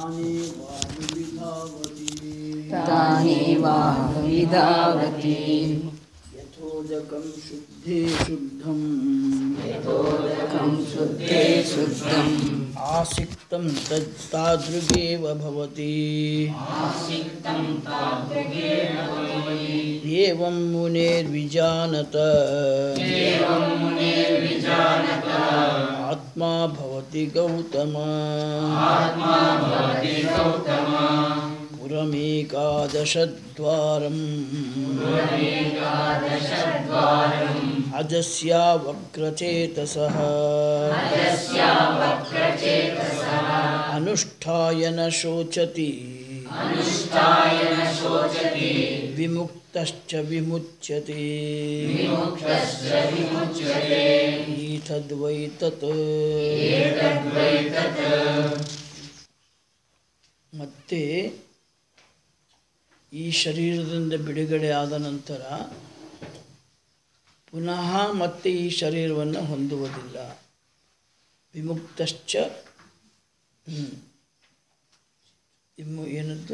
ತಾನೇ ವಾಯುವಿಧಾವತಿ तानेवाविधावति ಯಥೋದಕಂ ಶುದ್ಧೇ ಶುದ್ಧಂ कं शुद्धे शुद्धम् ಆಸಿಕ್ತಂ ತದ್ ತಾದೃಗೇವ ಭವತಿ ಏವಂ ಮುನೇರ್ವಿಜಾನತ ಆತ್ಮಾ ಭವತಿ ಗೌತಮ पुरमेकादशद्वारम् अजस्या वक्रचेतसः अनुष्ठाय न शोचति विमुक्तश्च विमुच्यते ईतद्वै तत् ಮತ್ತೆ ಈ ಶರೀರದಿಂದ ಬಿಡುಗಡೆ ಆದ ನಂತರ ಪುನಃ ಮತ್ತೆ ಈ ಶರೀರವನ್ನು ಹೊಂದುವುದಿಲ್ಲ ವಿಮುಕ್ತಶ್ಚ ಹ್ಮ್. ಇಮ್ಮು ಏನದ್ದು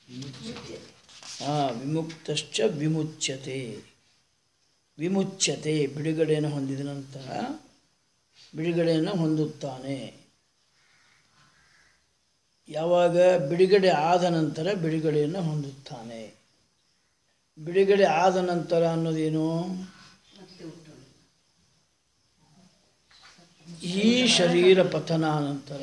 ಹಾಂ ವಿಮುಕ್ತಶ್ಚ ವಿಮುಚ್ಯತೆ ವಿಮುಚ್ಯತೆ ಬಿಡುಗಡೆಯನ್ನು ಹೊಂದಿದ ನಂತರ ಬಿಡುಗಡೆಯನ್ನು ಹೊಂದುತ್ತಾನೆ ಯಾವಾಗ ಬಿಡುಗಡೆ ಆದ ನಂತರ ಬಿಡುಗಡೆಯನ್ನು ಹೊಂದುತ್ತಾನೆ ಬಿಡುಗಡೆ ಆದ ನಂತರ ಅನ್ನೋದೇನು ಈ ಶರೀರ ಪತನಾನಂತರ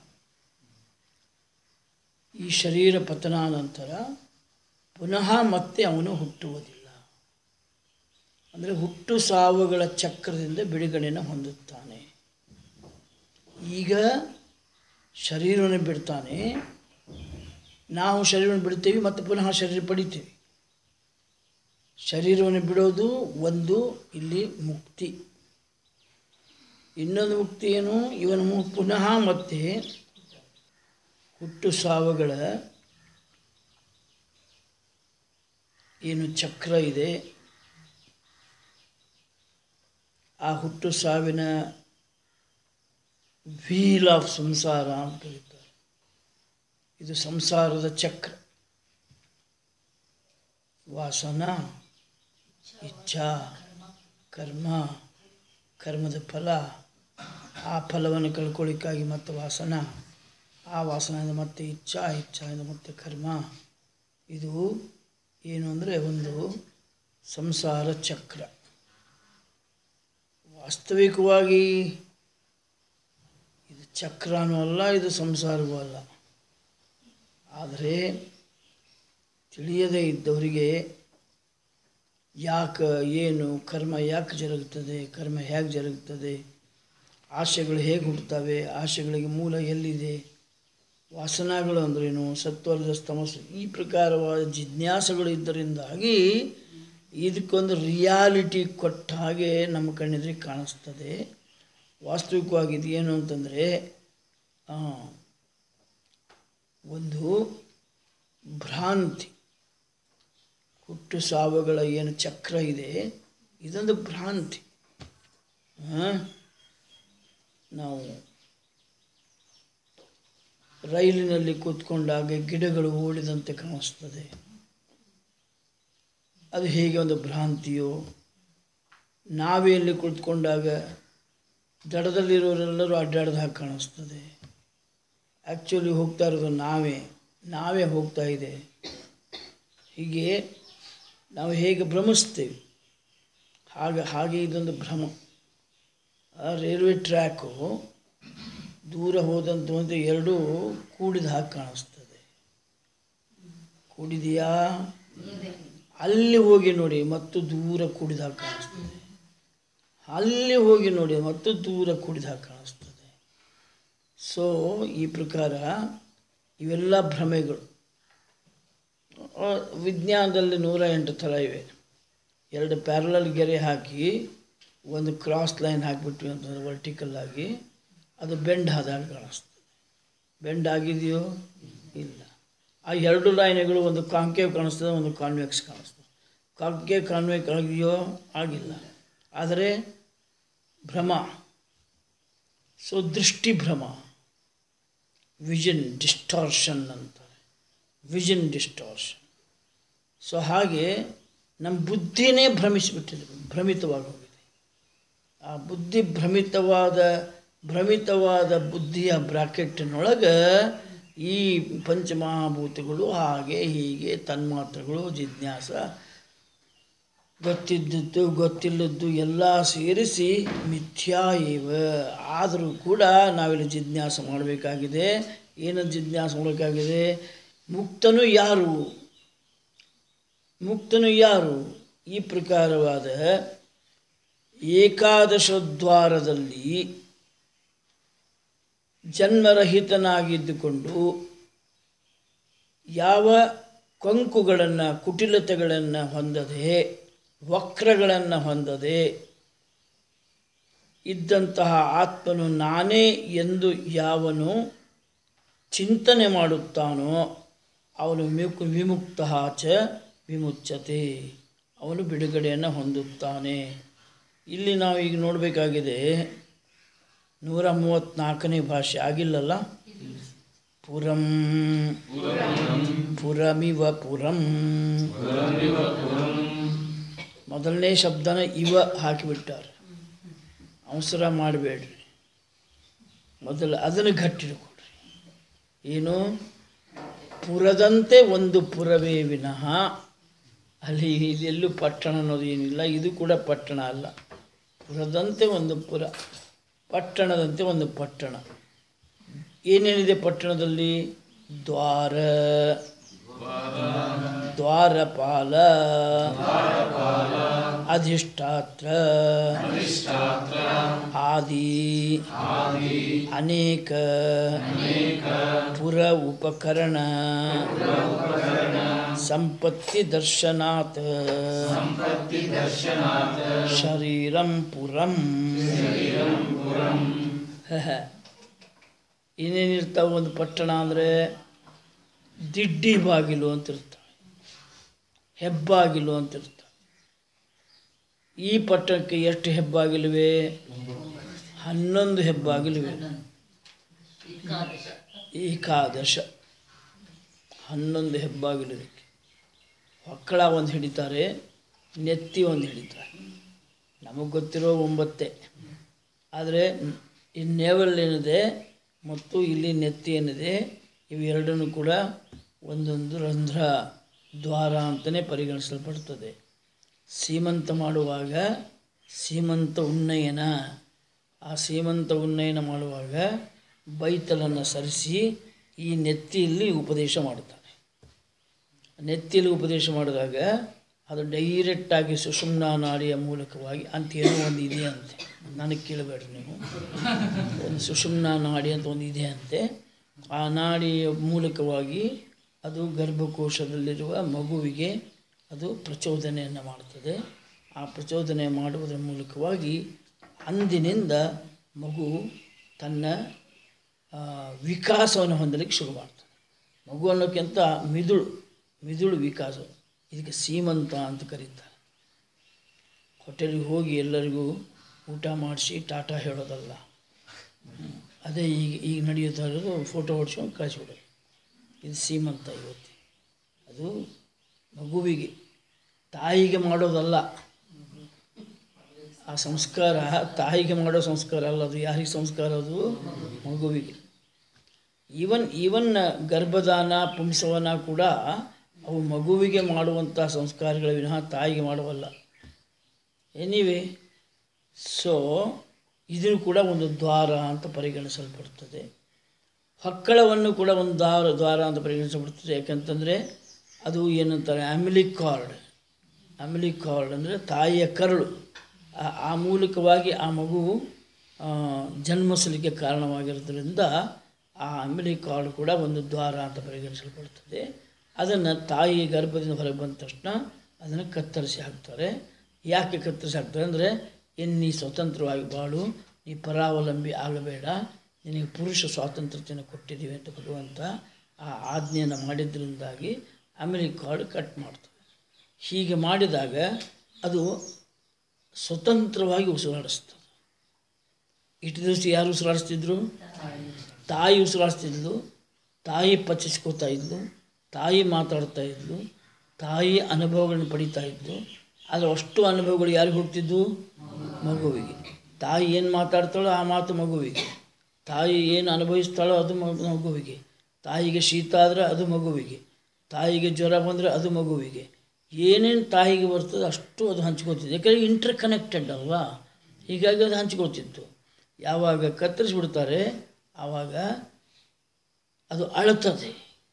ಈ ಶರೀರ ಪತನಾನಂತರ ಪುನಃ ಮತ್ತೆ ಅವನು ಹುಟ್ಟುವುದಿಲ್ಲ ಅಂದರೆ ಹುಟ್ಟು ಸಾವುಗಳ ಚಕ್ರದಿಂದ ಬಿಡುಗಡೆಯನ್ನು ಹೊಂದುತ್ತಾನೆ ಈಗ ಶರೀರವನ್ನು ಬಿಡ್ತಾನೆ ನಾವು ಶರೀರವನ್ನು ಬಿಡ್ತೇವೆ ಮತ್ತು ಪುನಃ ಶರೀರ ಪಡಿತೇವೆ ಶರೀರವನ್ನು ಬಿಡೋದು ಒಂದು ಇಲ್ಲಿ ಮುಕ್ತಿ ಇನ್ನೊಂದು ಮುಕ್ತಿ ಏನು ಇವನು ಮು- ಪುನಃ ಮತ್ತೆ ಹುಟ್ಟು ಸಾವುಗಳ ಏನು ಚಕ್ರ ಇದೆ ಆ ಹುಟ್ಟು ಸಾವಿನ ವೀಲ್ ಆಫ್ ಸಂಸಾರ ಅಂತ ಕರೀತಾರೆ ಇದು ಸಂಸಾರದ ಚಕ್ರ ವಾಸನ ಇಚ್ಛಾ ಕರ್ಮ ಕರ್ಮದ ಫಲ ಆ ಫಲವನ್ನು ಕಳ್ಕೊಳ್ಳಿಕ್ಕಾಗಿ ಮತ್ತೆ ವಾಸನ ಆ ವಾಸನೆಯಿಂದ ಮತ್ತೆ ಇಚ್ಛಾ ಇಚ್ಛಾಯಿಂದ ಮತ್ತೆ ಕರ್ಮ ಇದು ಏನು ಅಂದರೆ ಒಂದು ಸಂಸಾರ ಚಕ್ರ ವಾಸ್ತವಿಕವಾಗಿ ಇದು ಚಕ್ರನೂ ಅಲ್ಲ ಇದು ಸಂಸಾರವೂ ಅಲ್ಲ ಆದರೆ ತಿಳಿಯದೇ ಇದ್ದವರಿಗೆ ಯಾಕೆ ಏನು ಕರ್ಮ ಯಾಕೆ ಜರುಗುತ್ತದೆ ಕರ್ಮ ಹೇಗೆ ಜರುಗುತ್ತದೆ ಆಶೆಗಳು ಹೇಗೆ ಹುಟ್ಟುತ್ತವೆ ಆಶೆಗಳಿಗೆ ಮೂಲ ಎಲ್ಲಿದೆ ವಾಸನಾಗಳು ಅಂದ್ರೇನು ಸತ್ವರದ ತಮಸ್ಸು ಈ ಪ್ರಕಾರವಾದ ಜಿಜ್ಞಾಸಗಳು ಇದ್ದರಿಂದಾಗಿ ಇದಕ್ಕೊಂದು ರಿಯಾಲಿಟಿ ಕೊಟ್ಟ ಹಾಗೆ ನಮ್ಮ ಕಣ್ಣೆದುರಿಗೆ ಕಾಣಿಸ್ತದೆ ವಾಸ್ತವಿಕವಾಗಿ ಇದು ಏನು ಅಂತಂದರೆ ಆ, ಒಂದು ಭ್ರಾಂತಿ ಹುಟ್ಟು ಸಾವುಗಳ ಏನು ಚಕ್ರ ಇದೆ ಇದೊಂದು ಭ್ರಾಂತಿ ಆ? ನಾವು ರೈಲಿನಲ್ಲಿ ಕೂತ್ಕೊಂಡಾಗ ಗಿಡಗಳು ಓಡಿದಂತೆ ಕಾಣಿಸ್ತದೆ ಅದು ಹೇಗೆ ಒಂದು ಭ್ರಾಂತಿಯೋ ನಾವೆಯಲ್ಲಿ ಕುಳಿತುಕೊಂಡಾಗ ದಡದಲ್ಲಿರೋರೆಲ್ಲರೂ ಅಡ್ಡಾಡ್ದ ಹಾಗೆ ಕಾಣಿಸ್ತದೆ ಆ್ಯಕ್ಚುಲಿ ಹೋಗ್ತಾ ಇರೋದು ನಾವೇ ನಾವೇ ಹೋಗ್ತಾ ಇದೆ ಹೀಗೆ ನಾವು ಹೇಗೆ ಭ್ರಮಿಸ್ತೇವೆ ಹಾಗೆ ಹಾಗೆ ಇದೊಂದು ಭ್ರಮ ಆ ರೈಲ್ವೆ ಟ್ರ್ಯಾಕು ದೂರ ಹೋದಂತ ಒಂದು ಎರಡೂ ಕೂಡಿದ ಹಾಗೆ ಕಾಣಿಸ್ತದೆ ಕೂಡಿದೆಯಾ ಅಲ್ಲಿ ಹೋಗಿ ನೋಡಿ ಮತ್ತು ದೂರ ಕೂಡಿದ ಹಾಗೆ ಕಾಣಿಸ್ತದೆ ಅಲ್ಲಿ ಹೋಗಿ ನೋಡಿ ಮತ್ತು ದೂರ ಕೂಡಿದ ಹಾಗೆ ಕಾಣಿಸ್ತದೆ ಸೊ ಈ ಪ್ರಕಾರ ಇವೆಲ್ಲ ಭ್ರಮೆಗಳು ಆ, ವಿಜ್ಞಾನದಲ್ಲಿ ನೂರ ಎಂಟು ಥರ ಇವೆ ಎರಡು ಪ್ಯಾರಲಲ್ ಗೆರೆ ಹಾಕಿ ಒಂದು ಕ್ರಾಸ್ ಲೈನ್ ಹಾಕಿಬಿಟ್ವಿ ಅಂತಂದ್ರೆ ವರ್ಟಿಕಲ್ ಆಗಿ ಅದು ಬೆಂಡ್ ಆದಾಗ ಕಾಣಿಸ್ತದೆ ಬೆಂಡ್ ಆಗಿದೆಯೋ ಇಲ್ಲ ಆ ಎರಡು ಲೈನ್ಗಳು ಒಂದು ಕಾಂಕೇವ್ ಕಾಣಿಸ್ತದೆ ಒಂದು ಕಾನ್ವೆಕ್ಸ್ ಕಾಣಿಸ್ತದೆ ಕಾಂಕೇವ್ ಕಾನ್ವೆಕ್ಸ್ ಆಗಿದೆಯೋ ಆಗಿಲ್ಲ ಆದರೆ ಭ್ರಮ ಸೊ ದೃಷ್ಟಿ ಭ್ರಮ ವಿಷನ್ ಡಿಸ್ಟಾರ್ಷನ್ ಅಂತಾರೆ ವಿಷನ್ ಡಿಸ್ಟಾರ್ಷನ್ ಸೊ ಹಾಗೆ ನಮ್ಮ ಬುದ್ಧಿನೇ ಭ್ರಮಿಸಿಬಿಟ್ಟಿದೆ ಭ್ರಮಿತವಾಗಿ ಹೋಗಿದೆ ಆ ಬುದ್ಧಿ ಭ್ರಮಿತವಾದ ಭ್ರಮಿತವಾದ ಬುದ್ಧಿಯ ಬ್ರಾಕೆಟ್ಟಿನೊಳಗೆ ಈ ಪಂಚಮಹಾಭೂತಗಳು ಹಾಗೆ ಹೀಗೆ ತನ್ಮಾತ್ರಗಳು ಜಿಜ್ಞಾಸ ಗೊತ್ತಿದ್ದದ್ದು ಗೊತ್ತಿಲ್ಲದ್ದು ಎಲ್ಲ ಸೇರಿಸಿ ಮಿಥ್ಯಾ ಇವ ಆದರೂ ಕೂಡ ನಾವಿಲ್ಲಿ ಜಿಜ್ಞಾಸ ಮಾಡಬೇಕಾಗಿದೆ ಏನು ಜಿಜ್ಞಾಸ ಮಾಡಬೇಕಾಗಿದೆ ಮುಕ್ತನು ಯಾರು ಮುಕ್ತನು ಯಾರು ಈ ಪ್ರಕಾರವಾದ ಏಕಾದಶ ದ್ವಾರದಲ್ಲಿ ಜನ್ಮರಹಿತನಾಗಿದ್ದುಕೊಂಡು ಯಾವ ಕೊಂಕುಗಳನ್ನು ಕುಟಿಲತೆಗಳನ್ನು ಹೊಂದದೆ ವಕ್ರಗಳನ್ನು ಹೊಂದದೆ ಇದ್ದಂತಹ ಆತ್ಮನು ನಾನೇ ಎಂದು ಯಾವನು ಚಿಂತನೆ ಮಾಡುತ್ತಾನೋ ಅವನು ವಿಮುಕ್ ವಿಮುಕ್ತ ಚ ವಿಮುಚ್ಚತೆ ಅವನು ಬಿಡುಗಡೆಯನ್ನು ಹೊಂದುತ್ತಾನೆ ಇಲ್ಲಿ ನಾವು ಈಗ ನೋಡಬೇಕಾಗಿದೆ ನೂರ ಮೂವತ್ತ್ನಾಲ್ಕನೇ ಭಾಷೆ ಆಗಿಲ್ಲಲ್ಲ ಪುರಂ ಪುರಮಿವ ಪುರಂ ಮೊದಲನೇ ಶಬ್ದನ ಇವ ಹಾಕಿಬಿಟ್ಟಾರೆ ಅವಸರ ಮಾಡಬೇಡ್ರಿ ಮೊದಲು ಅದನ್ನು ಗಟ್ಟಿಡ್ಕೊಡ್ರಿ ಏನು ಪುರದಂತೆ ಒಂದು ಪುರವೇ ವಿನಃ ಅಲ್ಲಿ ಇದೆಲ್ಲೂ ಪಟ್ಟಣ ಅನ್ನೋದು ಏನಿಲ್ಲ ಇದು ಕೂಡ ಪಟ್ಟಣ ಅಲ್ಲ ಪುರದಂತೆ ಒಂದು ಪುರ ಪಟ್ಟಣದಂತೆ ಒಂದು ಪಟ್ಟಣ ಏನೇನಿದೆ ಪಟ್ಟಣದಲ್ಲಿ ದ್ವಾರ ದ್ವಾರಪಾಲ ಅಧಿಷ್ಠಾತ್ರ ಆದಿ ಅನೇಕ ಪುರ ಉಪಕರಣ ಸಂಪತ್ತಿ ದರ್ಶನಾತ್ ಶರೀರಂ ಪುರಂ ಏನೇನಿರ್ತಾವೆ ಒಂದು ಪಟ್ಟಣ ಅಂದರೆ ದಿಡ್ಡಿ ಬಾಗಿಲು ಅಂತ ಇರ್ತವೆ ಹೆಬ್ಬಾಗಿಲು ಅಂತ ಇರ್ತವೆ ಈ ಪಟ್ಟಣಕ್ಕೆ ಎಷ್ಟು ಹೆಬ್ಬಾಗಿಲಿವೆ ಹನ್ನೊಂದು ಹೆಬ್ಬಾಗಿಲಿವೆ ಏಕಾದಶ ಹನ್ನೊಂದು ಹೆಬ್ಬಾಗಿಲು ಇದಕ್ಕೆ ಹೊಕ್ಕಳ ಒಂದು ಹಿಡಿತಾರೆ ನೆತ್ತಿ ಒಂದು ಹಿಡಿತಾರೆ ನಮಗೆ ಗೊತ್ತಿರೋ ಒಂಬತ್ತೆ ಆದರೆ ಈ ನೇವಲ್ ಏನಿದೆ ಮತ್ತು ಇಲ್ಲಿ ನೆತ್ತಿ ಏನಿದೆ ಇವೆರಡನ್ನು ಕೂಡ ಒಂದೊಂದು ರಂಧ್ರ ದ್ವಾರ ಅಂತಲೇ ಪರಿಗಣಿಸಲ್ಪಡ್ತದೆ ಸೀಮಂತ ಮಾಡುವಾಗ ಸೀಮಂತ ಉನ್ನಯನ ಆ ಸೀಮಂತ ಉನ್ನಯನ ಮಾಡುವಾಗ ಬೈತಲನ್ನು ಸರಿಸಿ ಈ ನೆತ್ತಿಯಲ್ಲಿ ಉಪದೇಶ ಮಾಡ್ತಾನೆ ನೆತ್ತಿಯಲ್ಲಿ ಉಪದೇಶ ಮಾಡಿದಾಗ ಅದು ಡೈರೆಕ್ಟಾಗಿ ಸುಷುಮ್ನಾ ನಾಡಿಯ ಮೂಲಕವಾಗಿ ಅಂತ ಏನೋ ಒಂದು ಇದೆ ಅಂತೆ ನನಗೆ ಕೇಳಬೇಡ್ರಿ ನೀವು ಒಂದು ಸುಷುಮ್ನಾ ನಾಡಿ ಅಂತ ಒಂದು ಇದೆ ಅಂತೆ ಆ ನಾಡಿಯ ಮೂಲಕವಾಗಿ ಅದು ಗರ್ಭಕೋಶದಲ್ಲಿರುವ ಮಗುವಿಗೆ ಅದು ಪ್ರಚೋದನೆಯನ್ನು ಮಾಡ್ತದೆ ಆ ಪ್ರಚೋದನೆ ಮಾಡುವುದರ ಮೂಲಕವಾಗಿ ಅಂದಿನಿಂದ ಮಗು ತನ್ನ ಆ, ವಿಕಾಸವನ್ನು ಹೊಂದಲಿಕ್ಕೆ ಶುರು ಮಾಡ್ತದೆ ಮಗು ಅನ್ನೋಕ್ಕಿಂತ ಮಿದುಳು ಮಿದುಳು ವಿಕಾಸ ಇದಕ್ಕೆ ಸೀಮಂತ ಅಂತ ಕರೀತಾರೆ ಹೋಟೆಲಿಗೆ ಹೋಗಿ ಎಲ್ಲರಿಗೂ ಊಟ ಮಾಡಿಸಿ ಟಾಟಾ ಹೇಳೋದಲ್ಲ ಹ್ಮ್. ಅದೇ ಈಗ ಈಗ ನಡೆಯುತ್ತಾ ಇರೋದು ಫೋಟೋ ಹೊಡ್ಸ್ಕೊಂಡು ಕಳಿಸ್ಬಿಡೋದು ಇದು ಸೀಮಂತ ಇವತ್ತು ಅದು ಮಗುವಿಗೆ ತಾಯಿಗೆ ಮಾಡೋದಲ್ಲ ಆ ಸಂಸ್ಕಾರ ತಾಯಿಗೆ ಮಾಡೋ ಸಂಸ್ಕಾರ ಅಲ್ಲ ಅದು ಯಾರಿಗೆ ಸಂಸ್ಕಾರ ಅದು ಮಗುವಿಗೆ ಈವನ್ ಈವನ್ ಗರ್ಭದಾನ ಪುಂಸವನ ಕೂಡ ಅವು ಮಗುವಿಗೆ ಮಾಡುವಂಥ ಸಂಸ್ಕಾರಗಳ ವಿನಃ ತಾಯಿಗೆ ಮಾಡುವಲ್ಲ ಎನಿವೆ ಸೊ ಇದು ಕೂಡ ಒಂದು ದ್ವಾರ ಅಂತ ಪರಿಗಣಿಸಲ್ಪಡ್ತದೆ ಹೊಕ್ಕಳವನ್ನು ಕೂಡ ಒಂದು ದ್ವಾರ ದ್ವಾರ ಅಂತ ಪರಿಗಣಿಸಲ್ಪಡ್ತದೆ ಯಾಕಂತಂದರೆ ಅದು ಏನಂತಾರೆ ಅಮಿಲಿಕ್ ಕಾರ್ಡ್ ಅಮಿಲಿಕ್ ಕಾರ್ಡ್ ಅಂದರೆ ತಾಯಿಯ ಕರಳು ಆ- ಆ ಮೂಲಕವಾಗಿ ಆ ಮಗು ಆ, ಜನ್ಮಿಸಲಿಕ್ಕೆ ಕಾರಣವಾಗಿರೋದ್ರಿಂದ ಆ ಅಮಿಲಿಕ್ ಕಾರ್ಡ್ ಕೂಡ ಒಂದು ದ್ವಾರ ಅಂತ ಪರಿಗಣಿಸಲ್ಪಡ್ತದೆ ಅದನ್ನು ತಾಯಿ ಗರ್ಭದಿಂದ ಹೊರಗೆ ಬಂದ ತಕ್ಷಣ ಅದನ್ನು ಕತ್ತರಿಸಿ ಹಾಕ್ತಾರೆ ಯಾಕೆ ಕತ್ತರಿಸಿ ಹಾಕ್ತಾರೆ ಅಂದರೆ ಇನ್ನು ನೀ ಸ್ವತಂತ್ರವಾಗಿ ಬಾಳು ನೀ ಪರಾವಲಂಬಿ ಆಗಬೇಡ ನಿನಗೆ ಪುರುಷ ಸ್ವಾತಂತ್ರ್ಯತೆಯನ್ನು ಕೊಟ್ಟಿದ್ದೀವಿ ಅಂತ ಭಗವಂತ ಆ ಆಜ್ಞೆಯನ್ನು ಮಾಡಿದ್ರಿಂದಾಗಿ ಅಮೆರಿಕ ಕಾರ್ಡ್ ಕಟ್ ಮಾಡ್ತಾರೆ ಹೀಗೆ ಮಾಡಿದಾಗ ಅದು ಸ್ವತಂತ್ರವಾಗಿ ಉಸಿರಾಡಿಸ್ತದೆ ಇಷ್ಟು ದಿವಸ ಯಾರು ಉಸಿರಾಡಿಸ್ತಿದ್ರು ತಾಯಿ ಉಸಿರಾಡಿಸ್ತಿದ್ಲು ತಾಯಿ ಪಚಿಸ್ಕೋತಾ ಇದ್ಲು ತಾಯಿ ಮಾತಾಡ್ತಾ ಇದ್ಲು ತಾಯಿ ಅನುಭವಗಳನ್ನು ಪಡಿತಾ ಇದ್ಲು ಆದರೆ ಅಷ್ಟು ಅನುಭವಗಳು ಯಾರಿಗೆ ಹೋಗ್ತಿದ್ವು ಮಗುವಿಗೆ ತಾಯಿ ಏನು ಮಾತಾಡ್ತಾಳೋ ಆ ಮಾತು ಮಗುವಿಗೆ ತಾಯಿ ಏನು ಅನುಭವಿಸ್ತಾಳೋ ಅದು ಮಗು- ಮಗುವಿಗೆ ತಾಯಿಗೆ ಶೀತ ಆದರೆ ಅದು ಮಗುವಿಗೆ ತಾಯಿಗೆ ಜ್ವರ ಬಂದರೆ ಅದು ಮಗುವಿಗೆ ಏನೇನು ತಾಯಿಗೆ ಬರ್ತದೆ ಅಷ್ಟು ಅದು ಹಂಚ್ಕೊತಿದ್ದು ಯಾಕಂದರೆ ಇಂಟರ್ ಕನೆಕ್ಟೆಡ್ ಅಲ್ವಾ ಹೀಗಾಗಿ ಅದು ಹಂಚ್ಕೊಳ್ತಿತ್ತು ಯಾವಾಗ ಕತ್ತರಿಸ್ಬಿಡ್ತಾರೆ ಆವಾಗ ಅದು ಅಳುತ್ತದೆ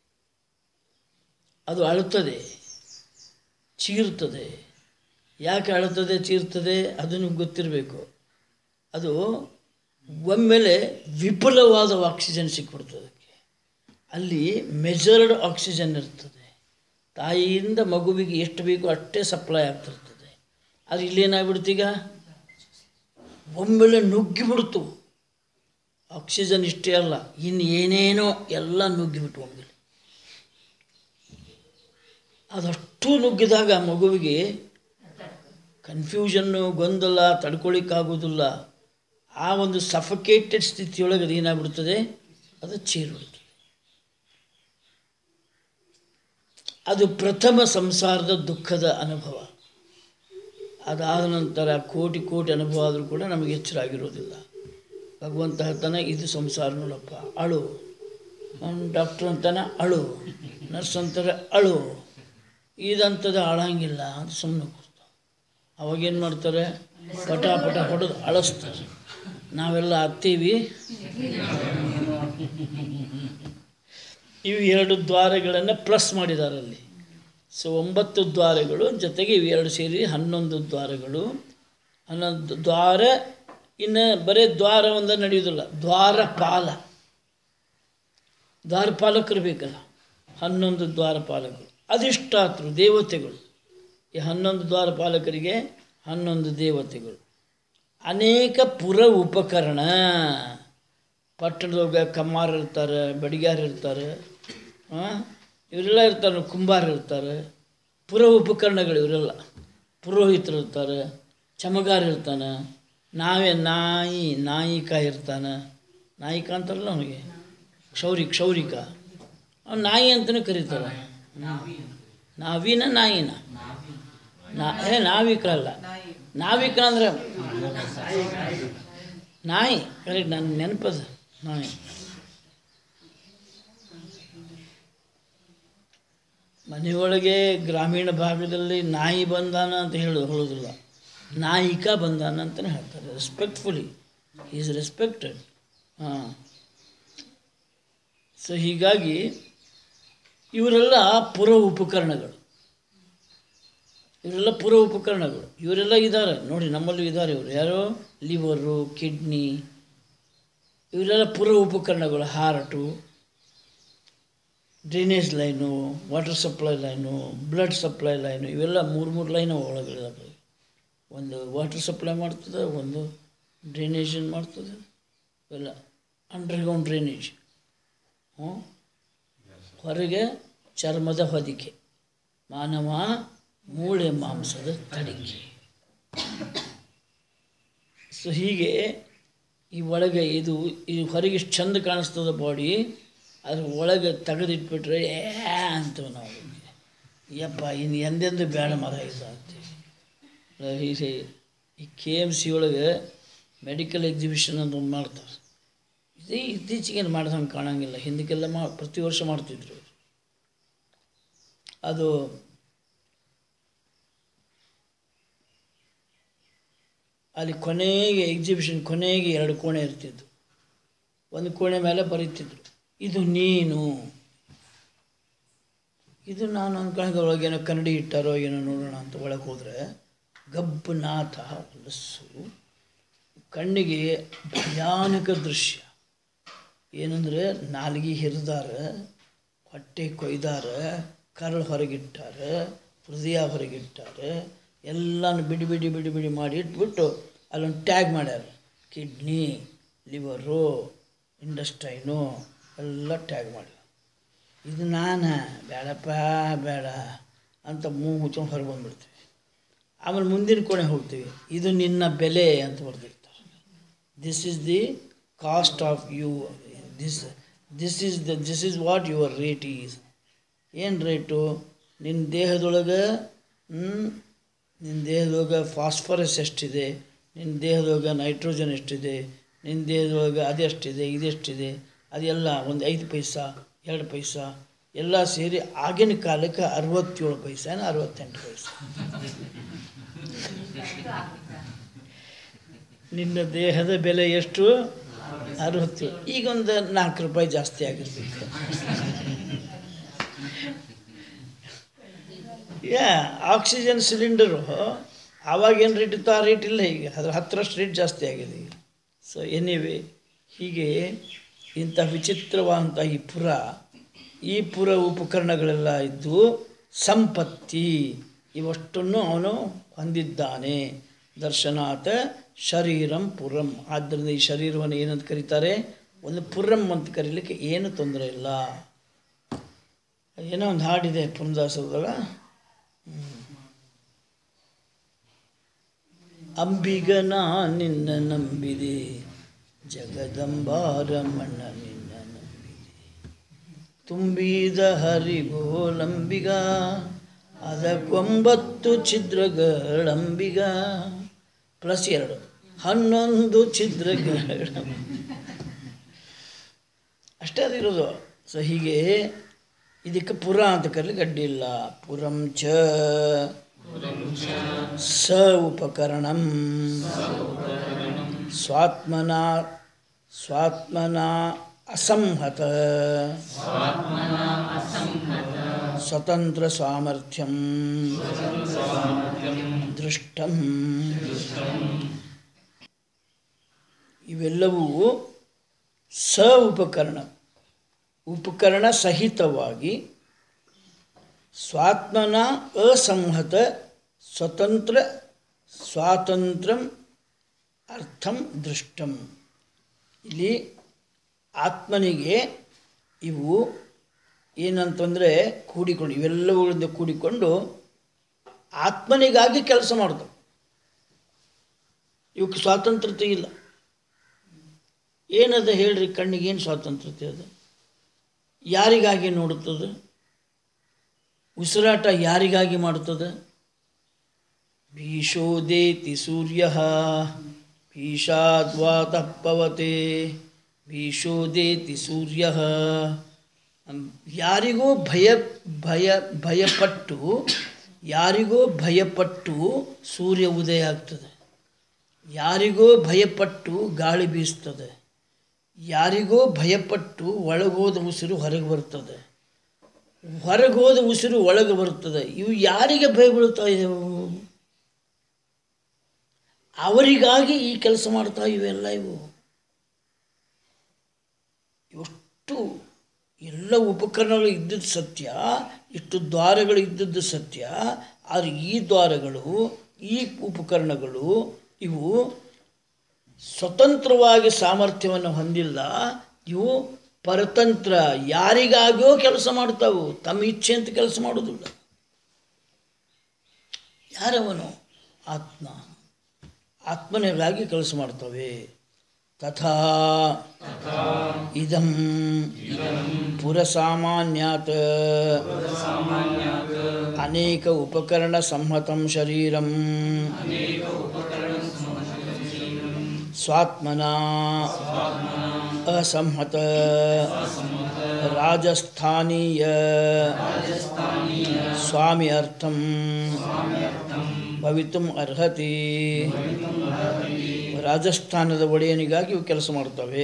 ಅದು ಅಳುತ್ತದೆ ಚೀರ್ತದೆ ಯಾಕೆ ಅಳುತ್ತದೆ ಚೀರ್ತದೆ ಅದು ನಿಮ್ಗೆ ಗೊತ್ತಿರಬೇಕು ಅದು ಒಮ್ಮೆಲೆ ವಿಪುಲವಾದ ಆಕ್ಸಿಜನ್ ಸಿಕ್ಬಿಡ್ತದೆ ಅದಕ್ಕೆ ಅಲ್ಲಿ ಮೆಜರ್ಡ್ ಆಕ್ಸಿಜನ್ ಇರ್ತದೆ ತಾಯಿಯಿಂದ ಮಗುವಿಗೆ ಎಷ್ಟು ಬೇಕೋ ಅಷ್ಟೇ ಸಪ್ಲೈ ಆಗ್ತಿರ್ತದೆ ಅದು ಇಲ್ಲೇನಾಗ್ಬಿಡ್ತೀಗ ಒಮ್ಮೆಲೆ ನುಗ್ಗಿಬಿಡ್ತು ಆಕ್ಸಿಜನ್ ಇಷ್ಟೇ ಅಲ್ಲ ಇನ್ನು ಏನೇನೋ ಎಲ್ಲ ನುಗ್ಗಿಬಿಟ್ಟು ಒಮ್ಮೆಲೆ ಅದಷ್ಟು ನುಗ್ಗಿದಾಗ ಮಗುವಿಗೆ ಕನ್ಫ್ಯೂಷನ್ನು ಗೊಂದಲ ತಡ್ಕೊಳ್ಳಿಕ್ಕಾಗೋದಿಲ್ಲ ಆ ಒಂದು ಸಫಕೇಟೆಡ್ ಸ್ಥಿತಿಯೊಳಗೆ ಅದು ಏನಾಗ್ಬಿಡ್ತದೆ ಅದು ಚೀರ್ಬಿಡ್ತದೆ ಅದು ಪ್ರಥಮ ಸಂಸಾರದ ದುಃಖದ ಅನುಭವ ಅದಾದ ನಂತರ ಕೋಟಿ ಕೋಟಿ ಅನುಭವ ಆದರೂ ಕೂಡ ನಮಗೆ ಎಚ್ಚರ ಆಗಿರೋದಿಲ್ಲ ಭಗವಂತ ಹೇಳ್ತಾನೆ ಇದು ಸಂಸಾರ ನೋಡಪ್ಪ ಅಳು ಡಾಕ್ಟ್ರ್ ಅಂತಾನೆ ಅಳು ನರ್ಸ್ ಅಂತಾರೆ ಅಳು ಇದಂಥದ್ದು ಅಳಂಗಿಲ್ಲ ಅಂತ ಸುಮ್ಮನೆ ಕೂರ್ತಾವೆ ಅವಾಗೇನು ಮಾಡ್ತಾರೆ ಪಟ ಪಟ ಹೊಡೆದು ಅಳಿಸ್ತಾರೆ ನಾವೆಲ್ಲ ಹತ್ತೀವಿ ಇವು ಎರಡು ದ್ವಾರಗಳನ್ನು ಪ್ಲಸ್ ಮಾಡಿದ್ದಾರೆ ಅಲ್ಲಿ ಸೊ ಒಂಬತ್ತು ದ್ವಾರಗಳು ಜೊತೆಗೆ ಇವೆರಡು ಸೇರಿ ಹನ್ನೊಂದು ದ್ವಾರಗಳು ಹನ್ನೊಂದು ದ್ವಾರ ಇನ್ನು ಬರೀ ದ್ವಾರ ಒಂದ ನಡೆಯೋದಿಲ್ಲ ದ್ವಾರಪಾಲ ದ್ವಾರಪಾಲಕರು ಬೇಕಲ್ಲ ಹನ್ನೊಂದು ದ್ವಾರಪಾಲಕರು ಅಧಿಷ್ಠಾತರು ದೇವತೆಗಳು ಈ ಹನ್ನೊಂದು ದ್ವಾರಪಾಲಕರಿಗೆ ಹನ್ನೊಂದು ದೇವತೆಗಳು ಅನೇಕ ಪುರ ಉಪಕರಣ ಪಟ್ಟಣದೊಳಗೆ ಕಮ್ಮಾರ ಇರ್ತಾರೆ ಬಡಿಗಾರ ಇರ್ತಾರೆ ಆ? ಇವರೆಲ್ಲ ಇರ್ತಾರೆ ಕುಂಬಾರ ಇರ್ತಾರೆ ಪುರ ಉಪಕರಣಗಳು ಇವರೆಲ್ಲ ಪುರೋಹಿತರು ಇರ್ತಾರೆ ಚಮಗಾರ ಇರ್ತಾನೆ ನಾವೇ ನಾಯಿ ನಾಯಿಕ ಇರ್ತಾನೆ ನಾಯಿಕ ಅಂತಾರಲ್ಲ ಅವನಿಗೆ ಕ್ಷೌರಿ ಕ್ಷೌರಿಕ ಅವ್ನು ನಾಯಿ ಅಂತಲೇ ಕರೀತಾರೆ ನಾವಿನ ನಾಯಿನ ನಾ ಏ ನಾವಿಕ ಅಲ್ಲ ನಾವಿಕ ಅಂದ್ರೆ ನಾಯಿ ಕರೆಕ್ಟ್ ನನ್ನ ನೆನಪದ ನಾಯಿ ಮನೆಯೊಳಗೆ ಗ್ರಾಮೀಣ ಭಾಗದಲ್ಲಿ ನಾಯಿ ಬಂದಾನ ಅಂತ ಹೇಳೋದು ಹೇಳೋದಿಲ್ಲ ನಾಯಿಕ ಬಂದಾನ ಅಂತಲೇ ಹೇಳ್ತಾರೆ ರೆಸ್ಪೆಕ್ಟ್ಫುಲಿ ಈಸ್ ರೆಸ್ಪೆಕ್ಟೆಡ್ ಹಾಂ ಸೊ ಹೀಗಾಗಿ ಇವರೆಲ್ಲ ಪುರ ಉಪಕರಣಗಳು ಇವರೆಲ್ಲ ಪುರ ಉಪಕರಣಗಳು ಇವರೆಲ್ಲ ಇದ್ದಾರೆ ನೋಡಿ ನಮ್ಮಲ್ಲೂ ಇದ್ದಾರೆ ಇವರು ಯಾರು ಲಿವರು ಕಿಡ್ನಿ ಇವರೆಲ್ಲ ಪುರ ಉಪಕರಣಗಳು heart drainage line water supply line blood supply line ಇವೆಲ್ಲ ಮೂರು ಮೂರು ಲೈನ್ ಒಳಗಿದಾವೆ ಒಂದು ವಾಟರ್ ಸಪ್ಲೈ ಮಾಡ್ತದೆ ಒಂದು ಡ್ರೈನೇಜನ್ ಮಾಡ್ತದೆ ಇವೆಲ್ಲ ಅಂಡರ್ಗ್ರೌಂಡ್ ಡ್ರೈನೇಜ್ ಹ್ಞೂ ಹೊರಗೆ ಚರ್ಮದ ಹೊದಿಕೆ ಮಾನವ ಮೂಳೆ ಮಾಂಸದ ತಡಿಕೆ ಸೊ ಹೀಗೆ ಈ ಒಳಗೆ ಇದು ಈ ಹೊರಗೆ ಇಷ್ಟು ಚಂದ ಕಾಣಿಸ್ತದ ಬಾಡಿ ಅದ್ರ ಒಳಗೆ ತೆಗೆದಿಟ್ಬಿಟ್ರೆ ಏ ಅಂತೇವೆ ನಾವು ಯಪ್ಪ ಇನ್ನು ಎಂದೆಂದು ಬೇಡ ಮರ ಇದು ಅಂತೀವಿ ಈ ಈ ಕೆ ಎಮ್ ಸಿ ಒಳಗೆ ಮೆಡಿಕಲ್ ಎಕ್ಸಿಬಿಷನ್ ಅಂತ ಒಂದು ಮಾಡ್ತಾರೆ ಇದೇ ಇತ್ತೀಚೆಗೆ ಮಾಡ್ದಂಗೆ ಕಾಣಂಗಿಲ್ಲ ಹಿಂದಕ್ಕೆಲ್ಲ ಮಾ ಪ್ರತಿ ವರ್ಷ ಮಾಡ್ತಿದ್ರು ಅವ್ರು. ಅದು ಅಲ್ಲಿ ಕೊನೆಗೆ ಎಕ್ಸಿಬಿಷನ್ ಕೊನೆಗೆ ಎರಡು ಕೋಣೆ ಇರ್ತಿದ್ವು ಒಂದು ಕೋಣೆ ಮೇಲೆ ಬರೀತಿದ್ರು ಇದು ನೀನು ಇದು ನಾನು ಅಂದ್ಕೊಂಡೆ ಒಳಗೆ ಏನೋ ಕನ್ನಡಿ ಇಟ್ಟಾರೋ ಏನೋ ನೋಡೋಣ ಅಂತ ಒಳಗೆ ಹೋದರೆ ಗಬ್ಬನಾಥ ಹೊಲಸು ಕಣ್ಣಿಗೆ ಭಯಾನಕ ದೃಶ್ಯ ಏನಂದರೆ ನಾಲ್ಗೆ ಹಿರಿದಾರ ಹೊಟ್ಟೆ ಕೊಯ್ದಾರ ಕರಳು ಹೊರಗಿಟ್ಟಾರ ಹೃದಯ ಹೊರಗಿಟ್ಟಾರ ಎಲ್ಲನೂ ಬಿಡಿ ಬಿಡಿ ಬಿಡಿ ಬಿಡಿ ಮಾಡಿ ಇಟ್ಬಿಟ್ಟು ಅಲ್ಲೊಂದು ಟ್ಯಾಗ್ ಮಾಡ್ಯಾರ ಕಿಡ್ನಿ ಲಿವರು ಇಂಡಸ್ಟೈನು ಎಲ್ಲ ಟ್ಯಾಗ್ ಮಾಡ್ಯಾರ ಇದು ನಾನು ಬೇಡಪ್ಪ ಬೇಡ ಅಂತ ಮೂಗು ಮುಚ್ಕೊಂಡು ಹೊರಗೆ ಬಂದ್ಬಿಡ್ತೀವಿ ಆಮೇಲೆ ಮುಂದಿನ ಕೋಣೆ ಹೋಗ್ತೀವಿ ಇದು ನಿನ್ನ ಬೆಲೆ ಅಂತ ಬರೆದಿರ್ತಾರೆ this is the cost of you this this is the this is what your rate is ಏನು ರೇಟು ನಿನ್ನ ದೇಹದೊಳಗೆ ಹ್ಮ್, ನಿನ್ನ ದೇಹದೊಳಗೆ ಫಾಸ್ಫರಸ್ ಎಷ್ಟಿದೆ ನಿನ್ನ ದೇಹದೊಳಗೆ ನೈಟ್ರೋಜನ್ ಎಷ್ಟಿದೆ ನಿನ್ನ ದೇಹದೊಳಗೆ ಅದೆಷ್ಟಿದೆ ಇದೆಷ್ಟಿದೆ ಅದೆಲ್ಲ ಒಂದು ಐದು ಪೈಸಾ ಎರಡು ಪೈಸಾ ಎಲ್ಲ ಸೇರಿ ಆಗಿನ ಕಾಲಕ್ಕೆ ಅರವತ್ತೇಳು ಪೈಸಾನ ಅರವತ್ತೆಂಟು ಪೈಸಾ ನಿನ್ನ ದೇಹದ ಬೆಲೆ ಎಷ್ಟು ಅರವತ್ತೇಳು ಈಗ ಒಂದು ನಾಲ್ಕು ರೂಪಾಯಿ ಜಾಸ್ತಿ ಆಗಿರ್ಬೇಕು ಯಾ ಆಕ್ಸಿಜನ್ ಸಿಲಿಂಡರು ಆವಾಗ ಏನು ರೇಟ್ ಇತ್ತು ಆ ರೇಟ್ ಇಲ್ಲ ಈಗ ಅದ್ರ ಹತ್ತರಷ್ಟು ರೇಟ್ ಜಾಸ್ತಿ ಆಗಿದೆ ಈಗ ಸೊ ಎನಿವೆ ಹೀಗೆ ಇಂಥ ವಿಚಿತ್ರವಾದಂಥ ಈ ಪುರ ಈ ಪುರ ಉಪಕರಣಗಳೆಲ್ಲ ಇದ್ದು ಸಂಪತ್ತಿ ಇವಷ್ಟನ್ನು ಅವನು ಹೊಂದಿದ್ದಾನೆ ದರ್ಶನಾಥ ಶರೀರಂ ಪುರಂ ಆದ್ದರಿಂದ ಈ ಶರೀರವನ್ನು ಏನಂತ ಕರೀತಾರೆ ಒಂದು ಪುರಂ ಅಂತ ಕರೀಲಿಕ್ಕೆ ಏನು ತೊಂದರೆ ಇಲ್ಲ ಏನೋ ಒಂದು ಹಾಡಿದೆ ಪುರಂದಾಸದಾಗ ಅಂಬಿಗನ ನಿನ್ನ ನಂಬಿದೆ ಜಗದಂಬಾರಮಣ್ಣ ನಿನ್ನ ನಂಬಿದೆ ತುಂಬಿದ ಹರಿಗೋಲಂಬಿಗ ಅದಕ್ಕೊಂಬತ್ತು ಛಿದ್ರಗಳಂಬಿಗ ಪ್ಲಸ್ ಎರಡು ಹನ್ನೊಂದು ಛಿದ್ರಗಳ ಅಷ್ಟೇ ಅದಿರೋದು ಸೊ ಹೀಗೆ ಇದಕ್ಕೆ ಪುರ ಅಂತ ಕರೀಲಿಕ್ಕೆ ಅಡ್ಡಿಲ್ಲ ಪುರಂ ಚ ಸ ಉಪಕರಣಂ ಸ್ವಾತ್ಮನ ಸ್ವಾತ್ಮನ ಅಸಂಹತ ಸ್ವತಂತ್ರ ಸಾಮರ್ಥ್ಯಂ ದೃಷ್ಟಂ ಇವೆಲ್ಲವೂ ಸ ಉಪಕರಣ ಉಪಕರಣ ಸಹಿತವಾಗಿ ಸ್ವಾತ್ಮನ ಅಸಂಹತ ಸ್ವತಂತ್ರ ಸ್ವಾತಂತ್ರ್ಯಂ ಅರ್ಥಂ ದೃಷ್ಟಂ ಇಲ್ಲಿ ಆತ್ಮನಿಗೆ ಇವು ಏನಂತಂದರೆ ಕೂಡಿಕೊಂಡು ಇವೆಲ್ಲವುಗಳಿಂದ ಕೂಡಿಕೊಂಡು ಆತ್ಮನಿಗಾಗಿ ಕೆಲಸ ಮಾಡ್ತವೆ ಇವಕ್ಕೆ ಸ್ವಾತಂತ್ರ್ಯತೆ ಇಲ್ಲ ಏನದ ಹೇಳ್ರಿ ಕಣ್ಣಿಗೆ ಏನು ಸ್ವಾತಂತ್ರ್ಯತೆ ಅದು ಯಾರಿಗಾಗಿ ನೋಡುತ್ತದೆ ಉಸಿರಾಟ ಯಾರಿಗಾಗಿ ಮಾಡುತ್ತದೆ ಭೀಷೋದೇತಿ ಸೂರ್ಯ ಭೀಷಾದ್ವಾತಃ ಪವತೆ ಭೀಷೋದೇತಿ ಸೂರ್ಯ ಯಾರಿಗೋ ಭಯ ಭಯ ಭಯಪಟ್ಟು ಯಾರಿಗೋ ಭಯಪಟ್ಟು ಸೂರ್ಯ ಉದಯ ಆಗ್ತದೆ ಯಾರಿಗೋ ಭಯಪಟ್ಟು ಗಾಳಿ ಬೀಸ್ತದೆ ಯಾರಿಗೋ ಭಯಪಟ್ಟು ಒಳಗೋದ ಉಸಿರು ಹೊರಗೆ ಬರ್ತದೆ ಹೊರಗೆ ಹೋದ ಉಸಿರು ಒಳಗೆ ಬರ್ತದೆ ಇವು ಯಾರಿಗೆ ಭಯ ಬೀಳ್ತಾ ಇವು ಅವರಿಗಾಗಿ ಈ ಕೆಲಸ ಮಾಡ್ತಾ ಇವೆಲ್ಲ ಇವು ಎಷ್ಟು ಎಲ್ಲ ಉಪಕರಣಗಳು ಇದ್ದದ್ದು ಸತ್ಯ ಇಷ್ಟು ದ್ವಾರಗಳು ಇದ್ದದ್ದು ಸತ್ಯ ಆದರೆ ಈ ದ್ವಾರಗಳು ಈ ಉಪಕರಣಗಳು ಇವು ಸ್ವತಂತ್ರವಾಗಿ ಸಾಮರ್ಥ್ಯವನ್ನು ಹೊಂದಿಲ್ಲ ಇವು ಪರತಂತ್ರ ಯಾರಿಗಾಗಿಯೋ ಕೆಲಸ ಮಾಡ್ತಾವು ತಮ್ಮ ಇಚ್ಛೆ ಅಂತ ಕೆಲಸ ಮಾಡೋದಿಲ್ಲ ಯಾರವನು ಆತ್ಮ ಆತ್ಮನಿಗಾಗಿ ಕೆಲಸ ಮಾಡ್ತವೆ ತಥಾ ಇದಂ ಪುರಸಾಮಾನ್ಯಾತ್ ಅನೇಕ ಉಪಕರಣ ಸಂಹತಂ ಶರೀರಂ ಸ್ವಾತ್ಮನ असंहत राजस्थानीय स्वामी अर्थम ಭವಿತುಂ ಅರ್ಹತಿ ರಾಜಸ್ಥಾನದ ಒಡೆಯನಿಗಾಗಿ ಇವು ಕೆಲಸ ಮಾಡ್ತವೆ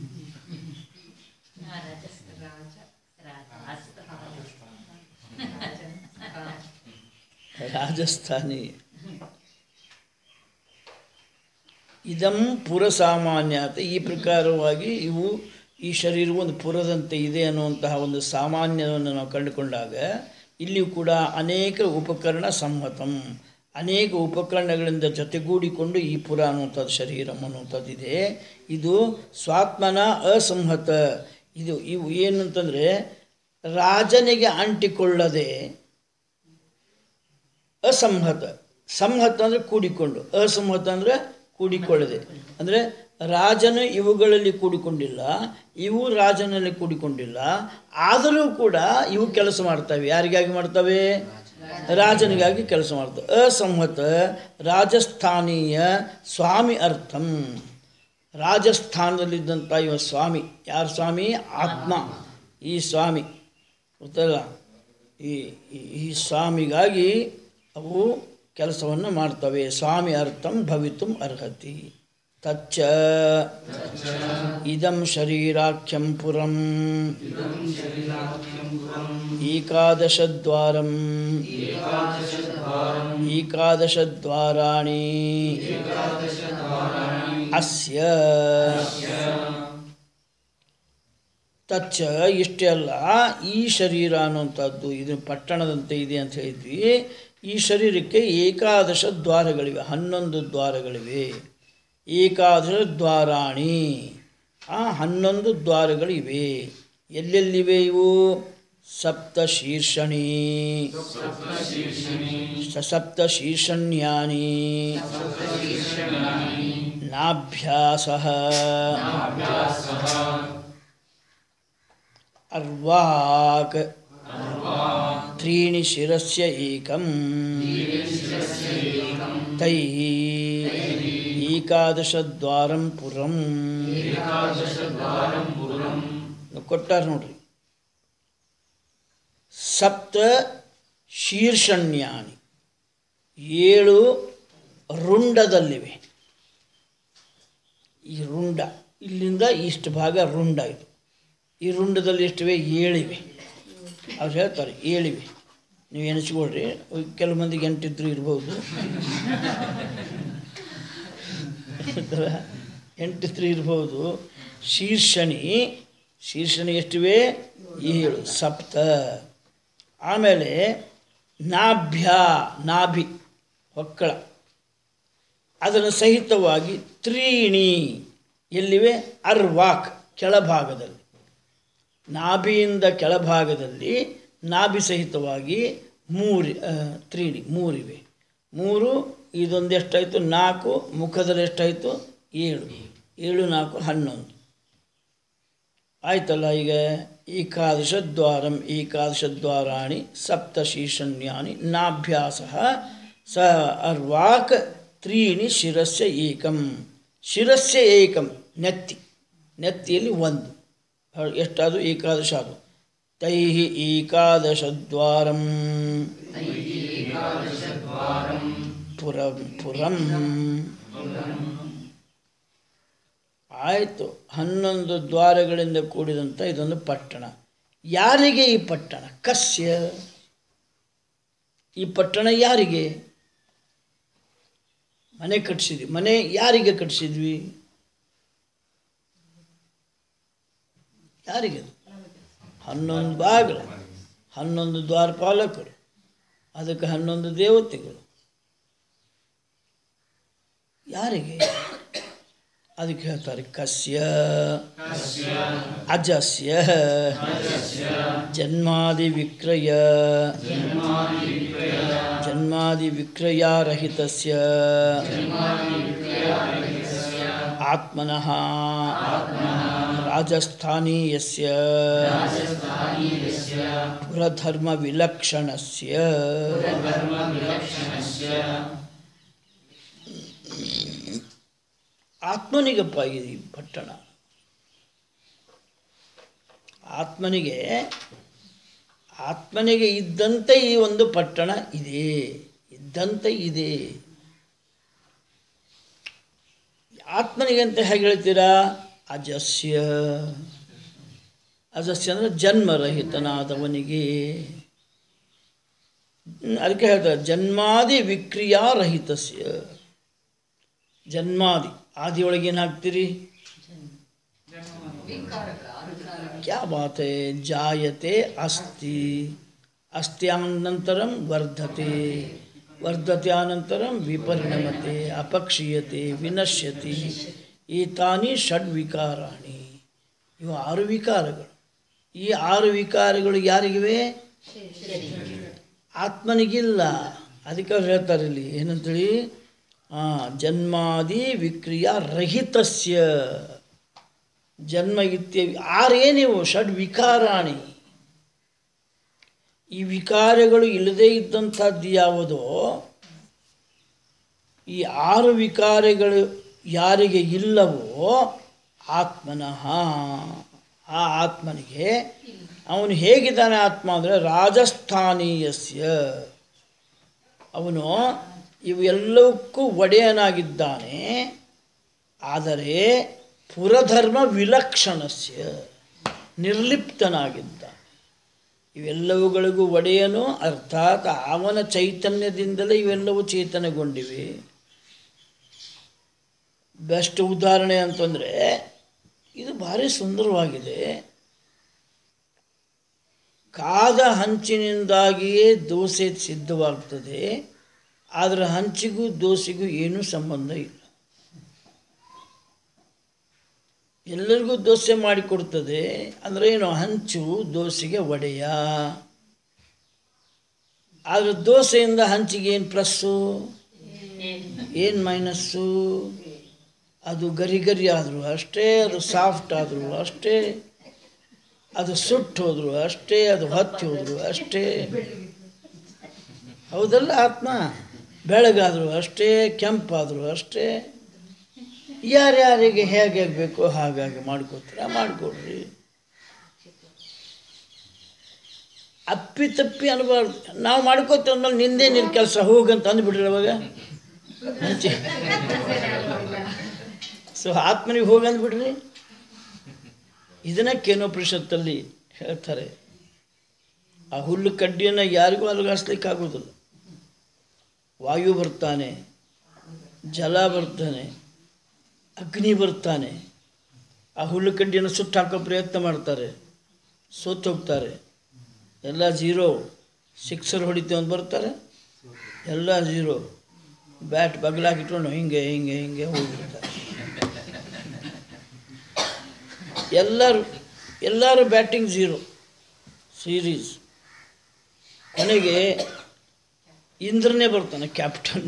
ರಾಜಸ್ಥಾನಿ ಇದಂ ಪುರ ಸಾಮಾನ್ಯತೆ ಈ ಪ್ರಕಾರವಾಗಿ ಇವು ಈ ಶರೀರವು ಒಂದು ಪುರದಂತೆ ಇದೆ ಅನ್ನುವಂತಹ ಒಂದು ಸಾಮಾನ್ಯವನ್ನು ನಾವು ಕಂಡುಕೊಂಡಾಗ ಇಲ್ಲಿಯೂ ಕೂಡ ಅನೇಕ ಉಪಕರಣ ಸಂಹತಂ ಅನೇಕ ಉಪಕರಣಗಳಿಂದ ಜೊತೆಗೂಡಿಕೊಂಡು ಈ ಪುರ ಅನ್ನುವಂಥದ್ದು ಶರೀರಂ ಅನ್ನುವಂಥದ್ದಿದೆ ಇದು ಸ್ವಾತ್ಮನ ಅಸಂಹತ ಇದು ಇವು ಏನಂತಂದರೆ ರಾಜನಿಗೆ ಅಂಟಿಕೊಳ್ಳದೆ ಅಸಂಹತ ಸಂಹತ ಅಂದರೆ ಕೂಡಿಕೊಂಡು ಅಸಂಹತ ಅಂದರೆ ಕೂಡಿಕೊಳ್ಳದೆ ಅಂದರೆ ರಾಜನು ಇವುಗಳಲ್ಲಿ ಕೂಡಿಕೊಂಡಿಲ್ಲ ಇವು ರಾಜನಲ್ಲಿ ಕೂಡಿಕೊಂಡಿಲ್ಲ ಆದರೂ ಕೂಡ ಇವು ಕೆಲಸ ಮಾಡ್ತವೆ ಯಾರಿಗಾಗಿ ಮಾಡ್ತವೆ ರಾಜನಿಗಾಗಿ ಕೆಲಸ ಮಾಡ್ತವೆ ಅಸಂಹತ ರಾಜಸ್ಥಾನೀಯ ಸ್ವಾಮಿ ಅರ್ಥಂ ರಾಜಸ್ಥಾನದಲ್ಲಿದ್ದಂಥ ಇವ ಸ್ವಾಮಿ ಯಾರು ಸ್ವಾಮಿ ಆತ್ಮ ಈ ಸ್ವಾಮಿ ಗೊತ್ತಲ್ಲ ಈ ಈ- ಈ ಸ್ವಾಮಿಗಾಗಿ ಅವು ಕೆಲಸವನ್ನು ಮಾಡ್ತವೆ ಸ್ವಾಮಿ ಅರ್ಥಂ ಭವಿತುಂ ಅರ್ಹತಿ ತಚ್ಚ ಇದಂ ಶರೀರಾಖ್ಯಂ ಪುರಂ ಏಕಾದಶದ್ವಾರಂ ಏಕಾದಶದ್ವಾರಾಣಿ ಅಸ್ಯ ತಚ್ಚ ಇಷ್ಟೇ ಅಲ್ಲ ಈ ಶರೀರ ಅನ್ನುವಂಥದ್ದು ಇದು ಪಟ್ಟಣದಂತೆ ಇದೆ ಅಂತ ಹೇಳಿದ್ವಿ ಈ ಶರೀರಕ್ಕೆ ಏಕಾದಶ ದ್ವಾರಗಳಿವೆ ಹನ್ನೊಂದು ದ್ವಾರಗಳಿವೆ ಏಕಾದಶ ದ್ವಾರಾಣಿ ಆ ಹನ್ನೊಂದು ದ್ವಾರಗಳಿವೆ ಎಲ್ಲೆಲ್ಲಿವೆ ಇವು ಸಪ್ತ ಶೀರ್ಷಣಿ ಸಪ್ತ ಶೀರ್ಷಣ್ಯಾನಿ ನಾಭ್ಯಾಸ अर्वाक् त्रीणि शिरस्य एकं तैः ಏಕಾದಶದ್ವಾರಂ ಪುರಂ ಕೊಟ್ಟಾರ ನೋಡ್ರಿ ಸಪ್ತ ಶೀರ್ಷಣ್ಯಾನಿ ಏಳು ರುಂಡದಲ್ಲಿವೆ ಈ ರುಂಡ ಇಲ್ಲಿಂದ ಇಷ್ಟು ಭಾಗ ರುಂಡ ಇದು ಈ ರುಂಡದಲ್ಲಿ ಎಷ್ಟಿವೆ ಏಳಿವೆ ಅವ್ರು ಹೇಳ್ತಾರೆ ಏಳಿವೆ ನೀವು ಎಣಿಸ್ಕೊಳ್ರಿ ಕೆಲವು ಮಂದಿಗೆ ಎಂಟಿದ್ರು ಇರ್ಬೋದು ಆಯ್ತಲ್ಲ? ಎಂಟಿದ್ರು ಇರ್ಬೋದು ಶೀರ್ಷಣಿ ಶೀರ್ಷಣಿ ಎಷ್ಟಿವೆ ಏಳು ಸಪ್ತ ಆಮೇಲೆ ನಾಭ್ಯ ನಾಭಿ ಹೊಕ್ಕಳ ಅದರ ಸಹಿತವಾಗಿ ತ್ರೀಣಿ ಎಲ್ಲಿವೆ ಅರ್ವಾಕ್ ಕೆಳಭಾಗದಲ್ಲಿ ನಾಭಿಯಿಂದ ಕೆಳಭಾಗದಲ್ಲಿ ನಾಭಿ ಸಹಿತವಾಗಿ ಮೂರಿ ಆ, ತ್ರೀಣಿ ಮೂರಿವೆ ಮೂರು ಇದೊಂದು ಎಷ್ಟಾಯಿತು ನಾಲ್ಕು ಮುಖದಲ್ಲಿ ಎಷ್ಟಾಯಿತು ಏಳು ಏಳು ನಾಲ್ಕು ಹನ್ನೊಂದು ಆಯ್ತಲ್ಲ ಈಗ ಏಕಾದಶ ದ್ವಾರಂ ಏಕಾದಶ ದ್ವಾರಾಣಿ ಸಪ್ತಶೀರ್ಷಣ್ಯಾನಿ ನಾಭ್ಯಾಸ ಸ ಅರ್ವಾಕ್ ತ್ರೀಣಿ ಶಿರಸ್ಯ ಏಕಂ ಶಿರಸ್ಯ ಏಕಂ ನೆತ್ತಿ ನೆತ್ತಿಯಲ್ಲಿ ಒಂದು ಹ- ಎಷ್ಟಾದು ಏಕಾದಶ ಅದು ತೈ ಏಕಾದಶದ್ವಾರಂ ಪುರಂ ಪುರಂ ಆಯಿತು ಹನ್ನೊಂದು ದ್ವಾರಗಳಿಂದ ಕೂಡಿದಂಥ ಇದೊಂದು ಪಟ್ಟಣ ಯಾರಿಗೆ ಈ ಪಟ್ಟಣ ಕಸ್ಯ ಈ ಪಟ್ಟಣ ಯಾರಿಗೆ ಮನೆ ಕಟ್ಟಿಸಿದ್ವಿ ಮನೆ ಯಾರಿಗೆ ಕಟ್ಟಿಸಿದ್ವಿ ಯಾರಿಗೆ ಅದು? ಹನ್ನೊಂದು ಬಾಗಿಲ ಹನ್ನೊಂದು ದ್ವಾರಪಾಲಕರು ಅದಕ್ಕೆ ಹನ್ನೊಂದು ದೇವತೆಗಳು ಯಾರಿಗೆ ಅದಕ್ಕೆ ಹೇಳ್ತಾರೆ ಕಸ್ಯ ಅಜಸ್ಯ ಜನ್ಮಾದಿ ವಿಕ್ರಯ ಜನ್ಮಾದಿ ವಿಕ್ರಯಾರಹಿತಸ್ಯ ಆತ್ಮನಃ ರಾಜಸ್ಥಾನೀಯಸ್ಯ ಪುರಧರ್ಮವಿಲಕ್ಷಣಸ್ಯ ಆತ್ಮನಿಗಪ್ಪ ಈ ಪಟ್ಟಣ ಆತ್ಮನಿಗೆ ಆತ್ಮನಿಗೆ ಇದ್ದಂತೆ ಈ ಒಂದು ಪಟ್ಟಣ ಇದೆ ಇದ್ದಂತೆ ಇದೆ ಆತ್ಮನಿಗೆ ಅಂತ ಹೇಗೆ ಹೇಳ್ತೀರಾ ಅಜಸ್ಯ ಅಜಸ್ಯ ಅಂದರೆ ಜನ್ಮರಹಿತನಾದವನಿಗೆ ಹ್ಮ್, ಅದಕ್ಕೆ ಹೇಳ್ತಾರೆ ಜನ್ಮಾದಿ ವಿಕ್ರಿಯಾರಹಿತಸ್ಯ ಜನ್ಮಾದಿ ಆದಿಯೊಳಗೆ ಏನು ಹಾಕ್ತೀರಿ ಕ್ಯಾ ಬಾತ್ ಹೈ ಜಾಯತೆ ಅಸ್ತಿ ಅಸ್ತಿ ಅನಂತರಂ ವರ್ಧತೆ ವರ್ಧತೆ ಅನಂತರಂ ವಿಪರಿಣಮತೆ ಅಪಕ್ಷೀಯತೆ ವಿನಶ್ಯತಿ ಏತಾನಿ ಷಡ್ ವಿಕಾರಾಣಿ ಇವು ಆರು ವಿಕಾರಗಳು ಈ ಆರು ವಿಕಾರಗಳು ಯಾರಿಗಿವೆ ಆತ್ಮನಿಗಿಲ್ಲ ಅದಕ್ಕೆ ಅವ್ರು ಹೇಳ್ತಾರೆ ಇಲ್ಲಿ ಏನಂತೇಳಿ ಆ, ಜನ್ಮಾದಿ ವಿಕ್ರಿಯ ರಹಿತಸ್ಯ ಜನ್ಮ ಇತ್ಯವಿ ಆರೇನಿವು ಷಡ್ ವಿಕಾರಾಣಿ ಈ ವಿಕಾರಗಳು ಇಲ್ಲದೇ ಇದ್ದಂಥದ್ದು ಯಾವುದೋ ಈ ಆರು ವಿಕಾರಗಳು ಯಾರಿಗೆ ಇಲ್ಲವೋ ಆತ್ಮನಃ ಆ ಆತ್ಮನಿಗೆ ಅವನು ಹೇಗಿದ್ದಾನೆ ಆತ್ಮ ಅಂದರೆ ರಾಜಸ್ಥಾನೀಯಸ್ಯ ಅವನು ಇವೆಲ್ಲವಕ್ಕೂ ಒಡೆಯನಾಗಿದ್ದಾನೆ ಆದರೆ ಪುರಧರ್ಮ ವಿಲಕ್ಷಣಸ್ಯ ನಿರ್ಲಿಪ್ತನಾಗಿದ್ದಾನೆ ಇವೆಲ್ಲವುಗಳಿಗೂ ಒಡೆಯನು ಅರ್ಥಾತ್ ಅವನ ಚೈತನ್ಯದಿಂದಲೇ ಇವೆಲ್ಲವೂ ಚೇತನಗೊಂಡಿವೆ ಬೆಸ್ಟ್ ಉದಾಹರಣೆ ಅಂತಂದರೆ ಇದು ಭಾರಿ ಸುಂದರವಾಗಿದೆ ಕಾದ ಹಂಚಿನಿಂದಾಗಿಯೇ ದೋಸೆ ಸಿದ್ಧವಾಗ್ತದೆ ಆದರೆ ಹಂಚಿಗೂ ದೋಸೆಗೂ ಏನೂ ಸಂಬಂಧ ಇಲ್ಲ ಎಲ್ಲರಿಗೂ ದೋಸೆ ಮಾಡಿಕೊಡ್ತದೆ ಅಂದರೆ ಏನು ಹಂಚು ದೋಸೆಗೆ ಒಡೆಯ ಆದರೆ ದೋಸೆಯಿಂದ ಹಂಚಿಗೆ ಏನು ಪ್ಲಸ್ಸು ಏನು ಮೈನಸ್ಸು ಅದು ಗರಿ ಗರಿ ಆದರೂ ಅಷ್ಟೇ ಅದು ಸಾಫ್ಟ್ ಆದರೂ ಅಷ್ಟೇ ಅದು ಸುಟ್ಟು ಹೋದ್ರು ಅಷ್ಟೇ ಅದು ಹತ್ತಿ ಹೋದ್ರು ಅಷ್ಟೇ ಹೌದಲ್ಲ ಆತ್ಮ ಬೆಳಗಾದರೂ ಅಷ್ಟೇ ಕೆಂಪಾದರೂ ಅಷ್ಟೇ ಯಾರ್ಯಾರಿಗೆ ಹೇಗೆ ಬೇಕೋ ಹಾಗಾಗಿ ಮಾಡ್ಕೋತೀರ ಮಾಡ್ಕೊಡ್ರಿ ಅಪ್ಪಿ ತಪ್ಪಿ ಅನ್ಬಾರ್ದು ನಾವು ಮಾಡ್ಕೋತೀವಿ ಅಂದ್ಮೇಲೆ ನಿಂದೇ ನಿನ್ನ ಕೆಲಸ ಹೋಗಂತ ಅಂದ್ಬಿಡ್ರಿ ಅವಾಗ ಮುಂಚೆ ಸೊ ಆತ್ಮನಿಗೆ ಹೋಗಿ ಅಂದ್ಬಿಡ್ರಿ ಇದನ್ನ ಕೇನೋಪನಿಷತ್ತಲ್ಲಿ ಹೇಳ್ತಾರೆ ಆ ಹುಲ್ಲು ಕಡ್ಡಿಯನ್ನು ಯಾರಿಗೂ ಅಲುಗಾಡಿಸ್ಲಿಕ್ಕೆ ಆಗೋದಿಲ್ಲ ವಾಯು ಬರ್ತಾನೆ ಜಲ ಬರ್ತಾನೆ ಅಗ್ನಿ ಬರ್ತಾನೆ ಆ ಹುಲ್ಲು ಕಡ್ಡಿಯನ್ನು ಸುಟ್ಟು ಹಾಕೋ ಪ್ರಯತ್ನ ಮಾಡ್ತಾರೆ ಸೋತು ಹೋಗ್ತಾರೆ ಎಲ್ಲ ಜೀರೋ ಸಿಕ್ಸರ್ ಹೊಡಿತೀವಿ ಅಂತ ಬರ್ತಾರೆ ಎಲ್ಲ ಜೀರೋ ಬ್ಯಾಟ್ ಬಗಲಾಗಿಟ್ಕೊಂಡು ಹಿಂಗೆ ಹಿಂಗೆ ಹಿಂಗೆ ಹೋಗ್ಬಿಡ್ತಾರೆ ಎಲ್ಲರೂ ಎಲ್ಲರೂ ಬ್ಯಾಟಿಂಗ್ ಝೀರೋ ಸೀರೀಸ್ ಕೊನೆಗೆ ಇಂದ್ರನೇ ಬರ್ತಾನೆ ಕ್ಯಾಪ್ಟನ್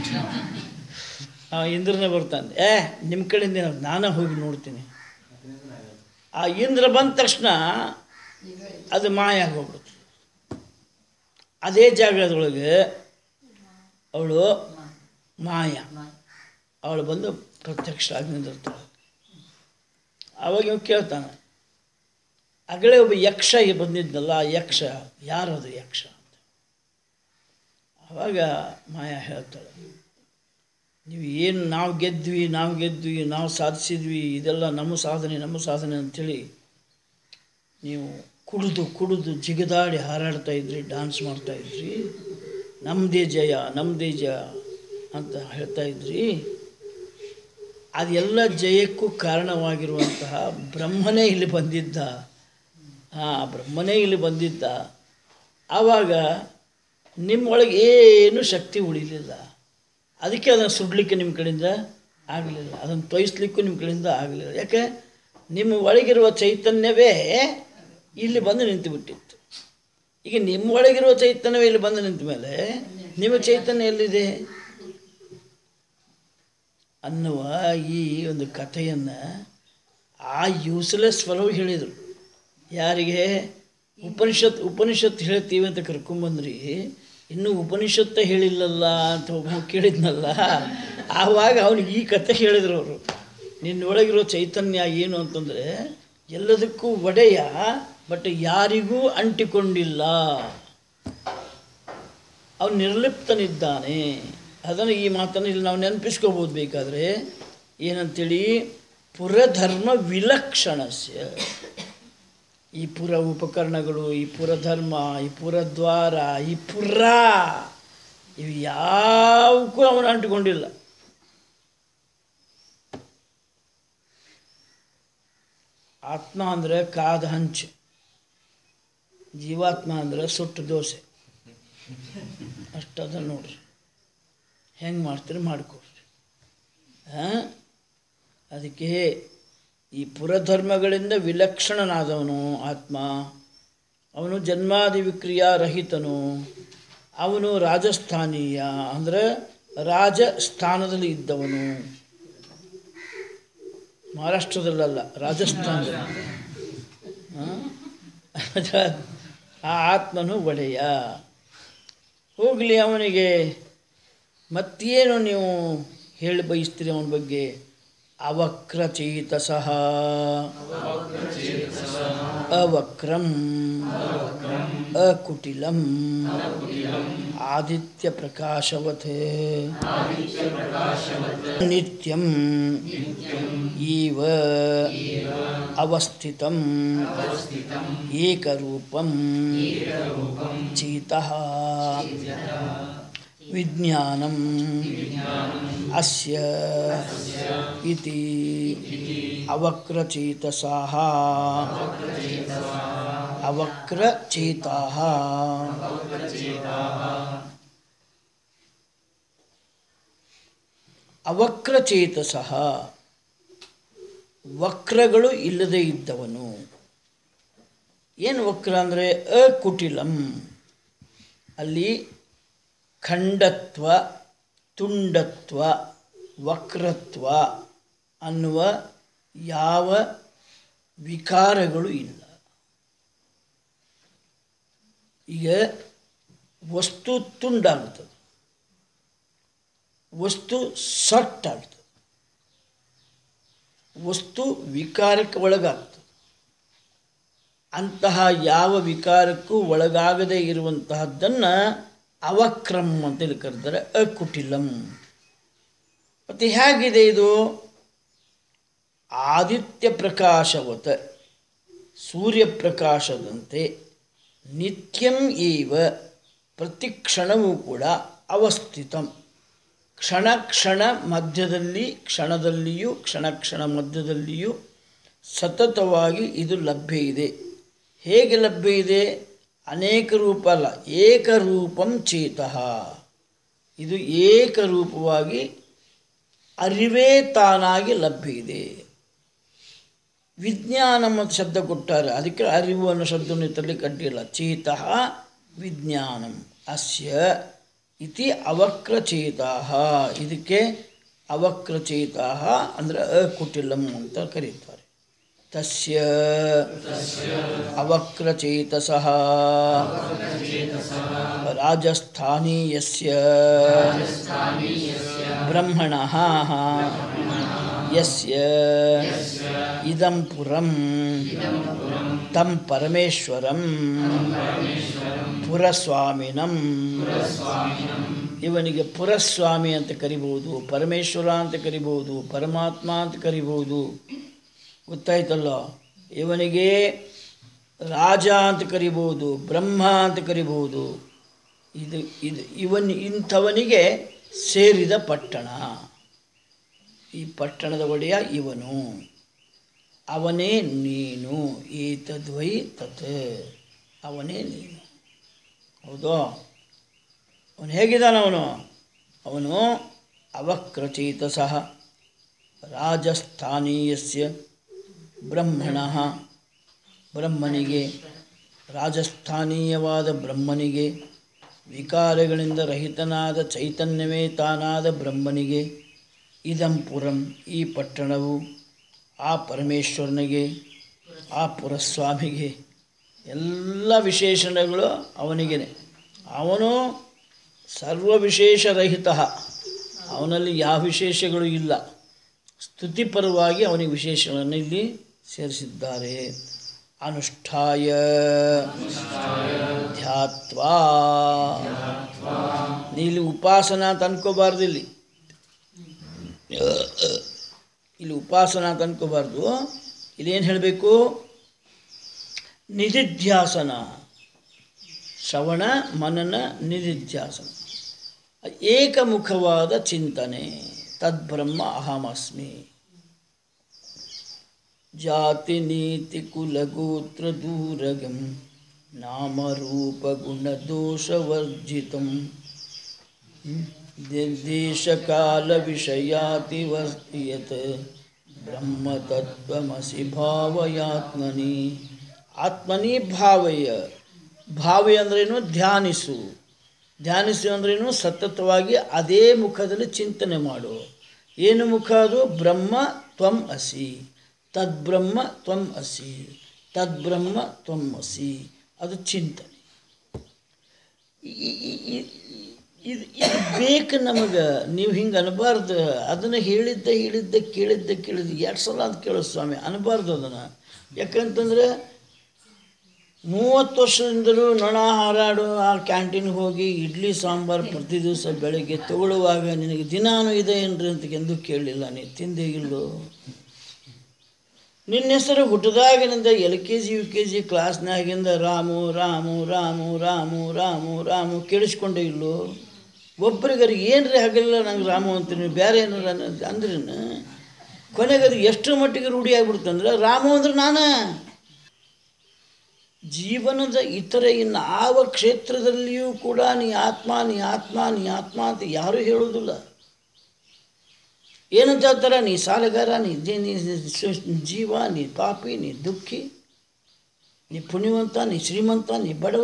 ಆ ಇಂದ್ರನೇ ಬರ್ತಾನೆ ಏ ನಿಮ್ಮ ಕಡೆಯಿಂದ ಏನಾದ್ರು ನಾನೇ ಹೋಗಿ ನೋಡ್ತೀನಿ ಆ ಇಂದ್ರ ಬಂದ ತಕ್ಷಣ ಅದು ಮಾಯ ಆಗೋಗ್ಬಿಡುತ್ತೆ ಅದೇ ಜಾಗದೊಳಗೆ ಅವಳು ಮಾಯ ಅವಳು ಬಂದು ಪ್ರತ್ಯಕ್ಷ ಆಗಿ ನಿಂದಿರ್ತಾಳೆ ಆವಾಗ ಇವ್ ಕೇಳ್ತಾನೆ ಅಗಳೇ ಒಬ್ಬ ಯಕ್ಷ ಬಂದಿದ್ನಲ್ಲ ಆ ಯಕ್ಷ ಯಾರದು ಯಕ್ಷ ಅಂತ ಆವಾಗ ಮಾಯ ಹೇಳ್ತಾಳೆ ನೀವು ಏನು ನಾವು ಗೆದ್ವಿ ನಾವು ಗೆದ್ವಿ ನಾವು ಸಾಧಿಸಿದ್ವಿ ಇದೆಲ್ಲ ನಮ್ಮ ಸಾಧನೆ ನಮ್ಮ ಸಾಧನೆ ಅಂಥೇಳಿ ನೀವು ಕುಡಿದು ಕುಡಿದು ಜಿಗಿದಾಡಿ ಹಾರಾಡ್ತಾ ಇದ್ರಿ ಡ್ಯಾನ್ಸ್ ಮಾಡ್ತಾ ಇದ್ರಿ ನಮ್ಮದೇ ಜಯ ನಮ್ಮದೇ ಜಯ ಅಂತ ಹೇಳ್ತಾ ಇದ್ರಿ ಅದೆಲ್ಲ ಜಯಕ್ಕೂ ಕಾರಣವಾಗಿರುವಂತಹ ಬ್ರಹ್ಮನೇ ಇಲ್ಲಿ ಬಂದಿದ್ದ ಹಾಂ ಬ್ರಹ್ಮನೇ ಇಲ್ಲಿ ಬಂದಿದ್ದ ಆವಾಗ ನಿಮ್ಮೊಳಗೆ ಏನು ಶಕ್ತಿ ಉಳಿಲಿಲ್ಲ ಅದಕ್ಕೆ ಅದನ್ನು ಸುಡಲಿಕ್ಕೆ ನಿಮ್ಮ ಕಡೆಯಿಂದ ಆಗಲಿಲ್ಲ ಅದನ್ನು ತೊಯಿಸ್ಲಿಕ್ಕೂ ನಿಮ್ಮ ಕಡೆಯಿಂದ ಆಗಲಿಲ್ಲ ಯಾಕೆ ನಿಮ್ಮ ಒಳಗಿರುವ ಚೈತನ್ಯವೇ ಇಲ್ಲಿ ಬಂದು ನಿಂತು ಬಿಟ್ಟಿತ್ತು ಈಗ ನಿಮ್ಮ ಒಳಗಿರುವ ಚೈತನ್ಯವೇ ಇಲ್ಲಿ ಬಂದು ನಿಂತ ಮೇಲೆ ನಿಮ್ಮ ಚೈತನ್ಯ ಎಲ್ಲಿದೆ ಅನ್ನುವ ಈ ಒಂದು ಕಥೆಯನ್ನು ಆ ಯೂಸ್ಲೆಸ್ ಫಲೋ ಹೇಳಿದರು ಯಾರಿಗೆ ಉಪನಿಷತ್ ಉಪನಿಷತ್ ಹೇಳ್ತೀವಿ ಅಂತ ಕರ್ಕೊಂಬಂದ್ರಿ ಇನ್ನೂ ಉಪನಿಷತ್ತ ಹೇಳಿಲ್ಲಲ್ಲ ಅಂತ ಒಬ್ಬ ಕೇಳಿದ್ನಲ್ಲ ಆವಾಗ ಅವನಿಗೆ ಈ ಕಥೆ ಹೇಳಿದ್ರು ಅವರು ನಿನ್ನೊಳಗಿರೋ ಚೈತನ್ಯ ಏನು ಅಂತಂದರೆ ಎಲ್ಲದಕ್ಕೂ ಒಡೆಯ ಬಟ್ ಯಾರಿಗೂ ಅಂಟಿಕೊಂಡಿಲ್ಲ ಅವನು ನಿರ್ಲಿಪ್ತನಿದ್ದಾನೆ ಅದನ್ನು ಈ ಮಾತನ್ನು ಇಲ್ಲಿ ನಾವು ನೆನಪಿಸ್ಕೋಬೋದು ಬೇಕಾದರೆ ಏನಂತೇಳಿ ಪುರಧರ್ಮ ವಿಲಕ್ಷಣಸ್ಯ ಈ ಪುರ ಉಪಕರಣಗಳು ಈ ಪುರಧರ್ಮ ಈ ಪುರದ್ವಾರ ಈ ಪುರ ಇವು ಯಾವಕ್ಕೂ ಅವನು ಅಂಟಿಕೊಂಡಿಲ್ಲ ಆತ್ಮ ಅಂದರೆ ಕಾದ ಹಂಚು ಜೀವಾತ್ಮ ಅಂದರೆ ಸುಟ್ಟು ದೋಸೆ ಅಷ್ಟದ ನೋಡ್ರಿ ಹೆಂಗೆ ಮಾಡ್ತೀರಿ ಮಾಡಿಕೊಡ್ರಿ ಹಾಂ ಅದಕ್ಕೆ ಈ ಪುರಧರ್ಮಗಳಿಂದ ವಿಲಕ್ಷಣನಾದವನು ಆತ್ಮ ಅವನು ಜನ್ಮಾದಿ ವಿಕ್ರಿಯಾ ರಹಿತನು ಅವನು ರಾಜಸ್ಥಾನೀಯ ಅಂದರೆ ರಾಜ ಸ್ಥಾನದಲ್ಲಿ ಇದ್ದವನು ಮಹಾರಾಷ್ಟ್ರದಲ್ಲಲ್ಲ ರಾಜಸ್ಥಾನದಲ್ಲಿ ಆ? ಆ ಆತ್ಮನು ಒಡೆಯ ಹೋಗಲಿ ಅವನಿಗೆ ಮತ್ತೇನು ನೀವು ಹೇಳಿ ಬಯಸ್ತೀರಿ ಅವನ ಬಗ್ಗೆ ಅವಕ್ರಚೇತಸಃ ಅವಕ್ರಂ ಅಕುಟಿಲಂ ಆದಿತ್ಯ ಪ್ರಕಾಶವತ್ ನಿತ್ಯಂ ಇವ ಅವಸ್ಥಿತಂ ಏಕರೂಪಂ ಚೇತಃ ವಿಜ್ಞಾನಂ ಅಸ್ಯ ಇತಿ ಅವಕ್ರಚೇತಸಾಃ ಅವಕ್ರಚೇತಾಃ ಅವಕ್ರಚೇತಸಃ ವಕ್ರಗಳು ಇಲ್ಲದೇ ಇದ್ದವನು ಏನು ವಕ್ರ ಅಂದರೆ ಅಕುಟಿಲಂ ಅಲ್ಲಿ ಖಂಡತ್ವ ತುಂಡತ್ವ ವಕ್ರತ್ವ ಅನ್ನುವ ಯಾವ ವಿಕಾರಗಳು ಇಲ್ಲ ಈಗ ವಸ್ತು ತುಂಡಾಗುತ್ತದೆ ವಸ್ತು ಸಟ್ಟಾಗ್ತದೆ ವಸ್ತು ವಿಕಾರಕ್ಕೆ ಒಳಗಾಗ್ತದೆ ಅಂತಹ ಯಾವ ವಿಕಾರಕ್ಕೂ ಒಳಗಾಗದೇ ಇರುವಂತಹದ್ದನ್ನು ಅವಕ್ರಮ್ ಅಂತೇಳಿ ಕರೀತಾರೆ ಅಕುಟಿಲಂ ಮತ್ತು ಹೇಗಿದೆ ಇದು ಆದಿತ್ಯ ಪ್ರಕಾಶವತ ಸೂರ್ಯಪ್ರಕಾಶದಂತೆ ನಿತ್ಯಂ ಏವ ಪ್ರತಿ ಕ್ಷಣವೂ ಕೂಡ ಅವಸ್ಥಿತಂ ಕ್ಷಣ ಕ್ಷಣ ಮಧ್ಯದಲ್ಲಿ ಕ್ಷಣದಲ್ಲಿಯೂ ಕ್ಷಣ ಕ್ಷಣ ಮಧ್ಯದಲ್ಲಿಯೂ ಸತತವಾಗಿ ಇದು ಲಭ್ಯ ಇದೆ ಹೇಗೆ ಲಭ್ಯ ಇದೆ ಅನೇಕ ರೂಪ ಅಲ್ಲ ಏಕರೂಪಂ ಚೇತಃ ಇದು ಏಕರೂಪವಾಗಿ ಅರಿವೇ ತಾನಾಗಿ ಲಭ್ಯ ಇದೆ ವಿಜ್ಞಾನ ಮತ್ತು ಶಬ್ದ ಕೊಟ್ಟಾರೆ ಅದಕ್ಕೆ ಅರಿವು ಅನ್ನೋ ಶಬ್ದವನ್ನು ತರಲಿಕ್ಕೆ ಅಡ್ಡಿಲ್ಲ ಚೇತಃ ವಿಜ್ಞಾನಂ ಅಸ್ಯ ಇತಿ ಅವಕ್ರಚೇತಾ ಇದಕ್ಕೆ ಅವಕ್ರಚೇತಾ ಅಂದರೆ ಅಕುಟಿಲಂ ಅಂತ ಕರೀತಾರೆ ತಸ್ಯ ಅವಕ್ರಚೇತಸಃ ರಾಜಸ್ಥಾನೀಯಸ್ಯ ಬ್ರಹ್ಮಣಃ ಯಸ್ಯ ಇದಂ ಪುರಂ ತಂ ಪರಮೇಶ್ವರಂ ಪುರಸ್ವಾಮಿನಂ ಇವನಿಗೆ ಪುರಸ್ವಾಮಿ ಅಂತ ಕರಿಬಹುದು ಪರಮೇಶ್ವರ ಅಂತ ಕರಿಬಹುದು ಪರಮಾತ್ಮ ಅಂತ ಕರಿಬಹುದು ಗೊತ್ತಾಯ್ತಲ್ಲ ಇವನಿಗೆ ರಾಜ ಅಂತ ಕರಿಬಹುದು ಬ್ರಹ್ಮ ಅಂತ ಕರಿಬಹುದು ಇದು ಇದು ಇವನ್ ಇಂಥವನಿಗೆ ಸೇರಿದ ಪಟ್ಟಣ ಈ ಪಟ್ಟಣದ ಒಡೆಯ ಇವನು ಅವನೇ ನೀನು ಏತದ್ವೈ ತತ್ ಅವನೇ ನೀನು ಹೌದೋ ಅವನು ಹೇಗಿದ್ದಾನೆ ಅವನು ಅವನು ಅವಕ್ರಚೇತಸಃ ರಾಜಸ್ಥಾನೀಯಸ್ಯ ಬ್ರಹ್ಮಣ ಬ್ರಹ್ಮನಿಗೆ ರಾಜಸ್ಥಾನೀಯವಾದ ಬ್ರಹ್ಮನಿಗೆ ವಿಕಾರಗಳಿಂದ ರಹಿತನಾದ ಚೈತನ್ಯವೇ ತಾನಾದ ಬ್ರಹ್ಮನಿಗೆ ಇದಂ ಪುರಂ ಈ ಪಟ್ಟಣವು ಆ ಪರಮೇಶ್ವರನಿಗೆ ಆ ಪುರಸ್ವಾಮಿಗೆ ಎಲ್ಲ ವಿಶೇಷಣಗಳು ಅವನಿಗೇನೆ ಅವನು ಸರ್ವ ವಿಶೇಷರಹಿತ ಅವನಲ್ಲಿ ಯಾವ ವಿಶೇಷಗಳು ಇಲ್ಲ ಸ್ತುತಿಪರವಾಗಿ ಅವನಿಗೆ ವಿಶೇಷಗಳನ್ನು ಇಲ್ಲಿ ಸೇರಿಸಿದ್ದಾರೆ ಅನುಷ್ಠಾಯ ಧ್ಯಾತ್ವಾ ನೀ ಇಲ್ಲಿ ಉಪಾಸನ ಅಂತ ಅನ್ಕೋಬಾರ್ದು ಇಲ್ಲಿ ಇಲ್ಲಿ ಉಪಾಸನ ಅಂತ ಅನ್ಕೋಬಾರ್ದು ಇಲ್ಲಿ ಏನು ಹೇಳಬೇಕು ನಿಧಿಧ್ಯಾಸನ ಶ್ರವಣ ಮನನ ನಿಧಿಧ್ಯಾಸನ ಏಕಮುಖವಾದ ಚಿಂತನೆ ತದ್ಬ್ರಹ್ಮ ಅಹಮಸ್ಮಿ ಜಾತಿ ನೀತಿ ಕುಲಗೋತ್ರ ದೂರಗಂ ನಾಮರೂಪ ಗುಣದೋಷವರ್ಜಿತಂ ದೇಶಕಾಲ ವಿಷಯಾತಿವರ್ತಿಯತ್ ಬ್ರಹ್ಮತತ್ವಮಸಿ ಭಾವಯಾತ್ಮನಿ ಆತ್ಮನಿ ಭಾವಯ ಭಾವಯ ಅಂದ್ರೇನು ಧ್ಯಾನಿಸು ಧ್ಯಾನಿಸು ಅಂದ್ರೇನು ಸತತವಾಗಿ ಅದೇ ಮುಖದಲ್ಲಿ ಚಿಂತನೆ ಮಾಡು ಏನು ಮುಖ ಅದು ಬ್ರಹ್ಮ ತ್ವಂ ಅಸಿ ತದ್ಬ್ರಹ್ಮ ತ್ವಂ ಅಸಿ ತದ್ಬ್ರಹ್ಮ ತ್ವಂ ಅಸಿ ಅದು ಚಿಂತನೆ ಈ- ಈ- ಈ- ಇದು ಇದು ಬೇಕು ನಮಗೆ ನೀವು ಹಿಂಗೆ ಅನ್ಬಾರ್ದು ಅದನ್ನು ಹೇಳಿದ್ದೆ ಹೇಳಿದ್ದೆ ಕೇಳಿದ್ದೆ ಕೇಳಿದ್ದೆ ಎರಡು ಸಲ ಅಂತ ಕೇಳೋ ಸ್ವಾಮಿ ಅನ್ಬಾರ್ದು ಅದನ್ನು ಯಾಕಂತಂದ್ರೆ ಮೂವತ್ತು ವರ್ಷದಿಂದಲೂ ನೊಣ ಹಾರಾಡು ಆ ಕ್ಯಾಂಟೀನ್ಗೆ ಹೋಗಿ ಇಡ್ಲಿ ಸಾಂಬಾರು ಪ್ರತಿ ದಿವಸ ಬೆಳಗ್ಗೆ ತಗೊಳ್ಳುವಾಗ ನಿನಗೆ ದಿನಾನು ಇದೆ ಏನ್ರಿ ಅಂತ ಎಂದು ಕೇಳಲಿಲ್ಲ ನೀ ತಿಂದೇ ಇಲ್ಲೋ ನಿನ್ನ ಹೆಸರು ಹುಟ್ಟಿದಾಗಿನಿಂದ L K G U K G ಕ್ಲಾಸ್ನಾಗಿಂದ ರಾಮು ರಾಮು ರಾಮು ರಾಮು ರಾಮು ರಾಮು ಕೇಳಿಸ್ಕೊಂಡೇ ಇಲ್ಲೋ ಒಬ್ಬರಿಗಾರು ಏನ್ರಿ ಹಗಲಿಲ್ಲ ನಂಗೆ ರಾಮು ಅಂತೀನಿ ಬೇರೆ ಏನಾರ ಅಂದ್ರೇನು ಕೊನೆಗೆ ಅದು ಎಷ್ಟು ಮಟ್ಟಿಗೆ ರೂಢಿ ಆಗ್ಬಿಡ್ತಂದ್ರೆ ರಾಮು ಅಂದ್ರೆ ನಾನು ಜೀವನದ ಇತರ ಇನ್ನಾವ ಕ್ಷೇತ್ರದಲ್ಲಿಯೂ ಕೂಡ ನೀ ಆತ್ಮ ನೀ ಆತ್ಮ ನೀ ಆತ್ಮ ಅಂತ ಯಾರೂ ಹೇಳೋದಿಲ್ಲ ಏನಂತ ಹೇಳ್ತಾರೆ ನೀ ಸಾಲಗಾರ ನೀ ಜೀ- ನೀ ಸು- ಜೀವ ನೀ ಪಾಪಿ ನೀ ದುಃಖಿ ನೀ ಪುಣ್ಯವಂತ ನೀ ಶ್ರೀಮಂತ ನೀ ಬಡವ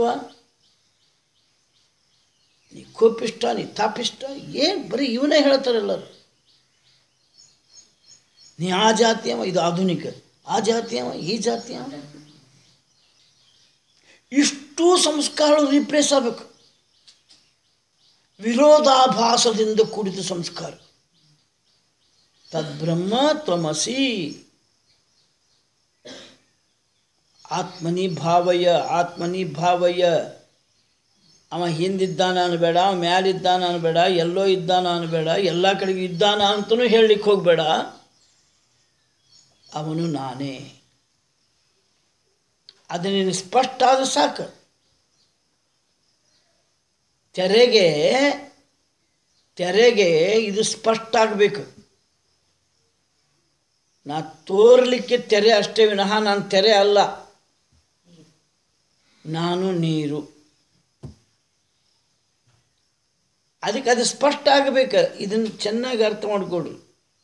ನೀ ಕೋಪಿಷ್ಟ ನೀ ತಾಪಿಷ್ಟ ಏನು ಬರೀ ಇವನೇ ಹೇಳ್ತಾರೆ ಎಲ್ಲರು ನೀ ಆ ಜಾತಿಯವ ಇದು ಆಧುನಿಕ ಆ ಜಾತಿಯವ ಈ ಜಾತಿಯವ ಇಷ್ಟು ಸಂಸ್ಕಾರಗಳು ರಿಪ್ಲೇಸ್ ಆಗಬೇಕು ವಿರೋಧಾಭಾಸದಿಂದ ಕೂಡಿದ ಸಂಸ್ಕಾರ ತದ್ಬ್ರಹ್ಮ ತ್ವಮಸಿ ಆತ್ಮನಿ ಭಾವಯ ಆತ್ಮನಿ ಭಾವಯ ಅವ ಹಿಂದಿದ್ದಾನ ಅನ್ಬೇಡ ಅವ ಮ್ಯಾಲಿದ್ದಾನ ಅನ್ಬೇಡ ಎಲ್ಲೋ ಇದ್ದಾನ ಅನ್ಬೇಡ ಎಲ್ಲ ಕಡೆಗೂ ಇದ್ದಾನ ಅಂತಲೂ ಹೇಳಲಿಕ್ಕೆ ಹೋಗಬೇಡ ಅವನು ನಾನೇ ಅದು ನೀನು ಸ್ಪಷ್ಟ ಆದ್ರೆ ಸಾಕು ತೆರೆಗೆ ತೆರೆಗೆ ಇದು ಸ್ಪಷ್ಟ ಆಗಬೇಕು ನಾ ತೋರಲಿಕ್ಕೆ ತೆರೆ ಅಷ್ಟೇ ವಿನಃ ನಾನು ತೆರೆ ಅಲ್ಲ ನಾನು ನೀರು ಅದಕ್ಕೆ ಅದು ಸ್ಪಷ್ಟ ಆಗಬೇಕು ಇದನ್ನು ಚೆನ್ನಾಗಿ ಅರ್ಥ ಮಾಡಿಕೊಡ್ರಿ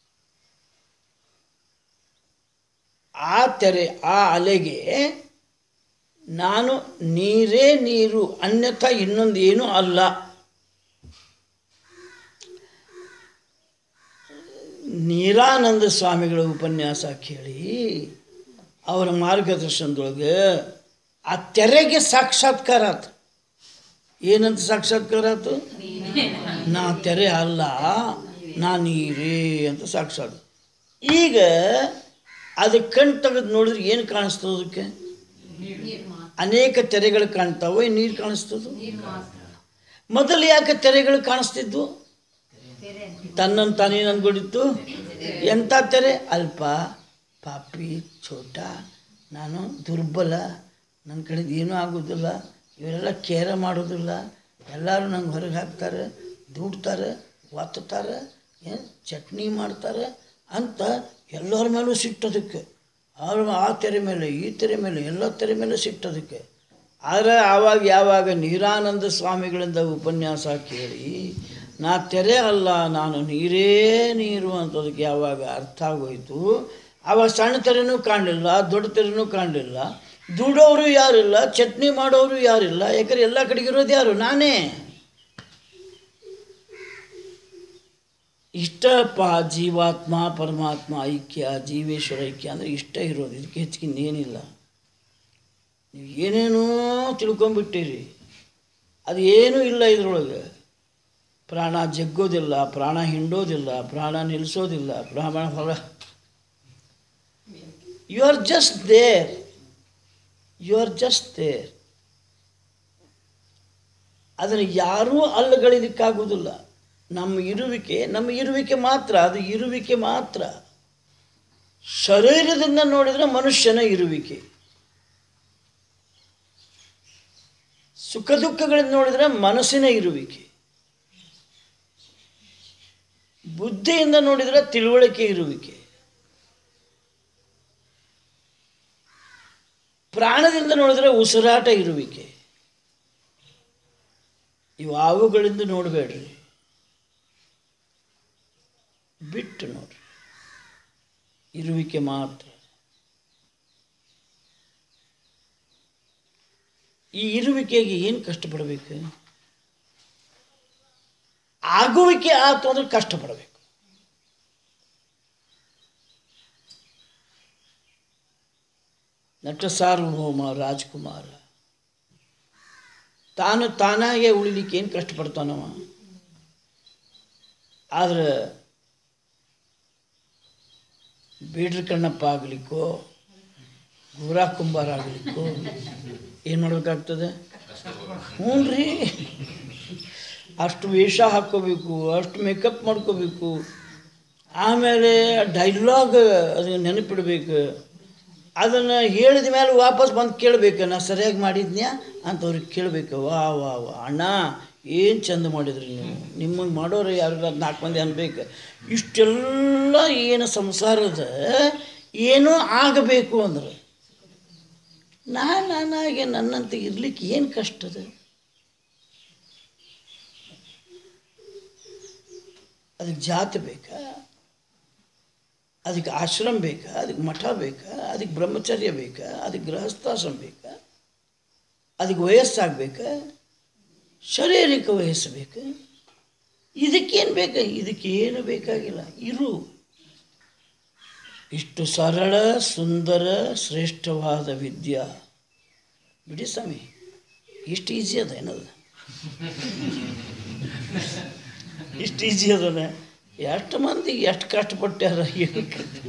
ಆ ತೆರೆ ಆ ಅಲೆಗೆ ನಾನು ನೀರೇ ನೀರು ಅನ್ಯಥ ಇನ್ನೊಂದು ಏನೂ ಅಲ್ಲ ನೀರಾನಂದ ಸ್ವಾಮಿಗಳ ಉಪನ್ಯಾಸ ಕೇಳಿ ಅವರ ಮಾರ್ಗದರ್ಶನದೊಳಗೆ ಆ ತೆರೆಗೆ ಸಾಕ್ಷಾತ್ಕಾರ ಆತು ಏನಂತ ಸಾಕ್ಷಾತ್ಕಾರ ಆತು ನಾ ತೆರೆ ಅಲ್ಲ ನಾ ನೀರೇ ಅಂತ ಸಾಕ್ಷಾತ್ ಈಗ ಅದಕ್ಕೆ ಕಣ್ ತೆಗೆದು ನೋಡಿದ್ರೆ ಏನು ಕಾಣಿಸ್ತದೆ ಅದಕ್ಕೆ ಅನೇಕ ತೆರೆಗಳು ಕಾಣ್ತಾವೆ ನೀರು ಕಾಣಿಸ್ತದ ಮೊದಲು ಯಾಕೆ ತೆರೆಗಳು ಕಾಣಿಸ್ತಿದ್ವು ತನ್ನನ್ನು ತಾನೇ ಅನ್ಕೊಂಡಿತ್ತು ಎಂಥ ತೆರೆ ಅಲ್ಪ ಪಾಪಿ ಛೋಟ ನಾನು ದುರ್ಬಲ ನನ್ನ ಕಡೆದು ಏನೂ ಆಗೋದಿಲ್ಲ ಇವರೆಲ್ಲ ಕೇರ ಮಾಡೋದಿಲ್ಲ ಎಲ್ಲರೂ ನಂಗೆ ಹೊರಗೆ ಹಾಕ್ತಾರೆ ದುಡ್ತಾರೆ ಒತ್ತುತ್ತಾರೆ ಏನು ಚಟ್ನಿ ಮಾಡ್ತಾರೆ ಅಂತ ಎಲ್ಲರ ಮೇಲೂ ಸಿಟ್ಟದಕ್ಕೆ ಅವ್ರ ಆ ತೆರೆ ಮೇಲೆ ಈ ತೆರೆ ಮೇಲೆ ಎಲ್ಲ ತೆರೆ ಮೇಲೆ ಸಿಟ್ಟದಕ್ಕೆ ಆದರೆ ಆವಾಗ ಯಾವಾಗ ನೀರಾನಂದ ಸ್ವಾಮಿಗಳಿಂದ ಉಪನ್ಯಾಸ ಕೇಳಿ ನಾ ತೆರೆ ಅಲ್ಲ ನಾನು ನೀರೇ ನೀರು ಅಂತದಕ್ಕೆ ಯಾವಾಗ ಅರ್ಥ ಆಗೋಯ್ತು ಆವಾಗ ಸಣ್ಣ ತೆರೆನೂ ಕಾಣಲಿಲ್ಲ ದೊಡ್ಡ ತೆರೆನೂ ಕಾಣಲಿಲ್ಲ ದುಡೋರು ಯಾರಿಲ್ಲ ಚಟ್ನಿ ಮಾಡೋರು ಯಾರಿಲ್ಲ ಯಾಕಂದ್ರೆ ಎಲ್ಲ ಕಡೆಗಿರೋದು ಯಾರು ನಾನೇ ಇಷ್ಟಪ್ಪ ಜೀವಾತ್ಮ ಪರಮಾತ್ಮ ಐಕ್ಯ ಜೀವೇಶ್ವರ ಐಕ್ಯ ಅಂದರೆ ಇಷ್ಟ ಇರೋದು ಇದಕ್ಕೆ ಹೆಚ್ಚಿಗೆ ಇನ್ನೇನಿಲ್ಲ ನೀವು ಏನೇನೋ ತಿಳ್ಕೊಂಬಿಟ್ಟಿರಿ ಅದು ಏನೂ ಇಲ್ಲ ಇದ್ರೊಳಗೆ ಪ್ರಾಣ ಜಗ್ಗೋದಿಲ್ಲ ಪ್ರಾಣ ಹಿಂಡೋದಿಲ್ಲ ಪ್ರಾಣ ನಿಲ್ಲಿಸೋದಿಲ್ಲ ಪ್ರಾಣ ಹೊರ you are just there you are just there ಅದನ್ನು ಯಾರೂ ಅಲ್ಲಗಳಿಲಿಕ್ಕಾಗುವುದಿಲ್ಲ ನಮ್ಮ ಇರುವಿಕೆ ನಮ್ಮ ಇರುವಿಕೆ ಮಾತ್ರ ಅದು ಇರುವಿಕೆ ಮಾತ್ರ ಶರೀರದಿಂದ ನೋಡಿದರೆ ಮನುಷ್ಯನ ಇರುವಿಕೆ ಸುಖ ದುಃಖಗಳಿಂದ ನೋಡಿದರೆ ಮನಸ್ಸಿನ ಇರುವಿಕೆ ಬುದ್ಧಿಯಿಂದ ನೋಡಿದರೆ ತಿಳುವಳಿಕೆ ಇರುವಿಕೆ ಪ್ರಾಣದಿಂದ ನೋಡಿದರೆ ಉಸಿರಾಟ ಇರುವಿಕೆ ಇವಾವುಗಳಿಂದ ನೋಡಬೇಡ್ರಿ ಬಿಟ್ಟು ನೋಡ್ರಿ ಇರುವಿಕೆ ಮಾತ್ರ ಈ ಇರುವಿಕೆಗೆ ಏನು ಕಷ್ಟಪಡಬೇಕು ಆಗುವಿಕೆ ಆತು ಅಂದ್ರೆ ಕಷ್ಟಪಡಬೇಕು ನಟ ಸಾರ್ವಭೌಮ ರಾಜ್ಕುಮಾರ ತಾನು ತಾನಾಗೆ ಉಳಿಲಿಕ್ಕೆ ಏನು ಕಷ್ಟಪಡ್ತಾನವ ಆದ್ರೆ ಬೇಡ್ರ ಕಣ್ಣಪ್ಪ ಆಗಲಿಕ್ಕೋ ಗೋರಾ ಕುಂಬಾರ ಆಗಲಿಕ್ಕೋ ಏನು ಮಾಡ್ಬೇಕಾಗ್ತದೆ ಹ್ಞೂ ರೀ ಅಷ್ಟು ವೇಷ ಹಾಕ್ಕೋಬೇಕು ಅಷ್ಟು ಮೇಕಪ್ ಮಾಡ್ಕೋಬೇಕು ಆಮೇಲೆ ಡೈಲಾಗ್ ಅದನ್ನು ನೆನಪಿಡ್ಬೇಕು ಅದನ್ನು ಹೇಳಿದ ಮೇಲೆ ವಾಪಸ್ ಬಂದು ಕೇಳಬೇಕು ನಾ ಸರಿಯಾಗಿ ಮಾಡಿದ್ನ್ಯಾ ಅಂತ ಅವ್ರಿಗೆ ಕೇಳಬೇಕು ವಾ ವಾ ವಾ ಅಣ್ಣ ಏನು ಚಂದ ಮಾಡಿದ್ರಿ ನೀವು ನಿಮಗೆ ಮಾಡೋರು ಯಾರು ನಾಲ್ಕು ಮಂದಿ ಅನ್ಬೇಕು ಇಷ್ಟೆಲ್ಲ ಏನು ಸಂಸಾರದ ಏನೋ ಆಗಬೇಕು ಅಂದ್ರೆ ನಾ ನಾನಾಗೆ ನನ್ನಂತೆ ಇರ್ಲಿಕ್ಕೆ ಏನು ಕಷ್ಟದ ಅದಕ್ಕೆ ಜಾತಿ ಬೇಕಾ ಅದಕ್ಕೆ ಆಶ್ರಮ ಬೇಕಾ ಅದಕ್ಕೆ ಮಠ ಬೇಕಾ ಅದಕ್ಕೆ ಬ್ರಹ್ಮಚರ್ಯ ಬೇಕಾ ಅದಕ್ಕೆ ಗೃಹಸ್ಥಾಶ್ರಮ ಬೇಕಾ ಅದಕ್ಕೆ ವಯಸ್ಸಾಗಬೇಕಾ ಶಾರೀರಿಕ ವಯಸ್ಸು ಬೇಕಾ ಇದಕ್ಕೇನು ಬೇಕಾ ಇದಕ್ಕೇನು ಬೇಕಾಗಿಲ್ಲ ಇರು ಇಷ್ಟು ಸರಳ ಸುಂದರ ಶ್ರೇಷ್ಠವಾದ ವಿದ್ಯಾ ಬಿಡಿ ಸ್ವಾಮಿ ಇಷ್ಟು ಈಸಿ ಅದ ಏನದ ಇಷ್ಟು ಈಸಿ ಅದನ ಎಷ್ಟು ಮಂದಿ ಎಷ್ಟು ಕಷ್ಟಪಟ್ಟ್ಯಾರ ಏನು ಕಥೆ?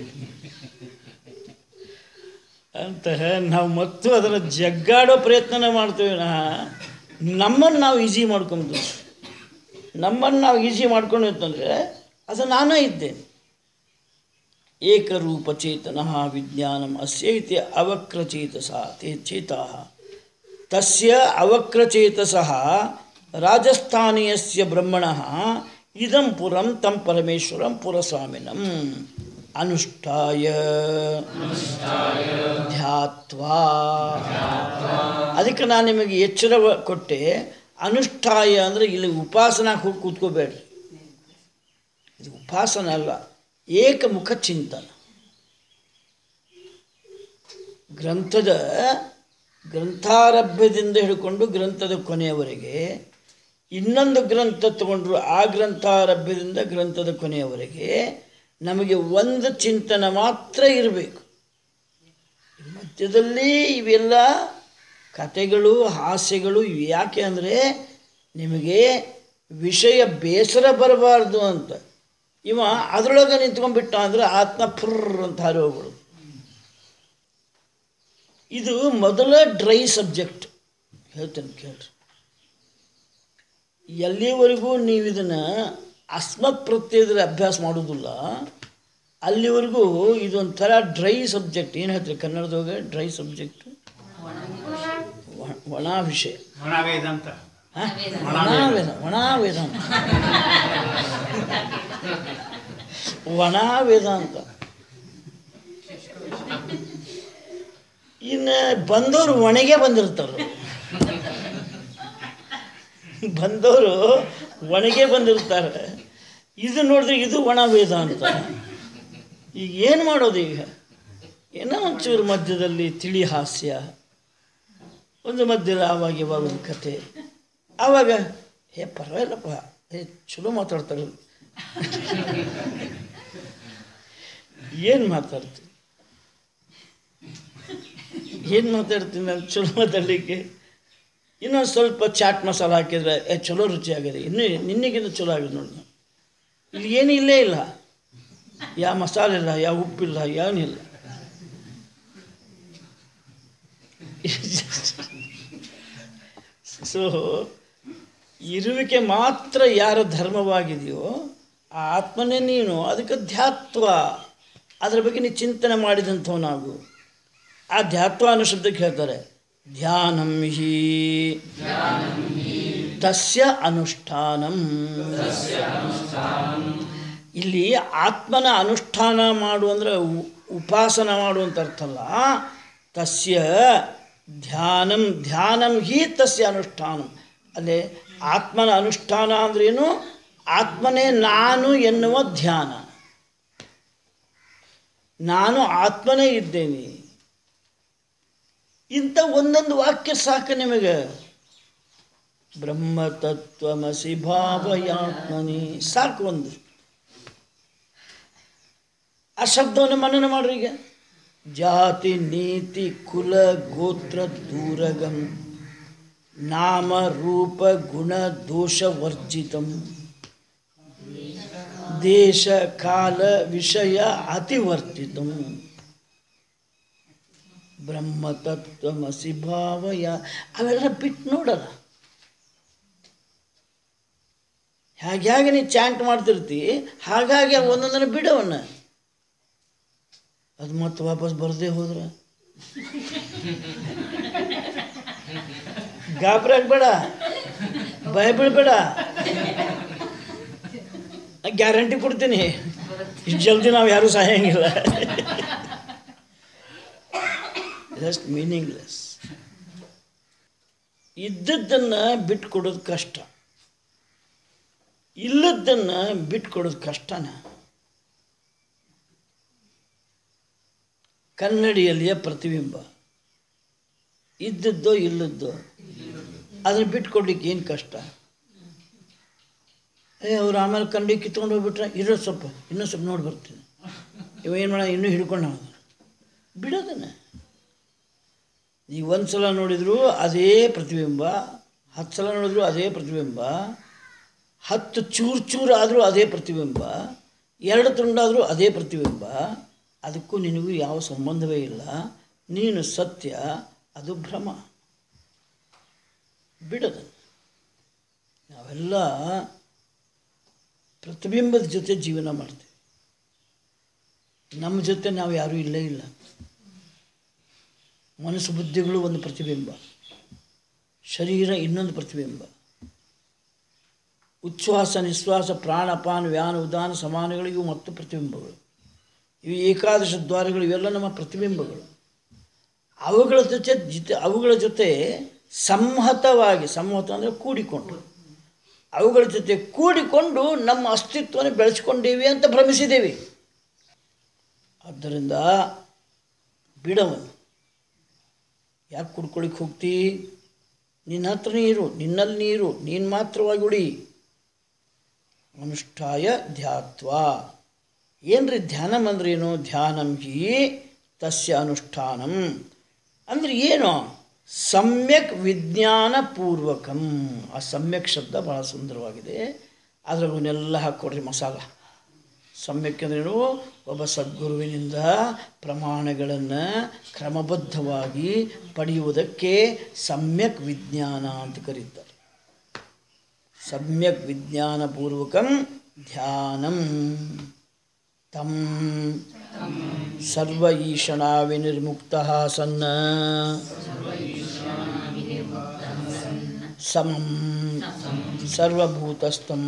ಅಂತ ನಾವು ಮತ್ತು ಅದರ ಜಗ್ಗಾಡೋ ಪ್ರಯತ್ನ ಮಾಡ್ತೇವೆ ನಾ ನಮ್ಮನ್ನು ನಾವು ಈಸಿ ಮಾಡ್ಕೊಂಡು ನಮ್ಮನ್ನು ನಾವು ಈಸಿ ಮಾಡ್ಕೊಂಡು ಅಂತಂದರೆ ಅದು ನಾನೇ ಇದ್ದೇನೆ ಏಕರೂಪಚೇತನ ವಿಜ್ಞಾನಂ ಅಸ್ಯೈತಿ ಅವಕ್ರಚೇತಸ ತೇ ಚೇತಾ ತಸ್ಯ ಅವಕ್ರಚೇತಸಃ ರಾಜಸ್ಥಾನೀಯಸ್ಯ ಬ್ರಹ್ಮಣಃ ಇದಂ ಪುರಂ ತಂ ಪರಮೇಶ್ವರಂ ಪುರಸ್ವಾಮಿನಂ ಅನುಷ್ಠಾಯ ಧ್ಯಾತ್ವಾ ಅದಕ್ಕೆ ನಾನು ನಿಮಗೆ ಎಚ್ಚರ ಕೊಟ್ಟೆ ಅನುಷ್ಠಾಯ ಅಂದರೆ ಇಲ್ಲಿ ಉಪಾಸನಾಕ್ಕೆ ಹೋಗಿ ಕೂತ್ಕೋಬೇಡ್ರಿ ಇದು ಉಪಾಸನ ಅಲ್ಲ ಏಕಮುಖ ಚಿಂತನ ಗ್ರಂಥದ ಗ್ರಂಥಾರಭ್ಯದಿಂದ ಹಿಡ್ಕೊಂಡು ಗ್ರಂಥದ ಕೊನೆಯವರೆಗೆ ಇನ್ನೊಂದು ಗ್ರಂಥ ತಗೊಂಡ್ರು ಆ ಗ್ರಂಥಾರಭ್ಯದಿಂದ ಗ್ರಂಥದ ಕೊನೆಯವರೆಗೆ ನಮಗೆ ಒಂದು ಚಿಂತನೆ ಮಾತ್ರ ಇರಬೇಕು ಮಧ್ಯದಲ್ಲಿ ಇವೆಲ್ಲ ಕಥೆಗಳು ಹಾಸ್ಯಗಳು ಇವು ಯಾಕೆ ಅಂದರೆ ನಿಮಗೆ ವಿಷಯ ಬೇಸರ ಬರಬಾರ್ದು ಅಂತ ಇವ ಅದರೊಳಗೆ ನಿಂತ್ಕೊಂಡ್ಬಿಟ್ಟ ಅಂದರೆ ಆತ್ಮ ಫುರ್ ಅಂತ ಹಾರಿ ಹೋಗ್ಬಿಡೋದು ಇದು ಮೊದಲ ಡ್ರೈ ಸಬ್ಜೆಕ್ಟ್ ಹೇಳ್ತೇನೆ ಕೇಳ್ರಿ ಎಲ್ಲಿವರೆಗೂ ನೀವು ಇದನ್ನು ಅಸ್ಮತ್ ಪ್ರತ್ಯಯದಲ್ಲಿ ಅಭ್ಯಾಸ ಮಾಡೋದಿಲ್ಲ ಅಲ್ಲಿವರೆಗೂ ಇದೊಂಥರ ಡ್ರೈ ಸಬ್ಜೆಕ್ಟ್ ಏನು ಹೇಳ್ತೀರಿ ಕನ್ನಡದಾಗ ಡ್ರೈ ಸಬ್ಜೆಕ್ಟ್ ಒಣ ವಿಷಯ ಒಣವೇದಂತ ಹ? ಒಣ ವೇದ ಒಣ ವೇದಾಂತ ಒಣ ವೇದಾಂತ ಇನ್ನು ಬಂದವರು ಒಣಗೆ ಬಂದಿರ್ತಾರೆ ಬಂದವರು ಒಣಗೆ ಬಂದಿರ್ತಾರೆ ಇದು ನೋಡಿದ್ರೆ ಇದು ಒಣ ವೇದ ಅಂತ ಈಗ ಏನು ಮಾಡೋದು ಈಗ ಏನೋ ಒಂಚೂರು ಮಧ್ಯದಲ್ಲಿ ತಿಳಿ ಹಾಸ್ಯ ಒಂದು ಮಧ್ಯದಲ್ಲಿ ಆವಾಗ ಇವಾಗ ಒಂದು ಕತೆ ಆವಾಗ ಏ ಪರವಾಗಿಲ್ಲಪ್ಪ ಏ ಚಲೋ ಮಾತಾಡ್ತಾರೆ ಏನು ಮಾತಾಡ್ತೀನಿ ಏನು ಮಾತಾಡ್ತೀನಿ ನಾನು ಚಲೋ ಮಾತಾಡಲಿಕ್ಕೆ ಇನ್ನೊಂದು ಸ್ವಲ್ಪ ಚಾಟ್ ಮಸಾಲ ಹಾಕಿದರೆ ಏ ಚಲೋ ರುಚಿ ಆಗಿದೆ ಇನ್ನೂ ನಿನ್ನೆಗಿಂತ ಚಲೋ ಆಗಿದೆ ನೋಡಿ ಇಲ್ಲಿ ಏನೂ ಇಲ್ಲೇ ಇಲ್ಲ ಯಾವ ಮಸಾಲೆ ಇಲ್ಲ ಯಾವ ಉಪ್ಪಿಲ್ಲ ಏನಿಲ್ಲ ಸೊ ಇರುವಿಕೆ ಮಾತ್ರ ಯಾರ ಧರ್ಮವಾಗಿದೆಯೋ ಆ ಆತ್ಮನೇ ನೀನು ಅದಕ್ಕೆ ಧ್ಯಾತ್ವ ಅದರ ಬಗ್ಗೆ ನೀ ಚಿಂತನೆ ಮಾಡಿದಂಥವನಾಗು ಆ ಧ್ಯಾತ್ವ ಅನ್ನೋ ಶಬ್ದಕ್ಕೆ ಹೇಳ್ತಾರೆ ಧ್ಯಾನಂ ಹಿ ತಸ್ಯ ಅನುಷ್ಠಾನಂ ಇಲ್ಲಿ ಆತ್ಮನ ಅನುಷ್ಠಾನ ಮಾಡು ಅಂದರೆ ಉ- ಉಪಾಸನ ಮಾಡು ಅಂತ ಅರ್ಥ ಅಲ್ಲ ತಸ್ಯ ಧ್ಯಾನಂ ಧ್ಯಾನಂ ಹಿ ತಸ್ಯ ಅನುಷ್ಠಾನಂ ಅಲ್ಲೇ ಆತ್ಮನ ಅನುಷ್ಠಾನ ಅಂದ್ರೇನು ಆತ್ಮನೇ ನಾನು ಎನ್ನುವ ಧ್ಯಾನ ನಾನು ಆತ್ಮನೇ ಇದ್ದೇನೆ ಇಂಥ ಒಂದೊಂದು ವಾಕ್ಯ ಸಾಕು ನಿಮಗೆ ಬ್ರಹ್ಮತತ್ವಮಸಿ ಭಾವಯಾತ್ಮನಿ ಸಾಕು ಒಂದು ಆ ಶಬ್ದವನ್ನು ಮನನ ಮಾಡ್ರಿ ಈಗ ಜಾತಿ ನೀತಿ ಕುಲ ಗೋತ್ರ ದೂರಗಂ ನಾಮ ರೂಪ ಗುಣ ದೋಷ ವರ್ಜಿತಂ ದೇಶ ಕಾಲ ವಿಷಯ ಅತಿವರ್ತಿತಂ ಬ್ರಹ್ಮತತ್ವಮಸಿ ಭಾವಯ ಅವೆಲ್ಲ ಬಿಟ್ಟು ನೋಡಲ್ಲ ಹಾಗೆ ಹಾಗೆ ನೀ ಚಾಂಟ್ ಮಾಡ್ತಿರ್ತಿ ಹಾಗಾಗಿ ಒಂದೊಂದನ್ನು ಬಿಡವನ್ನ ಅದು ಮತ್ತೆ ವಾಪಸ್ ಬರದೇ ಹೋದ್ರೆ ಗಾಬರಾಗಬೇಡ ಭಯ ಬೀಳ್ಬೇಡ ಗ್ಯಾರಂಟಿ ಕೊಡ್ತೀನಿ ಇಷ್ಟು ಜಲ್ದಿ ನಾವು ಯಾರೂ ಸಾಯಂಗಿಲ್ಲ ಜಸ್ಟ್ ಮೀನಿಂಗ್ಲೆಸ್ ಇದ್ದದ್ದನ್ನು ಬಿಟ್ಕೊಡೋದು ಕಷ್ಟ ಇಲ್ಲದ್ದನ್ನು ಬಿಟ್ಕೊಡೋದು ಕಷ್ಟನ ಕನ್ನಡಿಯಲ್ಲಿಯ ಪ್ರತಿಬಿಂಬ ಇದ್ದದ್ದೋ ಇಲ್ಲದ್ದೋ ಅದನ್ನು ಬಿಟ್ಕೊಡ್ಲಿಕ್ಕೆ ಏನು ಕಷ್ಟ ಏ ಅವ್ರು ಆಮೇಲೆ ಕನ್ನಡಿ ಕಿತ್ಕೊಂಡು ಹೋಗ್ಬಿಟ್ರೆ ಇರೋ ಸ್ವಲ್ಪ ಇನ್ನೂ ಸ್ವಲ್ಪ ನೋಡಿ ಬರ್ತೀನಿ ಇವ ಏನು ಮಾಡ ಇನ್ನೂ ಹಿಡ್ಕೊಂಡು ಹೋದ ಬಿಡೋದನ್ನ ಈಗ ಒಂದು ಸಲ ನೋಡಿದ್ರು ಅದೇ ಪ್ರತಿಬಿಂಬ ಹತ್ತು ಸಲ ನೋಡಿದ್ರು ಅದೇ ಪ್ರತಿಬಿಂಬ ಹತ್ತು ಚೂರು ಚೂರು ಆದರೂ ಅದೇ ಪ್ರತಿಬಿಂಬ ಎರಡು ತುಂಡಾದರೂ ಅದೇ ಪ್ರತಿಬಿಂಬ ಅದಕ್ಕೂ ನಿನಗೂ ಯಾವ ಸಂಬಂಧವೇ ಇಲ್ಲ ನೀನು ಸತ್ಯ ಅದು ಭ್ರಮ ಬಿಡೋದು ನಾವೆಲ್ಲ ಪ್ರತಿಬಿಂಬದ ಜೊತೆ ಜೀವನ ಮಾಡ್ತೀವಿ ನಮ್ಮ ಜೊತೆ ನಾವು ಯಾರೂ ಇಲ್ಲೇ ಇಲ್ಲ ಮನಸ್ಸು ಬುದ್ಧಿಗಳು ಒಂದು ಪ್ರತಿಬಿಂಬ ಶರೀರ ಇನ್ನೊಂದು ಪ್ರತಿಬಿಂಬ ಉಚ್ಛ್ವಾಸ ನಿಶ್ವಾಸ ಪ್ರಾಣಪಾನ ವ್ಯಾನ ಉದಾನ ಸಮಾನಗಳಿಗೂ ಮತ್ತು ಪ್ರತಿಬಿಂಬಗಳು ಇವು ಏಕಾದಶ ದ್ವಾರಗಳು ಇವೆಲ್ಲ ನಮ್ಮ ಪ್ರತಿಬಿಂಬಗಳು ಅವುಗಳ ಜೊತೆ ಜೊತೆ ಅವುಗಳ ಜೊತೆ ಸಂಹತವಾಗಿ ಸಂಹತ ಅಂದರೆ ಕೂಡಿಕೊಂಡು ಅವುಗಳ ಜೊತೆ ಕೂಡಿಕೊಂಡು ನಮ್ಮ ಅಸ್ತಿತ್ವವನ್ನು ಬೆಳೆಸ್ಕೊಂಡೇವಿ ಅಂತ ಭ್ರಮಿಸಿದ್ದೇವೆ ಆದ್ದರಿಂದ ಬಿಡವನು ಯಾಕೆ ಕುಡ್ಕೊಳಿಕ್ಕೆ ಹೋಗ್ತಿ ನಿನ್ನ ಹತ್ರ ನೀರು ನಿನ್ನಲ್ಲಿ ನೀರು ನೀನು ಮಾತ್ರವಾಗಿ ಉಳಿ ಅನುಷ್ಠಾಯ ಧ್ಯಾತ್ವ ಏನ್ರಿ ಧ್ಯಾನಂ ಅಂದ್ರೆ ಏನು ಧ್ಯಾನಂ ಹಿ ತಸ್ಯ ಅನುಷ್ಠಾನಂ ಅಂದ್ರೆ ಏನು ಸಮ್ಯಕ್ ವಿಜ್ಞಾನ ಪೂರ್ವಕಂ ಆ ಸಮ್ಯಕ್ ಶಬ್ದ ಬಹಳ ಸುಂದರವಾಗಿದೆ ಅದರವನ್ನೆಲ್ಲ ಹಾಕ್ಕೊಡ್ರಿ ಮಸಾಲ ಸಮ್ಯಕ್ ಅಂದ್ರೇನು ಒಬ್ಬ ಸದ್ಗುರುವಿನಿಂದ ಪ್ರಮಾಣಗಳನ್ನು ಕ್ರಮಬದ್ಧವಾಗಿ ಪಡೆಯುವುದಕ್ಕೆ ಸಮ್ಯಕ್ ವಿಜ್ಞಾನ ಅಂತ ಕರೀತಾರೆ ಸಮ್ಯಕ್ ವಿಜ್ಞಾನಪೂರ್ವಕಂ ಧ್ಯಾನಂ ತಂ ಸರ್ವ ಈಶಣಾ ವಿನಿರ್ಮುಕ್ತ ಸನ್ನ ಸಮಂ ಸರ್ವಭೂತಸ್ಥಂ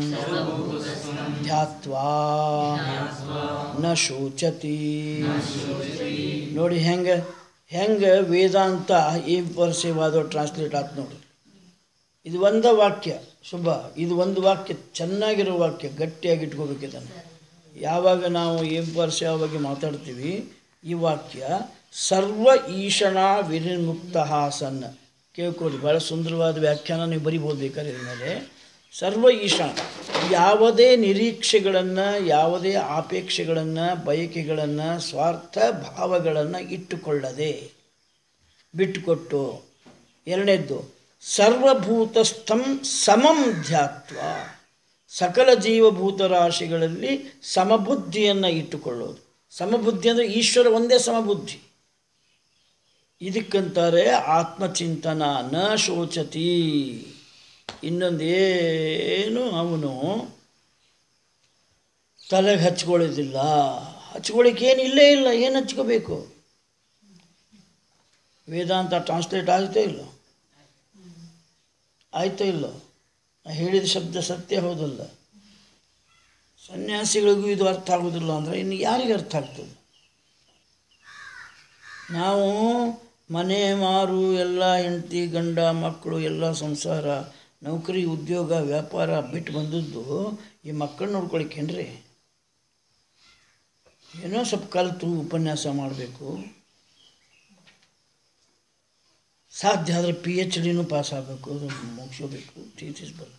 ಧ್ಯಾತ್ವಾ ನ ಶೋಚತಿ ನೋಡಿ ಹೆಂಗೆ ಹೆಂಗೆ ವೇದಾಂತ ಈ ಪರಸೇವಾದ ಟ್ರಾನ್ಸ್ಲೇಟ್ ಆಯ್ತು ನೋಡಿ ಇದು ಒಂದ ವಾಕ್ಯ ಶುಭ ಇದು ಒಂದು ವಾಕ್ಯ ಚೆನ್ನಾಗಿರೋ ವಾಕ್ಯ ಗಟ್ಟಿಯಾಗಿ ಇಟ್ಕೋಬೇಕು ಇದನ್ನು ಯಾವಾಗ ನಾವು ಏಂ ಪರಸೇವಾ ಬಗ್ಗೆ ಮಾತಾಡ್ತೀವಿ ಈ ವಾಕ್ಯ ಸರ್ವ ಈಶಣ ವಿನಿರ್ಮುಕ್ತ ಸನ್ನ ಕೇಳ್ಕೊಳ್ಳಿ ಭಾಳ ಸುಂದರವಾದ ವ್ಯಾಖ್ಯಾನ ನೀವು ಬರಿಬೋದು ಬೇಕಾದ್ರೆ ಇದ್ರ ಮೇಲೆ ಸರ್ವ ಈಶಾನ ಯಾವುದೇ ನಿರೀಕ್ಷೆಗಳನ್ನು ಯಾವುದೇ ಆಪೇಕ್ಷೆಗಳನ್ನು ಬಯಕೆಗಳನ್ನು ಸ್ವಾರ್ಥ ಭಾವಗಳನ್ನು ಇಟ್ಟುಕೊಳ್ಳದೆ ಬಿಟ್ಟುಕೊಟ್ಟು ಎರಡನೇದ್ದು ಸರ್ವಭೂತಸ್ಥಂ ಸಮಂ ಧ್ಯಾತ್ವ ಸಕಲ ಜೀವಭೂತ ರಾಶಿಗಳಲ್ಲಿ ಸಮಬುದ್ಧಿಯನ್ನು ಇಟ್ಟುಕೊಳ್ಳೋದು ಸಮಬುದ್ಧಿ ಅಂದರೆ ಈಶ್ವರ ಒಂದೇ ಸಮಬುದ್ಧಿ ಇದಕ್ಕಂತಾರೆ ಆತ್ಮಚಿಂತನ ನ ಶೋಚತಿ ಇನ್ನೊಂದೇನು ಅವನು ತಲೆಗೆ ಹಚ್ಕೊಳ್ಳೋದಿಲ್ಲ ಹಚ್ಕೊಳ್ಳಿಕ್ಕೆ ಏನು ಇಲ್ಲೇ ಇಲ್ಲ ಏನು ಹಚ್ಕೋಬೇಕು ವೇದಾಂತ ಟ್ರಾನ್ಸ್ಲೇಟ್ ಆಯ್ತೋ ಇಲ್ಲ ಆಯ್ತೋ ಇಲ್ಲ ನಾ ಹೇಳಿದ ಶಬ್ದ ಸತ್ಯ ಹೌದಲ್ಲ ಸನ್ಯಾಸಿಗಳಿಗೂ ಇದು ಅರ್ಥ ಆಗೋದಿಲ್ಲ ಅಂದರೆ ಇನ್ನು ಯಾರಿಗೆ ಅರ್ಥ ಆಗ್ತದೆ ನಾವು ಮನೆ ಮಾರು ಎಲ್ಲ ಹೆಂಡತಿ ಗಂಡ ಮಕ್ಕಳು ಎಲ್ಲ ಸಂಸಾರ ನೌಕರಿ ಉದ್ಯೋಗ ವ್ಯಾಪಾರ ಬಿಟ್ಟು ಬಂದದ್ದು ಈ ಮಕ್ಕಳು ನೋಡ್ಕೊಳಿಕೇನ್ರಿ ಏನೋ ಸ್ವಲ್ಪ ಕಲಿತು ಉಪನ್ಯಾಸ ಮಾಡಬೇಕು ಸಾಧ್ಯ ಆದರೆ ಪಿ ಎಚ್ ಡಿನೂ ಪಾಸ್ ಆಗಬೇಕು ಅದು ಮುಗಿಸ್ಕೋಬೇಕು ಥೀಸಿಸ್ ಬರಬೇಕು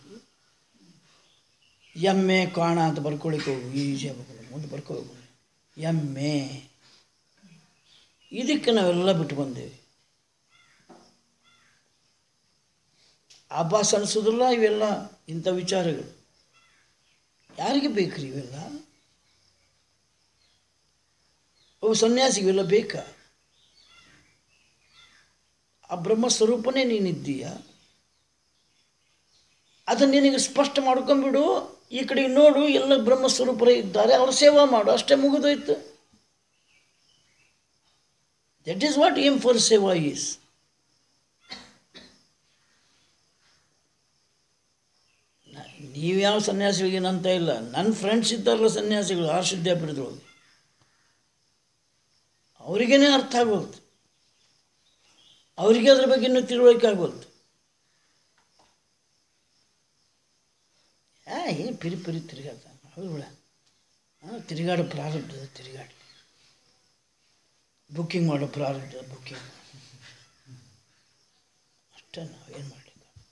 ಎಮ್ ಎ ಕಾಣ ಅಂತ ಬರ್ಕೊಳಿಕ್ಕೆ ಹೋಗು ಈಸಿ ಆಗಬೇಕು ಮುಂದೆ ಬರ್ಕೋಬೇಕು ಎಮ್ ಎ ಇದಕ್ಕೆ ನಾವೆಲ್ಲ ಬಿಟ್ಟು ಬಂದೇವೆ ಆಭಾಸ ಅನಿಸೋದಿಲ್ಲ ಇವೆಲ್ಲ ಇಂಥ ವಿಚಾರಗಳು ಯಾರಿಗೆ ಬೇಕ್ರಿ ಇವೆಲ್ಲ ಅವು ಸನ್ಯಾಸಿಗೆಲ್ಲ ಬೇಕಾ ಆ ಬ್ರಹ್ಮ ಸ್ವರೂಪನೇ ನೀನಿದ್ದೀಯ ಅದನ್ನು ನಿನಗೆ ಸ್ಪಷ್ಟ ಮಾಡ್ಕೊಂಬಿಡು ಈ ಕಡೆ ನೋಡು ಎಲ್ಲ ಬ್ರಹ್ಮ ಸ್ವರೂಪರೇ ಇದ್ದಾರೆ ಅವ್ರ ಸೇವಾ ಮಾಡು ಅಷ್ಟೇ ಮುಗಿದೋಯ್ತು that is what aim for seva is ನೀವ್ಯಾವ ಸನ್ಯಾಸಿಗಳಿಗೇನಂತ ಇಲ್ಲ ನನ್ನ ಫ್ರೆಂಡ್ಸ್ ಇದ್ದಾರಲ್ಲ ಸನ್ಯಾಸಿಗಳು ಆರ್ ವಿದ್ಯಾಪೀಠದೊಳಗೆ ಅವರಿಗೇನೆ ಅರ್ಥ ಆಗೋಲ್ತು ಅವರಿಗೆ ಅದ್ರ ಬಗ್ಗೆ ಇನ್ನೂ ತಿಳುವಳಿಕೆ ಆಗೋಲ್ತು ಆ ಏನು ಪಿರಿ ಪಿರಿ ತಿರುಗಾಡ್ತಾನೆ ಹೌದು ಬಿಡ ಹಾಂ ತಿರುಗಾಡೋ ಪ್ರಾರಂಭ ತಿರುಗಾಡಿ ಬುಕ್ಕಿಂಗ್ ಮಾಡೋ ಪ್ರಾರಂಭ ಬುಕ್ಕಿಂಗ್ ಅಷ್ಟೇ ನಾವು ಏನು ಮಾಡಲಿಕ್ಕೆ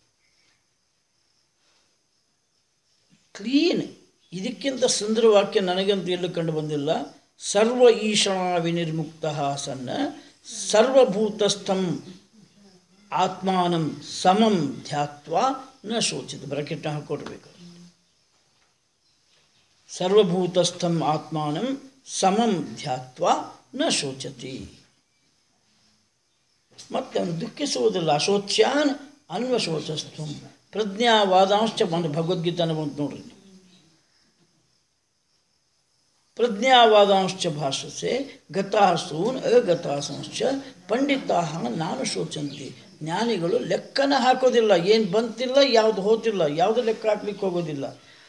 ಕ್ಲೀನ್ ಇದಕ್ಕಿಂತ ಸುಂದರ ವಾಕ್ಯ ನನಗಂತೂ ಎಲ್ಲೂ ಕಂಡು ಬಂದಿಲ್ಲ ಸರ್ವ ಈಶಣ ವಿನಿರ್ಮುಕ್ತ ಸನ್ನ ಸರ್ವಭೂತಸ್ಥಂ ಆತ್ಮಾನಂ ಸಮಂ ಧ್ಯಾತ್ವ ನ ಶೋಚಿತ ಬ್ರಾಕೆಟ್ನ ಹಾಕೊಡ್ಬೇಕು ಸರ್ವಭೂತಸ್ಥಂ ಆತ್ಮಾನಂ ಸಮಂ ಧ್ಯಾತ್ವ ನ ಶೋಚತಿ ಮತ್ತೆ ಅವನು ದುಃಖಿಸುವುದಿಲ್ಲ ಅಶೋಚ್ಯಾನ್ ಅನ್ವಶೋಚಸ್ತು ಪ್ರಜ್ಞಾವಾದಾಂಶ ಬಂದು ಭಗವದ್ಗೀತಾನ ಬಂತು ನೋಡ್ರಿ ಪ್ರಜ್ಞಾವಾದಾಂಶ ಭಾಷಸೆ ಗತಾಸೂನ್ ಅಗತಾಸಂಶ್ಚ ಪಂಡಿತಾ ನಾನು ಶೋಚಂತಿ ಜ್ಞಾನಿಗಳು ಲೆಕ್ಕನ ಹಾಕೋದಿಲ್ಲ ಏನು ಬಂತಿಲ್ಲ ಯಾವುದು ಹೋತಿಲ್ಲ ಯಾವುದು ಲೆಕ್ಕ ಹಾಕ್ಲಿಕ್ಕೆ ಹೋಗೋದಿಲ್ಲ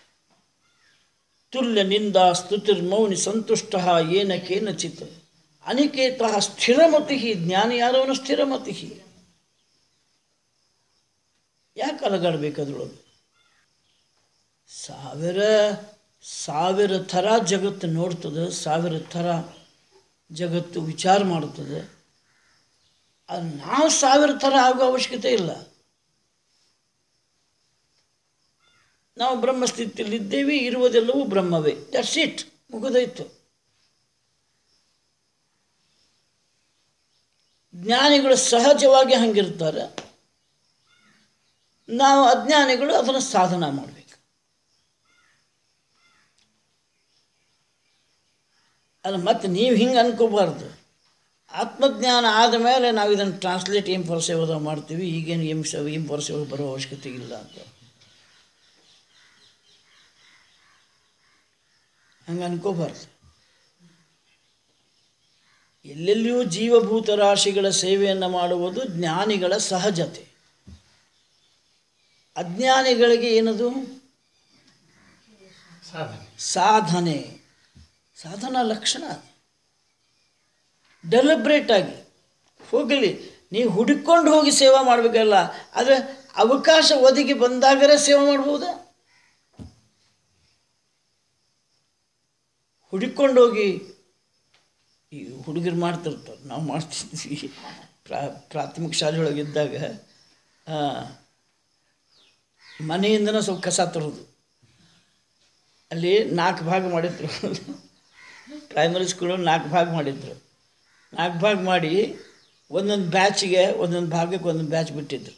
ತುಲ್ಯ ನಿಂದಾ ಸ್ತುತಿರ್ಮೌನಿ ಸಂತುಷ್ಟ ಏನ ಕೇನಚಿತ್ ಅನಿಕೇತ ಸ್ಥಿರಮತಿ ಜ್ಞಾನಿ ಯಾರವನು ಸ್ಥಿರಮತಿ ಯಾಕೆ ಅಲಗಾಡ್ಬೇಕು ಅದ್ರೊಳಗೆ ಸಾವಿರ ಸಾವಿರ ಥರ ಜಗತ್ತು ನೋಡ್ತದೆ ಸಾವಿರ ಥರ ಜಗತ್ತು ವಿಚಾರ ಮಾಡುತ್ತದೆ ಅದು ನಾವು ಸಾವಿರ ಥರ ಆಗೋ ಅವಶ್ಯಕತೆ ಇಲ್ಲ ನಾವು ಬ್ರಹ್ಮಸ್ಥಿತಿಯಲ್ಲಿದ್ದೇವೆ ಇರುವುದೆಲ್ಲವೂ ಬ್ರಹ್ಮವೇ ದಟ್ಸ್ ಇಟ್ ಮುಗಿದೋಯ್ತು ಜ್ಞಾನಿಗಳು ಸಹಜವಾಗಿ ಹಂಗಿರ್ತಾರೆ ನಾವು ಅಜ್ಞಾನಿಗಳು ಅದನ್ನು ಸಾಧನ ಮಾಡಬೇಕು ಅಲ್ಲ ಮತ್ತೆ ನೀವು ಹಿಂಗೆ ಅನ್ಕೋಬಾರ್ದು ಆತ್ಮಜ್ಞಾನ ಆದ ಮೇಲೆ ನಾವು ಇದನ್ನು ಟ್ರಾನ್ಸ್ಲೇಟ್ ಎಂ ಫಾರ್ ಸೇವದ ಮಾಡ್ತೀವಿ ಈಗೇನು ಎಂ ಸ ಎಂ ಫಾರ್ ಸೇವೆ ಬರೋ ಅವಶ್ಯಕತೆ ಇಲ್ಲ ಅಂತ ಹಂಗೆ ಅನ್ಕೋಬಾರ್ದು ಎಲ್ಲೆಲ್ಲಿಯೂ ಜೀವಭೂತ ರಾಶಿಗಳ ಸೇವೆಯನ್ನು ಮಾಡುವುದು ಜ್ಞಾನಿಗಳ ಸಹಜತೆ ಅಜ್ಞಾನಿಗಳಿಗೆ ಏನದು ಸಾಧನೆ ಸಾಧನೆ ಸಾಧನಾ ಲಕ್ಷಣ ಡೆಲಿಬ್ರೇಟ್ ಆಗಿ ಹೋಗಲಿ ನೀವು ಹುಡುಕೊಂಡು ಹೋಗಿ ಸೇವೆ ಮಾಡಬೇಕಲ್ಲ ಆದರೆ ಅವಕಾಶ ಒದಗಿ ಬಂದಾಗಲೇ ಸೇವೆ ಮಾಡ್ಬೋದಾ ಹುಡುಕೊಂಡೋಗಿ ಈ ಹುಡುಗರು ಮಾಡ್ತಿರ್ತಾರೆ ನಾವು ಮಾಡ್ತಿದ್ವಿ ಪ್ರಾ ಪ್ರಾಥಮಿಕ ಶಾಲೆಯೊಳಗಿದ್ದಾಗ ಆ, ಮನೆಯಿಂದನೇ ಸ್ವಲ್ಪ ಕಸ ತರೋದು ಅಲ್ಲಿ ನಾಲ್ಕು ಭಾಗ ಮಾಡಿದ್ರು ಪ್ರೈಮರಿ ಸ್ಕೂಲು ನಾಲ್ಕು ಭಾಗ ಮಾಡಿದ್ರು ನಾಲ್ಕು ಭಾಗ ಮಾಡಿ ಒಂದೊಂದು ಬ್ಯಾಚಿಗೆ ಒಂದೊಂದು ಭಾಗಕ್ಕೆ ಒಂದೊಂದು ಬ್ಯಾಚ್ ಬಿಟ್ಟಿದ್ರು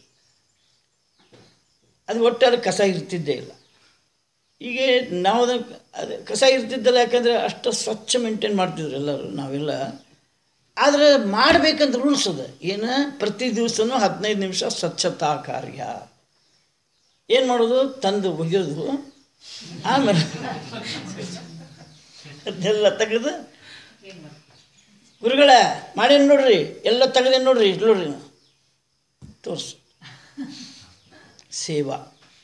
ಅದು ಒಟ್ಟು ಅದು ಕಸ ಇರ್ತಿದ್ದೇ ಇಲ್ಲ ಈಗ ನಾವು ಅದನ್ನು ಅದು ಕಸ ಇರ್ತಿದ್ದಲ್ಲ ಯಾಕಂದರೆ ಅಷ್ಟು ಸ್ವಚ್ಛ ಮೇಂಟೈನ್ ಮಾಡ್ತಿದ್ರು ಎಲ್ಲರೂ ನಾವೆಲ್ಲ ಆದರೆ ಮಾಡಬೇಕಂತ ರೂಲ್ಸ್ ಅದ ಏನು ಪ್ರತಿ ದಿವಸನೂ ಹದಿನೈದು ನಿಮಿಷ ಸ್ವಚ್ಛತಾ ಕಾರ್ಯ ಏನು ಮಾಡೋದು ತಂದು ಒಗೆಯೋದು ಆಮೇಲೆ ಅದನ್ನೆಲ್ಲ ತೆಗೆದು ಗುರುಗಳೇ ಮಾಡೇನು ನೋಡ್ರಿ ಎಲ್ಲ ತೆಗೆದೇನು ನೋಡ್ರಿ ಇಲ್ಲಿ ನೋಡ್ರಿ ತೋರಿಸು ಸೇವಾ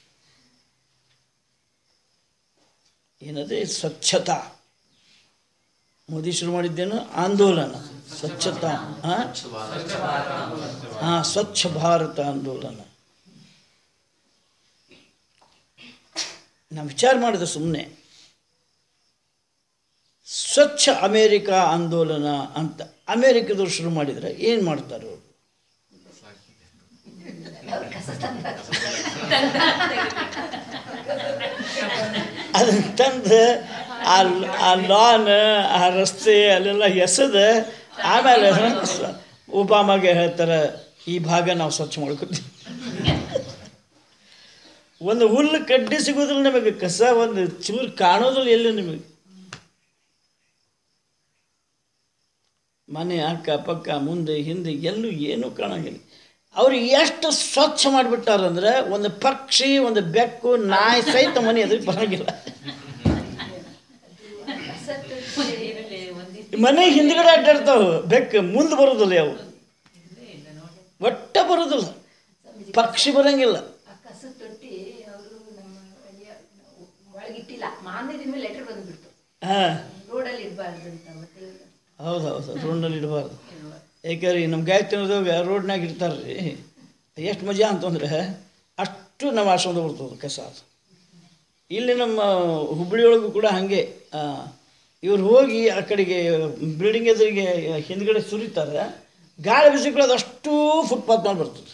ಏನದು ಸ್ವಚ್ಛತಾ ಮೋದಿ ಶುರು ಮಾಡಿದ್ದೇನು ಆಂದೋಲನ ಸ್ವಚ್ಛತಾ ಹಾಂ ಹಾಂ ಸ್ವಚ್ಛ ಭಾರತ ಆಂದೋಲನ ನಾವು ವಿಚಾರ ಮಾಡಿದೆ ಸುಮ್ಮನೆ ಸ್ವಚ್ಛ ಅಮೇರಿಕಾ ಆಂದೋಲನ ಅಂತ ಅಮೇರಿಕದವ್ರು ಶುರು ಮಾಡಿದರೆ ಏನು ಮಾಡ್ತಾರೆ ಅವರು ಅದನ್ನ ತಂದು ಆ ಆ ಲಾನ್ ಆ ರಸ್ತೆ ಅಲ್ಲೆಲ್ಲ ಎಸೆದು ಆಮೇಲೆ ಸ- ಒಬಾಮಾಗೆ ಹೇಳ್ತಾರೆ ಈ ಭಾಗ ನಾವು ಸ್ವಚ್ಛ ಮಾಡ್ಕೊತೀವಿ ಒಂದು ಹುಲ್ಲು ಕಡ್ಡಿ ಸಿಗೋದಿಲ್ಲ ನಿಮಗೆ ಕಸ ಒಂದು ಚೂರು ಕಾಣೋದಿಲ್ಲ ಎಲ್ಲಿ ನಿಮಗೆ ಮನೆ ಅಕ್ಕ ಪಕ್ಕ ಮುಂದೆ ಹಿಂದೆ ಎಲ್ಲೂ ಏನೂ ಕಾಣಂಗಿಲ್ಲ ಅವ್ರು ಎಷ್ಟು ಸ್ವಚ್ಛ ಮಾಡಿಬಿಟ್ಟಾರಂದ್ರೆ ಒಂದು ಪಕ್ಷಿ ಒಂದು ಬೆಕ್ಕು ನಾಯಿ ಸಹಿತ ಮನೆ ಎದುರಿಗೆ ಬರಂಗಿಲ್ಲ ಮನೆ ಹಿಂದ್ಗಡೆ ಅಡ್ಡಾಡ್ತಾವ ಬೆಕ್ಕು ಮುಂದೆ ಬರೋದಿಲ್ಲ ಅವು ಒಟ್ಟ ಬರೋದಿಲ್ಲ ಪಕ್ಷಿ ಬರಂಗಿಲ್ಲ ಆ ಕಸದ ತೊಟ್ಟಿ ಅವರು ನಮ್ಮ ಅಳಿಯ ಒಳಗಿಟ್ಟಿಲ್ಲ ಮಾರನೇ ದಿನ ಲೆಟರ್ ಬಂದ್ಬಿಡ್ತು ಹಾಂ ರೋಡಲ್ಲಿ ಇರಬಾರ್ದು ಅಂತ ಮತ್ತೆ ಹೌದು ಹೌದು ರೋಡ್ನಲ್ಲಿ ಇಡಬಾರ್ದು ಯಾಕಂದ್ರೆ ನಮ್ಮ ಗಾಯತ್ರಿದಾಗ ರೋಡ್ನಾಗ ಇರ್ತಾರೆ ರೀ ಎಷ್ಟು ಮಜಾ ಅಂತಂದ್ರೆ ಅಷ್ಟು ನಮ್ಮ ಆಶ್ರಮದ ಬರ್ತದೆ ಕಸ ಅದು ಇಲ್ಲಿ ನಮ್ಮ ಹುಬ್ಬಳ್ಳಿಯೊಳಗೂ ಕೂಡ ಹಾಗೆ ಇವ್ರು ಹೋಗಿ ಆ ಕಡೆಗೆ ಬಿಲ್ಡಿಂಗ್ ಎದುರಿಗೆ ಹಿಂದ್ಗಡೆ ಸುರಿತಾರೆ ಗಾಳಿ ಬಿಸಿಕೊಳ್ಳೋದು ಅಷ್ಟೂ ಫುಟ್ಪಾತ್ ಮೇಲೆ ಬರ್ತದೆ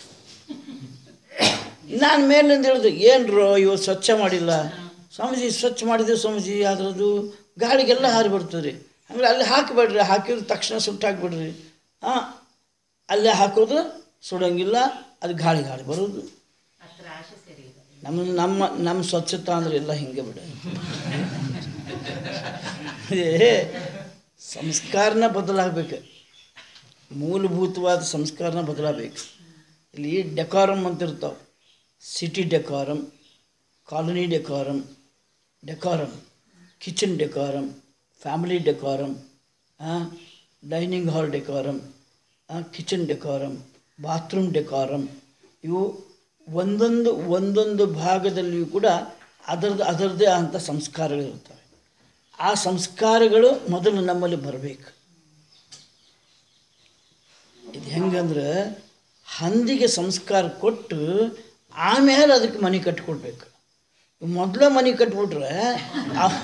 ನಾನು ಮೇಲಿಂದ ಹೇಳಿದೆ ಏನ್ರೋ ಇವತ್ತು ಸ್ವಚ್ಛ ಮಾಡಿಲ್ಲ ಸ್ವಾಮೀಜಿ ಸ್ವಚ್ಛ ಮಾಡಿದೆ ಸ್ವಾಮೀಜಿ ಅದ್ರದ್ದು ಗಾಳಿಗೆಲ್ಲ ಹಾರಿ ಬರ್ತದೆ ರೀ ಆಮೇಲೆ ಅಲ್ಲಿ ಹಾಕಿಬೇಡ್ರಿ ಹಾಕಿದ್ರೆ ತಕ್ಷಣ ಸುಟ್ಟು ಹಾಕಿಬಿಡ್ರಿ ಹಾಂ ಅಲ್ಲೇ ಹಾಕೋದು ಸುಡೋಂಗಿಲ್ಲ ಅದು ಗಾಳಿ ಗಾಳಿ ಬರೋದು ನಮ್ಮ ನಮ್ಮ ನಮ್ಮ ಸ್ವಚ್ಛತಾ ಅಂದ್ರೆ ಎಲ್ಲ ಹಿಂಗೆ ಬಿಡ ಏ ಸಂಸ್ಕಾರನ ಬದಲಾಗಬೇಕು ಮೂಲಭೂತವಾದ ಸಂಸ್ಕಾರನ ಬದಲಾಗಬೇಕು ಇಲ್ಲಿ ಡೆಕಾರಮ್ ಅಂತ ಇರ್ತಾವೆ city decorum colony decorum decorum kitchen decorum family decorum dining hall decorum kitchen decorum bathroom decorum ಇವು ಒಂದೊಂದು ಒಂದೊಂದು ಭಾಗದಲ್ಲಿಯೂ ಕೂಡ ಅದರದ್ದು ಅದರದ್ದೇ ಆದಂಥ ಸಂಸ್ಕಾರಗಳಿರ್ತವೆ ಆ ಸಂಸ್ಕಾರಗಳು ಮೊದಲು ನಮ್ಮಲ್ಲಿ ಬರಬೇಕು ಇದು ಹೆಂಗಂದ್ರೆ ಹಂದಿಗೆ ಸಂಸ್ಕಾರ ಕೊಟ್ಟು ಆಮೇಲೆ ಅದಕ್ಕೆ ಮನೆ ಕಟ್ಕೊಡ್ಬೇಕು ಮೊದಲೇ ಮನೆ ಕಟ್ಬಿಟ್ರೆ ಆ-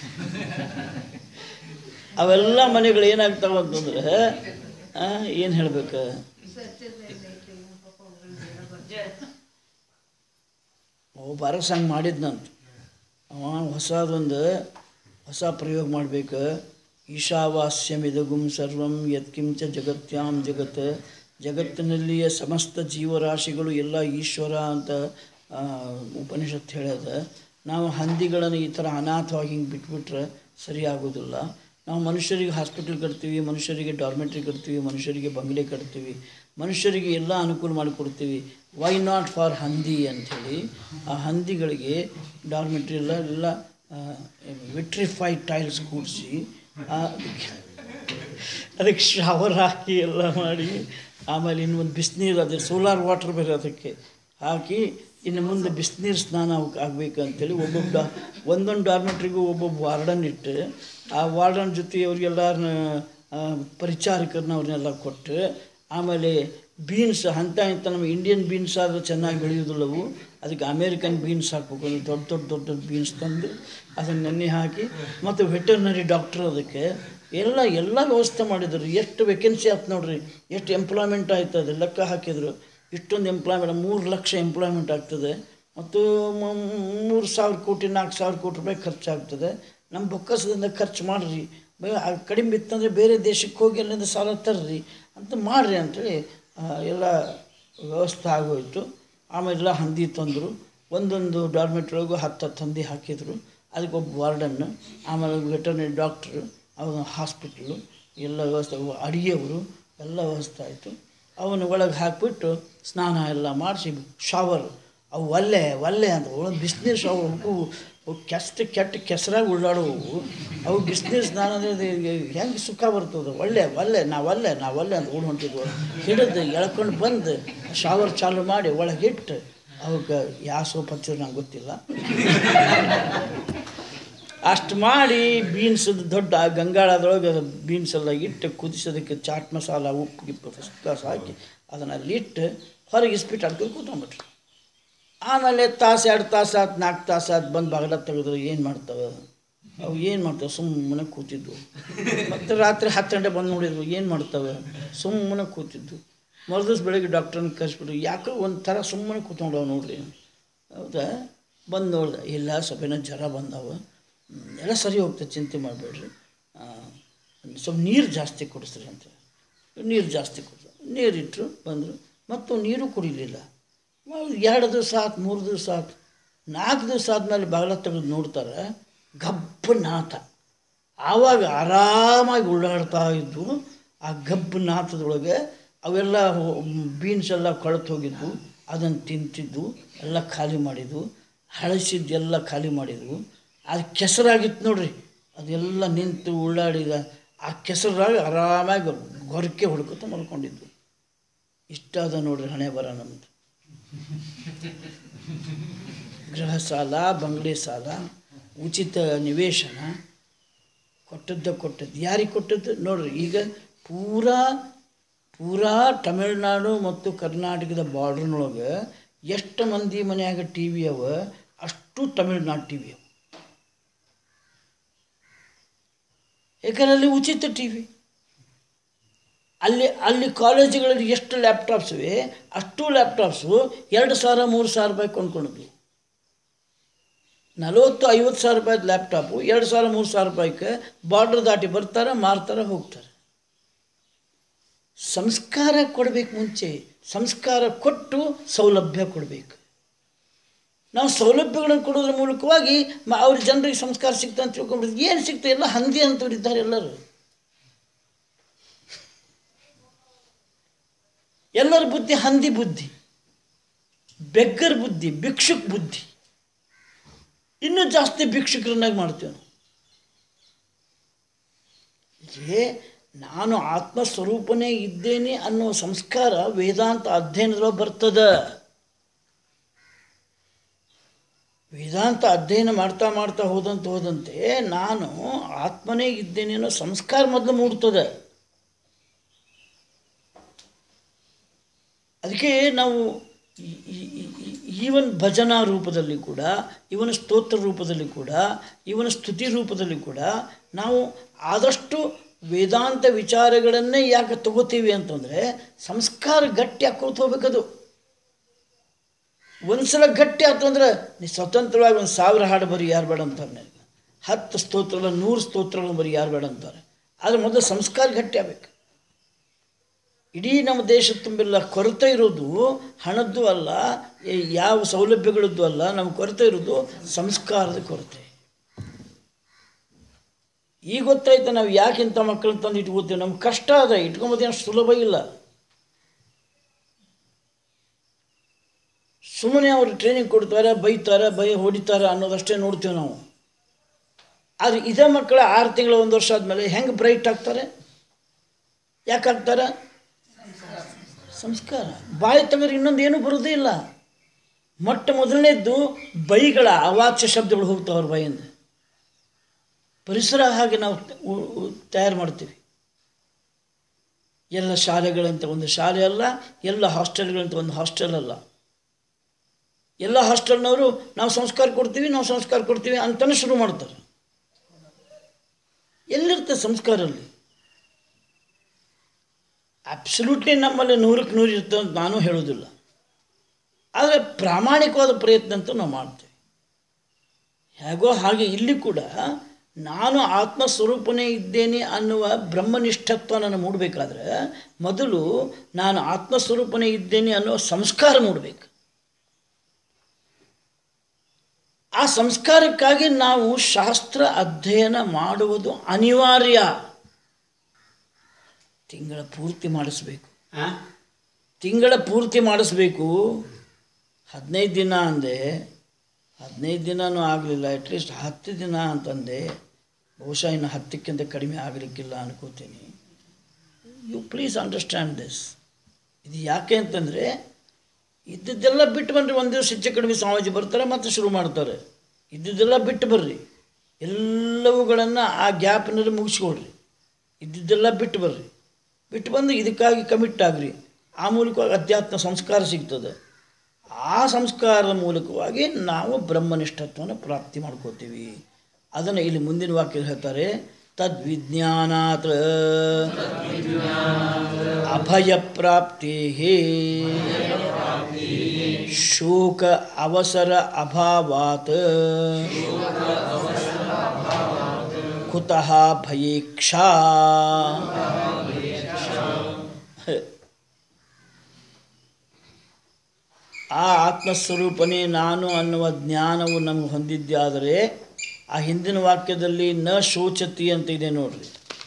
ಅವೆಲ್ಲ ಮನೆಗಳು ಏನಾಗ್ತಾವ ಅಂತಂದ್ರೆ ಏನು ಹೇಳ್ಬೇಕು ಒಬ್ಬ ಅರಸ ಹಂಗೆ ಮಾಡಿದ್ನಂತ ಅವ ಹೊಸದೊಂದು ಹೊಸ ಪ್ರಯೋಗ ಮಾಡ್ಬೇಕು ಈಶಾವಾಸ್ಯಮಿದಗುಂ ಸರ್ವಂ ಯತ್ಕಿಂಚ ಜಗತ್ಯಾಂ ಜಗತ್ ಜಗತ್ತಿನಲ್ಲಿಯ ಸಮಸ್ತ ಜೀವರಾಶಿಗಳು ಎಲ್ಲ ಈಶ್ವರ ಅಂತ ಆ, ಉಪನಿಷತ್ತು ಹೇಳ್ಯದ ನಾವು ಹಂದಿಗಳನ್ನು ಈ ಥರ ಅನಾಥವಾಗಿ ಹಿಂಗೆ ಬಿಟ್ಬಿಟ್ರೆ ಸರಿ ಆಗೋದಿಲ್ಲ ನಾವು ಮನುಷ್ಯರಿಗೆ ಹಾಸ್ಪಿಟ್ಲ್ ಕಟ್ತೀವಿ ಮನುಷ್ಯರಿಗೆ ಡಾರ್ಮೆಟ್ರಿ ಕಟ್ತೀವಿ ಮನುಷ್ಯರಿಗೆ ಬಂಗಲೆ ಕಟ್ತೀವಿ ಮನುಷ್ಯರಿಗೆ ಎಲ್ಲ ಅನುಕೂಲ ಮಾಡಿಕೊಡ್ತೀವಿ ವೈ ನಾಟ್ ಫಾರ್ ಹಂದಿ ಅಂಥೇಳಿ ಆ ಹಂದಿಗಳಿಗೆ ಡಾರ್ಮೆಟ್ರಿ ಎಲ್ಲ ಎಲ್ಲ ವಿಟ್ರಿಫೈಡ್ ಟೈಲ್ಸ್ ಕೂಡಿಸಿ ಅದಕ್ಕೆ ಶವರ್ ಹಾಕಿ ಎಲ್ಲ ಮಾಡಿ ಆಮೇಲೆ ಇನ್ನೊಂದು ಬಿಸಿನೀರು ಅದೇ ಸೋಲಾರ್ ವಾಟರ್ ಬೇರೆ ಅದಕ್ಕೆ ಹಾಕಿ ಇನ್ನು ಮುಂದೆ ಬಿಸಿನೀರು ಸ್ನಾನ ಆಗಬೇಕು ಅಂತೇಳಿ ಒಬ್ಬೊಬ್ಬ ಡಾ ಒಂದೊಂದು ಡಾರ್ಮೆಟ್ರಿಗೂ ಒಬ್ಬೊಬ್ಬ ವಾರ್ಡನ್ ಇಟ್ಟು ಆ ವಾರ್ಡನ್ ಜೊತೆ ಅವ್ರಿಗೆಲ್ಲರನ್ನ ಪರಿಚಾರಕರನ್ನ ಅವ್ರನ್ನೆಲ್ಲ ಕೊಟ್ಟು ಆಮೇಲೆ ಬೀನ್ಸ್ ಅಂಥ ಇಂಥ ನಮ್ಮ ಇಂಡಿಯನ್ ಬೀನ್ಸ್ ಆದರೂ ಚೆನ್ನಾಗಿ ಬೆಳೆಯೋದಿಲ್ಲವು ಅದಕ್ಕೆ ಅಮೇರಿಕನ್ ಬೀನ್ಸ್ ಹಾಕ್ಬೇಕು ಅಂದ್ರೆ ದೊಡ್ಡ ದೊಡ್ಡ ದೊಡ್ಡ ದೊಡ್ಡ ಬೀನ್ಸ್ ತಂದು ಅದನ್ನು ನೆನೆ ಹಾಕಿ ಮತ್ತು ವೆಟರ್ನರಿ ಡಾಕ್ಟ್ರ್ ಅದಕ್ಕೆ ಎಲ್ಲ ಎಲ್ಲ ವ್ಯವಸ್ಥೆ ಮಾಡಿದ್ರು ಎಷ್ಟು ವೇಕೆನ್ಸಿ ಆಯ್ತು ನೋಡ್ರಿ ಎಷ್ಟು ಎಂಪ್ಲಾಯ್ಮೆಂಟ್ ಆಯ್ತದೆ ಲೆಕ್ಕ ಹಾಕಿದ್ರು ಇಷ್ಟೊಂದು ಎಂಪ್ಲಾಯ್ಮೆಂಟ್ ಮೂರು ಲಕ್ಷ ಎಂಪ್ಲಾಯ್ಮೆಂಟ್ ಆಗ್ತದೆ ಮತ್ತು ಮ- ಮೂರು ಸಾವಿರ ಕೋಟಿ ನಾಲ್ಕು ಸಾವಿರ ಕೋಟಿ ರೂಪಾಯಿ ಖರ್ಚಾಗ್ತದೆ ನಮ್ಮ ಬೊಕ್ಕಸದಿಂದ ಖರ್ಚು ಮಾಡಿರಿ ಬೇ- ಆ ಕಡಿಮೆ ಇತ್ತಂದರೆ ಬೇರೆ ದೇಶಕ್ಕೆ ಹೋಗಿ ಅಲ್ಲಿಂದ ಸಾಲ ತರ್ರಿ ಅಂತ ಮಾಡಿರಿ ಅಂಥೇಳಿ ಆ, ಎಲ್ಲ ವ್ಯವಸ್ಥೆ ಆಗೋಯ್ತು ಆಮೇಲೆಲ್ಲ ಹಂದಿ ತಂದರು ಒಂದೊಂದು ಡಾರ್ಮೆಟ್ರಿ ಒಳಗೂ ಹತ್ತು ಹತ್ತು ಹಂದಿ ಹಾಕಿದರು ಅದಕ್ಕೆ ಒಬ್ಬ ವಾರ್ಡನ್ನು ಆಮೇಲೆ ವೆಟರ್ನರಿ ಡಾಕ್ಟ್ರು ಅವನ ಹಾಸ್ಪಿಟ್ಲು ಎಲ್ಲ ವ್ಯವಸ್ಥೆ ಅಡುಗೆಯವರು ಎಲ್ಲ ವ್ಯವಸ್ಥೆ ಆಯಿತು ಅವನು ಒಳಗೆ ಹಾಕಿಬಿಟ್ಟು ಸ್ನಾನ ಎಲ್ಲ ಮಾಡಿಸಿ ಶವರ್ ಅವು ಒಲ್ಲೆ ಒಲ್ಲೆ ಅಂತ ಒಳಗೆ ಬಿಸಿನೀರು ಶವರ್ ಅವು ಅವು ಕೆಸ್ಟ್ ಕೆಟ್ಟ ಕೆಸರಾಗಿ ಉಳ್ಳಾಡವು ಅವು ಬಿಸಿನೀರು ಸ್ನಾನ ಹೆಂಗೆ ಸುಖ ಬರ್ತದೆ ಒಳ್ಳೆ ಒಲ್ಲೆ ನಾವು ಒಲ್ಲೆ ನಾವು ಒಲ್ಲೆ ಅಂತ ಓಡ್ ಹೊಂಟಿದ್ವು ಹಿಡಿದು ಎಳ್ಕೊಂಡು ಬಂದು ಶವರ್ ಚಾಲು ಮಾಡಿ ಒಳಗೆ ಇಟ್ಟು ಅವಕ್ಕೆ ಯಾವ ಸೋಪ್ ಹಚ್ಚಿದ್ರು ನಂಗೆ ಗೊತ್ತಿಲ್ಲ ಅಷ್ಟು ಮಾಡಿ ಬೀನ್ಸ್ ದೊಡ್ಡ ಗಂಗಾಳದೊಳಗೆ ಬೀನ್ಸ್ ಎಲ್ಲ ಇಟ್ಟು ಕುದಿಸೋದಕ್ಕೆ ಚಾಟ್ ಮಸಾಲ ಉಪ್ಪು ಗಿಪ್ಪು ಫಸ್ಟ್ ಕ್ಲಾಸ್ ಹಾಕಿ ಅದನ್ನು ಅಲ್ಲಿ ಇಟ್ಟು ಹೊರಗೆ ಇಸ್ಬಿಟ್ಟು ಅಡ್ಕೊಂಡು ಕೂತ್ಕೊಂಡ್ಬಿಟ್ರು ಆಮೇಲೆ ತಾಸು ಎರಡು ತಾಸು ಆತು ನಾಲ್ಕು ತಾಸು ಆತು ಬಂದು ಬಾಗಿಲ ತೆಗೆದ್ರು ಏನು ಮಾಡ್ತವೆ ಅವು ಏನು ಮಾಡ್ತವೆ ಸುಮ್ಮನೆ ಕೂತಿದ್ವು ಮತ್ತು ರಾತ್ರಿ ಹತ್ತು ಗಂಟೆ ಬಂದು ನೋಡಿದ್ವು ಏನು ಮಾಡ್ತವೆ ಸುಮ್ಮನೆ ಕೂತಿದ್ವು ಮರುದಿವ್ಸ ಬೆಳಗ್ಗೆ ಡಾಕ್ಟ್ರನ್ನ ಕರೆಸ್ಬಿಟ್ಟು ಯಾಕೋ ಒಂಥರ ಸುಮ್ಮನೆ ಕೂತ್ಕೊಂಡವ ನೋಡ್ರಿ ಹೌದಾ ಬಂದು ನೋಡ್ದೆ ಇಲ್ಲ ಸ್ವಲ್ಪ ಜ್ವರ ಬಂದವ ಹ್ಮ್, ಎಲ್ಲ ಸರಿ ಹೋಗ್ತದೆ ಚಿಂತೆ ಮಾಡಬೇಡ್ರಿ ಸ್ವಲ್ಪ ನೀರು ಜಾಸ್ತಿ ಕುಡಿಸ್ರಿ ಅಂತ ನೀರು ಜಾಸ್ತಿ ಕುಡಿದ್ರು ನೀರಿಟ್ಟರು ಬಂದರು ಮತ್ತು ನೀರು ಕುಡಿಲಿಲ್ಲ ಮ- ಎರಡು ದಿವಸ ಆತು ಮೂರು ದಿವಸ ಆತು ನಾಲ್ಕು ದಿವಸ ಆದಮೇಲೆ ಬಾಗಿಲ ತೆಗೆದು ನೋಡ್ತಾರೆ ಗಬ್ಬು ನಾಥ ಆವಾಗ ಆರಾಮಾಗಿ ಉಳ್ಳಾಡ್ತಾ ಇದ್ದು ಆ ಗಬ್ಬು ನಾಥದೊಳಗೆ ಅವೆಲ್ಲ ಬೀನ್ಸ್ ಎಲ್ಲ ಕೊಳತು ಹೋಗಿದ್ದು ಅದನ್ನು ತಿಂತಿದ್ದು ಎಲ್ಲ ಖಾಲಿ ಮಾಡಿದ್ದು ಹಳಸಿದ್ದೆಲ್ಲ ಖಾಲಿ ಮಾಡಿದ್ವು ಅದು ಕೆಸರಾಗಿತ್ತು ನೋಡ್ರಿ ಅದೆಲ್ಲ ನಿಂತು ಉಳ್ಳಾಡಿದ ಆ ಕೆಸರಾಗಿ ಆರಾಮಾಗಿ ಗೊರಕೆ ಹೊಡ್ಕೊತ ಮಲ್ಕೊಂಡಿದ್ದು ಇಷ್ಟ ಅದ ನೋಡ್ರಿ ಹಣೆ ಬರ ನಮ್ಮದು ಗೃಹ ಸಾಲ ಬಂಗಲೆ ಸಾಲ ಉಚಿತ ನಿವೇಶನ ಕೊಟ್ಟದ್ದ ಕೊಟ್ಟದ್ದು ಯಾರಿಗೆ ಕೊಟ್ಟದ್ದು ನೋಡ್ರಿ ಈಗ ಪೂರಾ ಪೂರಾ ತಮಿಳ್ನಾಡು ಮತ್ತು ಕರ್ನಾಟಕದ ಬಾರ್ಡ್ರ್ನೊಳಗೆ ಎಷ್ಟು ಮಂದಿ ಮನ್ಯಾಗ ಟಿ ವಿ ಅವ ಅಷ್ಟು ತಮಿಳ್ನಾಡು ಟಿ ವಿ ಅವ ಯಾಕಂದ್ರೆ ಅಲ್ಲಿ ಉಚಿತ ಟಿ ವಿ ಅಲ್ಲಿ ಅಲ್ಲಿ ಕಾಲೇಜುಗಳಲ್ಲಿ ಎಷ್ಟು ಲ್ಯಾಪ್ಟಾಪ್ಸ್ ಇವೆ ಅಷ್ಟು ಲ್ಯಾಪ್ಟಾಪ್ಸು ಎರಡು ಸಾವಿರ ಮೂರು ಸಾವಿರ ರೂಪಾಯಿ ಕೊಂಡ್ಕೊಂಡ್ವಿ ನಲವತ್ತು ಐವತ್ತು ಸಾವಿರ ರೂಪಾಯಿದ ಲ್ಯಾಪ್ಟಾಪು ಎರಡು ಸಾವಿರ ಮೂರು ಸಾವಿರ ರೂಪಾಯಿಗೆ ಬಾರ್ಡ್ರ್ ದಾಟಿ ಬರ್ತಾರೆ ಮಾರ್ತಾರೆ ಹೋಗ್ತಾರೆ ಸಂಸ್ಕಾರ ಕೊಡಬೇಕು ಮುಂಚೆ ಸಂಸ್ಕಾರ ಕೊಟ್ಟು ಸೌಲಭ್ಯ ಕೊಡಬೇಕು ನಾವು ಸೌಲಭ್ಯಗಳನ್ನು ಕೊಡೋದ್ರ ಮೂಲಕವಾಗಿ ಮ ಅವ್ರ ಜನರಿಗೆ ಸಂಸ್ಕಾರ ಸಿಗ್ತಾ ಅಂತ ತಿಳ್ಕೊಂಡ್ಬಿಡ್ತೀವಿ ಏನು ಸಿಗ್ತಾ ಎಲ್ಲ ಹಂದಿ ಅಂತವ್ರು ಇದ್ದಾರೆ ಎಲ್ಲರೂ ಎಲ್ಲರ ಬುದ್ಧಿ ಹಂದಿ ಬುದ್ಧಿ ಬೆಗ್ಗರ್ ಬುದ್ಧಿ ಭಿಕ್ಷುಕ್ ಬುದ್ಧಿ ಇನ್ನೂ ಜಾಸ್ತಿ ಭಿಕ್ಷುಕರನ್ನಾಗಿ ಮಾಡ್ತೇವೆ ನಾವು ಹೀಗೆ ನಾನು ಆತ್ಮಸ್ವರೂಪನೇ ಇದ್ದೇನೆ ಅನ್ನುವ ಸಂಸ್ಕಾರ ವೇದಾಂತ ಅಧ್ಯಯನದೊಳಗೆ ಬರ್ತದ ವೇದಾಂತ ಅಧ್ಯಯನ ಮಾಡ್ತಾ ಮಾಡ್ತಾ ಹೋದಂತೆ ಹೋದಂತೆ ನಾನು ಆತ್ಮನೇ ಇದ್ದೇನೆ ಅನ್ನೋ ಸಂಸ್ಕಾರ ಮೊದಲು ಮೂಡ್ತದೆ ಅದಕ್ಕೆ ನಾವು ಈವನ್ ಭಜನಾ ರೂಪದಲ್ಲಿ ಕೂಡ ಇವನ ಸ್ತೋತ್ರ ರೂಪದಲ್ಲಿ ಕೂಡ ಇವನ ಸ್ತುತಿ ರೂಪದಲ್ಲಿ ಕೂಡ ನಾವು ಆದಷ್ಟು ವೇದಾಂತ ವಿಚಾರಗಳನ್ನೇ ಯಾಕೆ ತಗೋತೀವಿ ಅಂತಂದರೆ ಸಂಸ್ಕಾರ ಗಟ್ಟಿ ಹಾಕೋತ ಹೋಗ್ಬೇಕದು ಒಂದ್ಸಲ ಗಟ್ಟಿ ಆಯ್ತು ಅಂದ್ರೆ ನೀ ಸ್ವತಂತ್ರವಾಗಿ ಒಂದು ಸಾವಿರ ಹಾಡು ಬರೀ ಯಾರು ಬೇಡ ಅಂತಾರೆ ನನಗೆ ಹತ್ತು ಸ್ತೋತ್ರಗಳ ನೂರು ಸ್ತೋತ್ರಗಳನ್ನು ಬರೀ ಯಾರು ಬೇಡ ಅಂತಾರೆ ಆದರೆ ಮೊದಲು ಸಂಸ್ಕಾರ ಗಟ್ಟಿ ಆಗಬೇಕು ಇಡೀ ನಮ್ಮ ದೇಶ ತುಂಬೆಲ್ಲ ಕೊರತೆ ಇರೋದು ಹಣದ್ದು ಅಲ್ಲ ಈ ಯಾವ ಸೌಲಭ್ಯಗಳದ್ದು ಅಲ್ಲ ನಮ್ಮ ಕೊರತೆ ಇರೋದು ಸಂಸ್ಕಾರದ ಕೊರತೆ ಈಗ ಗೊತ್ತಾಯ್ತು ನಾವು ಯಾಕೆ ಇಂಥ ಮಕ್ಕಳನ್ನ ತಂದು ಇಟ್ಕೋತೀವಿ ನಮ್ಗೆ ಕಷ್ಟ ಅದ ಇಟ್ಕೊಂಬೋದೇನು ಸುಲಭ ಇಲ್ಲ ಸುಮ್ಮನೆ ಅವರು ಟ್ರೈನಿಂಗ್ ಕೊಡ್ತಾರೆ ಬೈತಾರೆ ಬೈ ಹೊಡಿತಾರೆ ಅನ್ನೋದಷ್ಟೇ ನೋಡ್ತೀವಿ ನಾವು ಆದರೆ ಇದೇ ಮಕ್ಕಳ ಆರು ತಿಂಗಳ ಒಂದು ವರ್ಷ ಆದಮೇಲೆ ಹೆಂಗೆ ಬ್ರೈಟ್ ಆಗ್ತಾರೆ ಯಾಕೆ ಆಗ್ತಾರೆ ಸಂಸ್ಕಾರ ಬಾಯಿ ತೆಗೆದ್ರೆ ಇನ್ನೊಂದು ಏನೂ ಬರೋದೇ ಇಲ್ಲ ಮೊಟ್ಟ ಮೊದಲನೇದ್ದು ಬೈಗಳ ಅವಾಚ್ಯ ಶಬ್ದಗಳು ಹೋಗ್ತಾವೆ ಅವ್ರ ಬಾಯಿಂದ ಪರಿಸರ ಹಾಗೆ ನಾವು ಉ- ಉ- ತಯಾರು ಮಾಡ್ತೀವಿ ಎಲ್ಲ ಶಾಲೆಗಳಂತ ಒಂದು ಶಾಲೆ ಅಲ್ಲ ಎಲ್ಲ ಹಾಸ್ಟೆಲ್ಗಳಂತ ಒಂದು ಹಾಸ್ಟೆಲ್ ಅಲ್ಲ ಎಲ್ಲ ಹಾಸ್ಟೆಲ್ನವರು ನಾವು ಸಂಸ್ಕಾರ ಕೊಡ್ತೀವಿ ನಾವು ಸಂಸ್ಕಾರ ಕೊಡ್ತೀವಿ ಅಂತಲೇ ಶುರು ಮಾಡ್ತಾರೆ ಎಲ್ಲಿರ್ತದೆ ಸಂಸ್ಕಾರ ಅಲ್ಲಿ ಅಬ್ಸಲ್ಯೂಟ್ಲಿ ನಮ್ಮಲ್ಲಿ ನೂರಕ್ಕೆ ನೂರು ಇರ್ತದೆ ಅಂತ ನಾನು ಹೇಳೋದಿಲ್ಲ ಆದರೆ ಪ್ರಾಮಾಣಿಕವಾದ ಪ್ರಯತ್ನ ಅಂತೂ ನಾವು ಮಾಡ್ತೇವೆ ಹೇಗೋ ಹಾಗೆ ಇಲ್ಲಿ ಕೂಡ ನಾನು ಆತ್ಮಸ್ವರೂಪನೇ ಇದ್ದೇನೆ ಅನ್ನುವ ಬ್ರಹ್ಮನಿಷ್ಠತ್ವ ನಾನು ಮೂಡಬೇಕಾದ್ರೆ ಮೊದಲು ನಾನು ಆತ್ಮಸ್ವರೂಪನೇ ಇದ್ದೇನೆ ಅನ್ನುವ ಸಂಸ್ಕಾರ ಮೂಡಬೇಕು ಆ ಸಂಸ್ಕಾರಕ್ಕಾಗಿ ನಾವು ಶಾಸ್ತ್ರ ಅಧ್ಯಯನ ಮಾಡುವುದು ಅನಿವಾರ್ಯ ತಿಂಗಳ ಪೂರ್ತಿ ಮಾಡಿಸ್ಬೇಕು ತಿಂಗಳ ಪೂರ್ತಿ ಮಾಡಿಸ್ಬೇಕು ಹದಿನೈದು ದಿನ ಅಂದೆ ಹದಿನೈದು ದಿನನೂ ಆಗಲಿಲ್ಲ ಅಟ್ಲೀಸ್ಟ್ ಹತ್ತು ದಿನ ಅಂತಂದೆ ಬಹುಶಃ ಇನ್ನು ಹತ್ತಕ್ಕಿಂತ ಕಡಿಮೆ ಆಗಲಿಕ್ಕಿಲ್ಲ ಅನ್ಕೋತೀನಿ ಯು ಪ್ಲೀಸ್ ಅಂಡರ್ಸ್ಟ್ಯಾಂಡ್ ದಿಸ್ ಇದು ಯಾಕೆ ಅಂತಂದರೆ ಇದ್ದದ್ದೆಲ್ಲ ಬಿಟ್ಟು ಬಂದರೆ ಒಂದು ದಿವಸ ಹೆಚ್ಚು ಕಡಿಮೆ ಸ್ವಾಮೀಜಿ ಬರ್ತಾರೆ ಮತ್ತೆ ಶುರು ಮಾಡ್ತಾರೆ ಇದ್ದದ್ದೆಲ್ಲ ಬಿಟ್ಟು ಬರ್ರಿ ಎಲ್ಲವುಗಳನ್ನು ಆ ಗ್ಯಾಪ್ನಲ್ಲಿ ಮುಗಿಸ್ಕೊಳ್ರಿ ಇದ್ದಿದ್ದೆಲ್ಲ ಬಿಟ್ಟು ಬರ್ರಿ ಬಿಟ್ಟು ಬಂದು ಇದಕ್ಕಾಗಿ ಕಮಿಟ್ ಆಗ್ರಿ ಆ ಮೂಲಕವಾಗಿ ಅಧ್ಯಾತ್ಮ ಸಂಸ್ಕಾರ ಸಿಗ್ತದೆ ಆ ಸಂಸ್ಕಾರದ ಮೂಲಕವಾಗಿ ನಾವು ಬ್ರಹ್ಮನಿಷ್ಠತ್ವವನ್ನು ಪ್ರಾಪ್ತಿ ಮಾಡ್ಕೋತೀವಿ ಅದನ್ನು ಇಲ್ಲಿ ಮುಂದಿನ ವಾಕ್ಯ ಹೇಳ್ತಾರೆ ತದ್ವಿಜ್ಞಾನಾತ್ ಅಭಯಪ್ರಾಪ್ತಿ ಶೋಕ ಅವಸರ ಅಭಾವಾತ್ ಕುತಃ ಭಯೇಕ್ಷಾ ಆ ಆತ್ಮಸ್ವರೂಪನೇ ನಾನು ಅನ್ನುವ ಜ್ಞಾನವು ನಮಗೆ ಹೊಂದಿದ್ದೆ ಆದರೆ ಆ ಹಿಂದಿನ ವಾಕ್ಯದಲ್ಲಿ ನ ಶೋಚತಿ ಅಂತ ಇದೆ ನೋಡ್ರಿ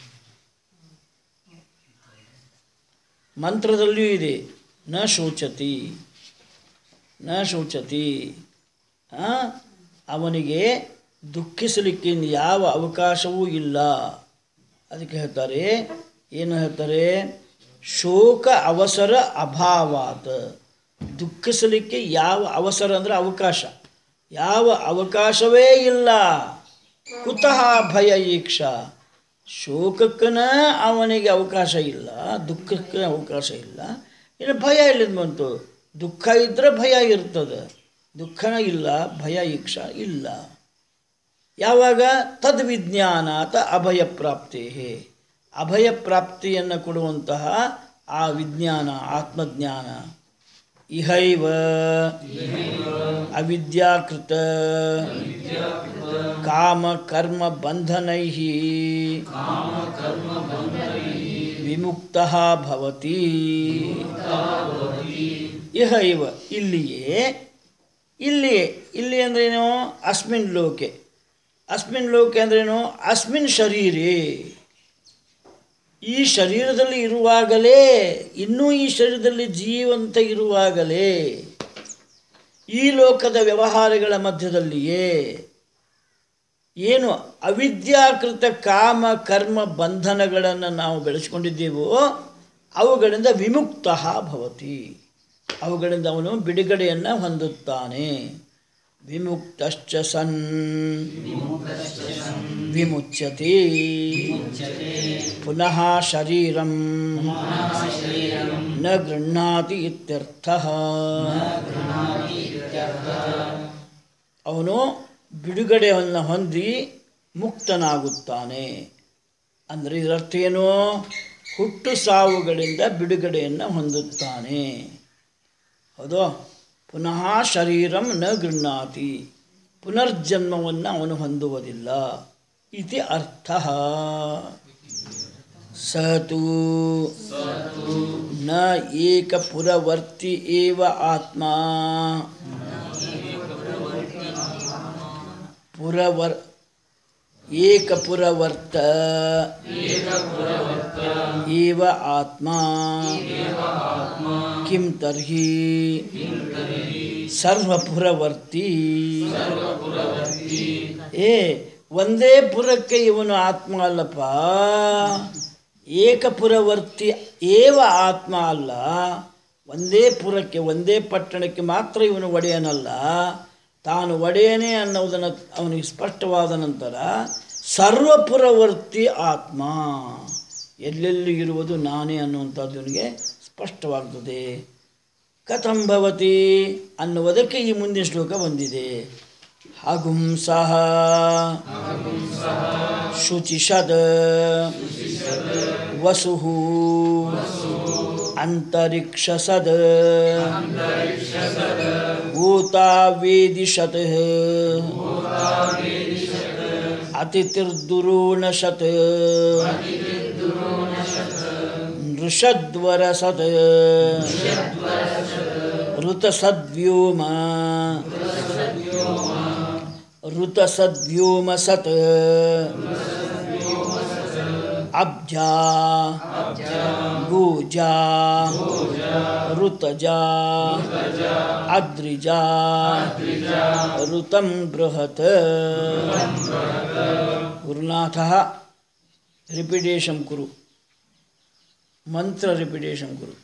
ಮಂತ್ರದಲ್ಲಿಯೂ ಇದೆ ನ ಶೋಚತಿ ನ ಶೋಚತಿ ಆ? ಅವನಿಗೆ ದುಃಖಿಸಲಿಕ್ಕೆ ಇನ್ನು ಯಾವ ಅವಕಾಶವೂ ಇಲ್ಲ ಅದಕ್ಕೆ ಹೇಳ್ತಾರೆ ಏನು ಹೇಳ್ತಾರೆ ಶೋಕ ಅವಸರ ಅಭಾವಾತ್ ದುಃಖಿಸಲಿಕ್ಕೆ ಯಾವ ಅವಸರ ಅಂದರೆ ಅವಕಾಶ ಯಾವ ಅವಕಾಶವೇ ಇಲ್ಲ ಕುತಃ ಭಯ ಈಕ್ಷ ಶೋಕಕ್ಕನ ಅವನಿಗೆ ಅವಕಾಶ ಇಲ್ಲ ದುಃಖಕ್ಕೆ ಅವಕಾಶ ಇಲ್ಲ ಇನ್ನು ಭಯ ಎಲ್ಲಿಂದ ಬಂತು ದುಃಖ ಇದ್ದರೆ ಭಯ ಇರ್ತದೆ ದುಃಖನ ಇಲ್ಲ ಭಯ ಈಕ್ಷ ಇಲ್ಲ ಯಾವಾಗ ತದ್ವಿಜ್ಞಾನಾತ ಅಭಯ ಪ್ರಾಪ್ತಿ ಅಭಯ ಪ್ರಾಪ್ತಿಯನ್ನು ಕೊಡುವಂತಹ ಆ ವಿಜ್ಞಾನ ಆತ್ಮಜ್ಞಾನ ಇಹೈವ ಅವಿದ್ಯಾಕೃತ ಕಾಮ ಕರ್ಮ ಬಂಧನೈ ವಿಮುಕ್ತ ಭವತಿ ಇಹ ಇವ ಇಲ್ಲಿಯೇ ಇಲ್ಲಿಯೇ ಇಲ್ಲಿ ಅಂದ್ರೇನು ಅಸ್ಮಿನ್ ಲೋಕೆ ಅಸ್ಮಿನ್ ಲೋಕೆ ಅಂದ್ರೇನು ಅಸ್ಮಿನ್ ಶರೀರೇ ಈ ಶರೀರದಲ್ಲಿ ಇರುವಾಗಲೇ ಇನ್ನೂ ಈ ಶರೀರದಲ್ಲಿ ಜೀವಂತ ಇರುವಾಗಲೇ ಈ ಲೋಕದ ವ್ಯವಹಾರಗಳ ಮಧ್ಯದಲ್ಲಿಯೇ ಏನು ಅವಿದ್ಯಾಕೃತ ಕಾಮ ಕರ್ಮ ಬಂಧನಗಳನ್ನು ನಾವು ಬೆಳೆಸ್ಕೊಂಡಿದ್ದೇವೋ ಅವುಗಳಿಂದ ವಿಮುಕ್ತ ಭವತಿ ಅವುಗಳಿಂದ ಅವನು ಬಿಡುಗಡೆಯನ್ನು ಹೊಂದುತ್ತಾನೆ ವಿಮುಕ್ತಶ್ಚ ಸನ್ ವಿಮುಚ್ಯತೆ ಪುನಃ ಶರೀರಂ ನ ಗೃಹ್ಣಾತಿ ಇತ್ಯರ್ಥಃ ಅವನು ಬಿಡುಗಡೆಯನ್ನು ಹೊಂದಿ ಮುಕ್ತನಾಗುತ್ತಾನೆ ಅಂದರೆ ಇದರರ್ಥ ಏನು ಹುಟ್ಟು ಸಾವುಗಳಿಂದ ಬಿಡುಗಡೆಯನ್ನು ಹೊಂದುತ್ತಾನೆ ಹೌದು ಪುನಃ ಶರೀರಂ ನ ಗೃಹ್ಣಾತಿ ಪುನರ್ಜನ್ಮವನ್ನು ಅವನು ಹೊಂದುವುದಿಲ್ಲ ಇತಿ ಅರ್ಥ ಸ ತು ನ ಏಕಪುರವರ್ತಿ ಏವ ಆತ್ಮ ಪುರವರ್ ಏಕಪುರವರ್ತ ಏವ ಆತ್ಮ ಕಿಂ ತರ್ಹಿ ಸರ್ವಪುರವರ್ತಿ ಏ ಒಂದೇ ಪುರಕ್ಕೆ ಇವನು ಆತ್ಮ ಅಲ್ಲಪ್ಪ ಏಕಪುರವರ್ತಿ ಏವ ಆತ್ಮ ಅಲ್ಲ ಒಂದೇ ಪುರಕ್ಕೆ ಒಂದೇ ಪಟ್ಟಣಕ್ಕೆ ಮಾತ್ರ ಇವನು ಒಡೆಯನಲ್ಲ ತಾನು ಒಡೆಯನೇ ಅನ್ನೋದನ್ನು ಅವನಿಗೆ ಸ್ಪಷ್ಟವಾದ ನಂತರ ಸರ್ವಪುರವರ್ತಿ ಆತ್ಮ ಎಲ್ಲೆಲ್ಲಿ ಇರುವುದು ನಾನೇ ಅನ್ನುವಂಥದ್ದು ಇವನಿಗೆ ಸ್ಪಷ್ಟವಾಗ್ತದೆ ಕಥಂ ಭವತಿ ಅನ್ನುವುದಕ್ಕೆ ಈ ಮುಂದಿನ ಶ್ಲೋಕ ಬಂದಿದೆ ಹಗುಂಸಃ ಶುಚಿಷದ್ ವಸು ಅಂತರಿಕ್ಷಸದ್ ಊತಾವೇದಿಷತ್ ಅತಿಥಿರ್ದುರೋಣಶತ್ ನೃಷದ್ವರಸತ್ ಋತಸದ್ವ್ಯೋಮ ಋತಸದ್ವ್ಯೋಮಸತ್ ಅಬ್ಜಾ ಗೂಜಾ ಋತಜಾ ಅದ್ರಿಜಾ ಋತಂ ಬೃಹತ್ ಗುರುನಾಥ ರಿಪಿಟೇಷನ್ ಕುರು ಮಂತ್ರ ರಿಪಿಟೇಷನ್ ಕುರು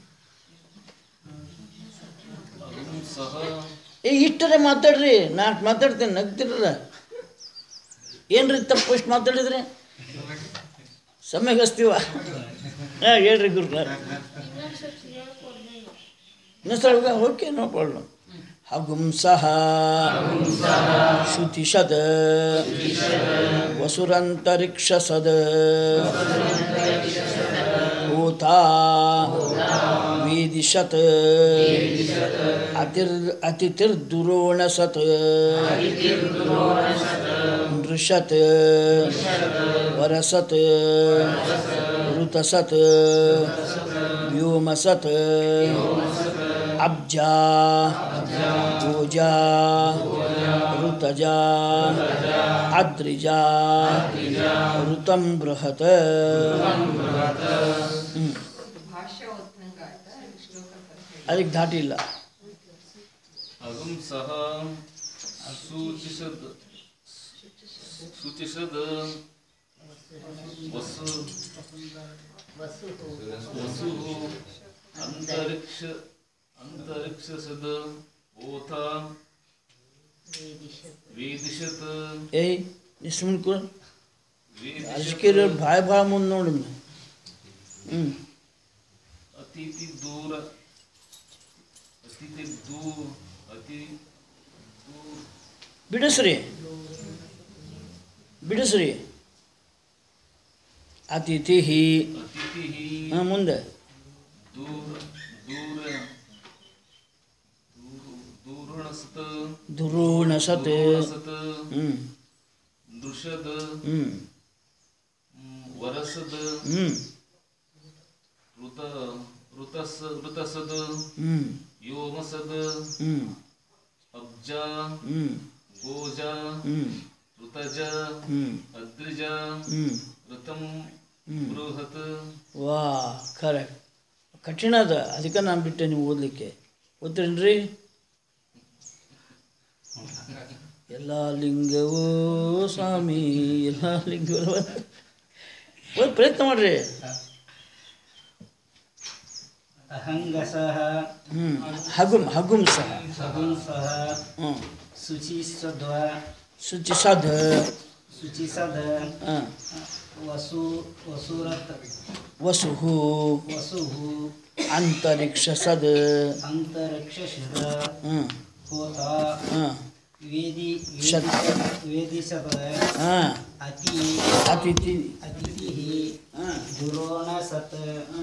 ಏ ಇಷ್ಟರೇ ಮಾತಾಡ್ರಿ ನಾ ಮಾತಾಡ್ತೇನೆ ನಗ್ತಿರಲ್ಲ ಏನ್ರಿ ತಪ್ಪು ಇಷ್ಟು ಮಾತಾಡಿದ್ರಿ ಸಮಯಕ್ಕೆ ಹಚ್ತೀವ ಹಾಂ ಹೇಳ್ರಿ ಗುರು ಇನ್ನೊಂದ್ಸಲ ಓಕೆ ನೋ ಪ್ರಾಬ್ಲಮ್ ಹಗುಂಸಃ ಶ್ರುತಿಷದ್ ವಸುರಂತರಿಕ್ಷಸದ್ ಹೋತಾ ವೇದಿಷತ್ ಅತಿರ್ ಅತಿಥಿರ್ದುರೋಣಸತ್ ನೃಷತ್ ವರಸತ್ ಋತಸತ್ ವ್ಯೋಮಸತ್ ಅಬ್ಜಾ ಓಜಾ ಋತಜಾ ಅದ್ರಿಜಾ ಋತಂ ಬೃಹತ್ ಹ್ಮ್. ಅದಕ್ಕೆ ಧಾಟಿ ಇಲ್ಲ ಅಗುಂಸಃ ಸೂಚಿಸದ್ ಸೂಚಿಸದ್ ವಸು ವಸು ಅಂತರಿಕ್ಷ ಅಂತರಿಕ್ಷಸದ್ ಓತ ವೇದಿಷತ್ ಏಯ್ ನೀ ಸುಮ್ಮನೆ ಕೂಡ ವೇದಿಷತ್ ರಾಜಕೀಯ ಭಾಳ ಭಾಳ ಮುಂದೆ ನೋಡಿ ಹ್ಞೂ ಅತಿಥಿ ದೂರ ಅತಿಥಿ ದೂ ಅತಿ ದೂರ ಬಿಡಿಸ್ರಿ ಬಿಡಿಸ್ರಿ ಅತಿಥಿ ಅತಿಥಿ ಹಾಂ ಮುಂದೆ ದೂರ ದೂರ ದೂರಣಸತ್ ದುರುಣಸತ್ ದೂರಣಸತ್ ಹ್ಞೂ ದೃಶದ್ ಹ್ಞೂ ವರಸದ್ ಹ್ಞೂ ಋತ ಋತಸ್ ಋತಸದ್ ಹ್ಞೂ ಯೋಮಸದ್ ಹ್ಞೂ ಅಬ್ಜ ಹ್ಞೂ ಗೋಜ ಹ್ಞೂ ಋತಜ ಹ್ಞೂ ಅದ್ರಿಜ ಹ್ಞೂ ಋತಂ ಹ್ಞೂ ಬೃಹತ್ ವಾ ಕರೆಕ್ಟ್ ಕಠಿಣ ಅದ ಅದಕ್ಕೆ ನಾನು ಬಿಟ್ಟೆ ನೀವು ಓದಲಿಕ್ಕೆ ಓದ್ತೀರೇನ್ರಿ ಎಲ್ಲ ಲಿಂಗವೋ ಸ್ವಾಮಿ ಎಲ್ಲ ಲಿಂಗವೋ ಓದ್ ಪ್ರಯತ್ನ ಮಾಡ್ರಿ ಅಹಂಗಸಃ ಹ್ಞೂ ಹಗುಮ್ ಹಗುಮ್ ಸಹ ಸಗುಂಸಃ ಹ್ಞೂ ಶುಚಿಸದ್ವ ಶುಚಿಸದ್ ಶುಚಿಸದ ಹಾಂ ವಸು ವಸುರತ್ ವಸುಹು ವಸುಃ ಅಂತರಿಕ್ಷಸದ್ ಅಂತರಿಕ್ಷಶಿರ ಹ್ಞೂ ಹೋತ ಹಾಂ ವೇದಿ ಶತ್. ವೇದಿಸದ ಹಾಂ ಅತಿ ಅತಿಥಿ ಅತಿಥಿ ಹಾಂ ದುರೋಣ ಸತ್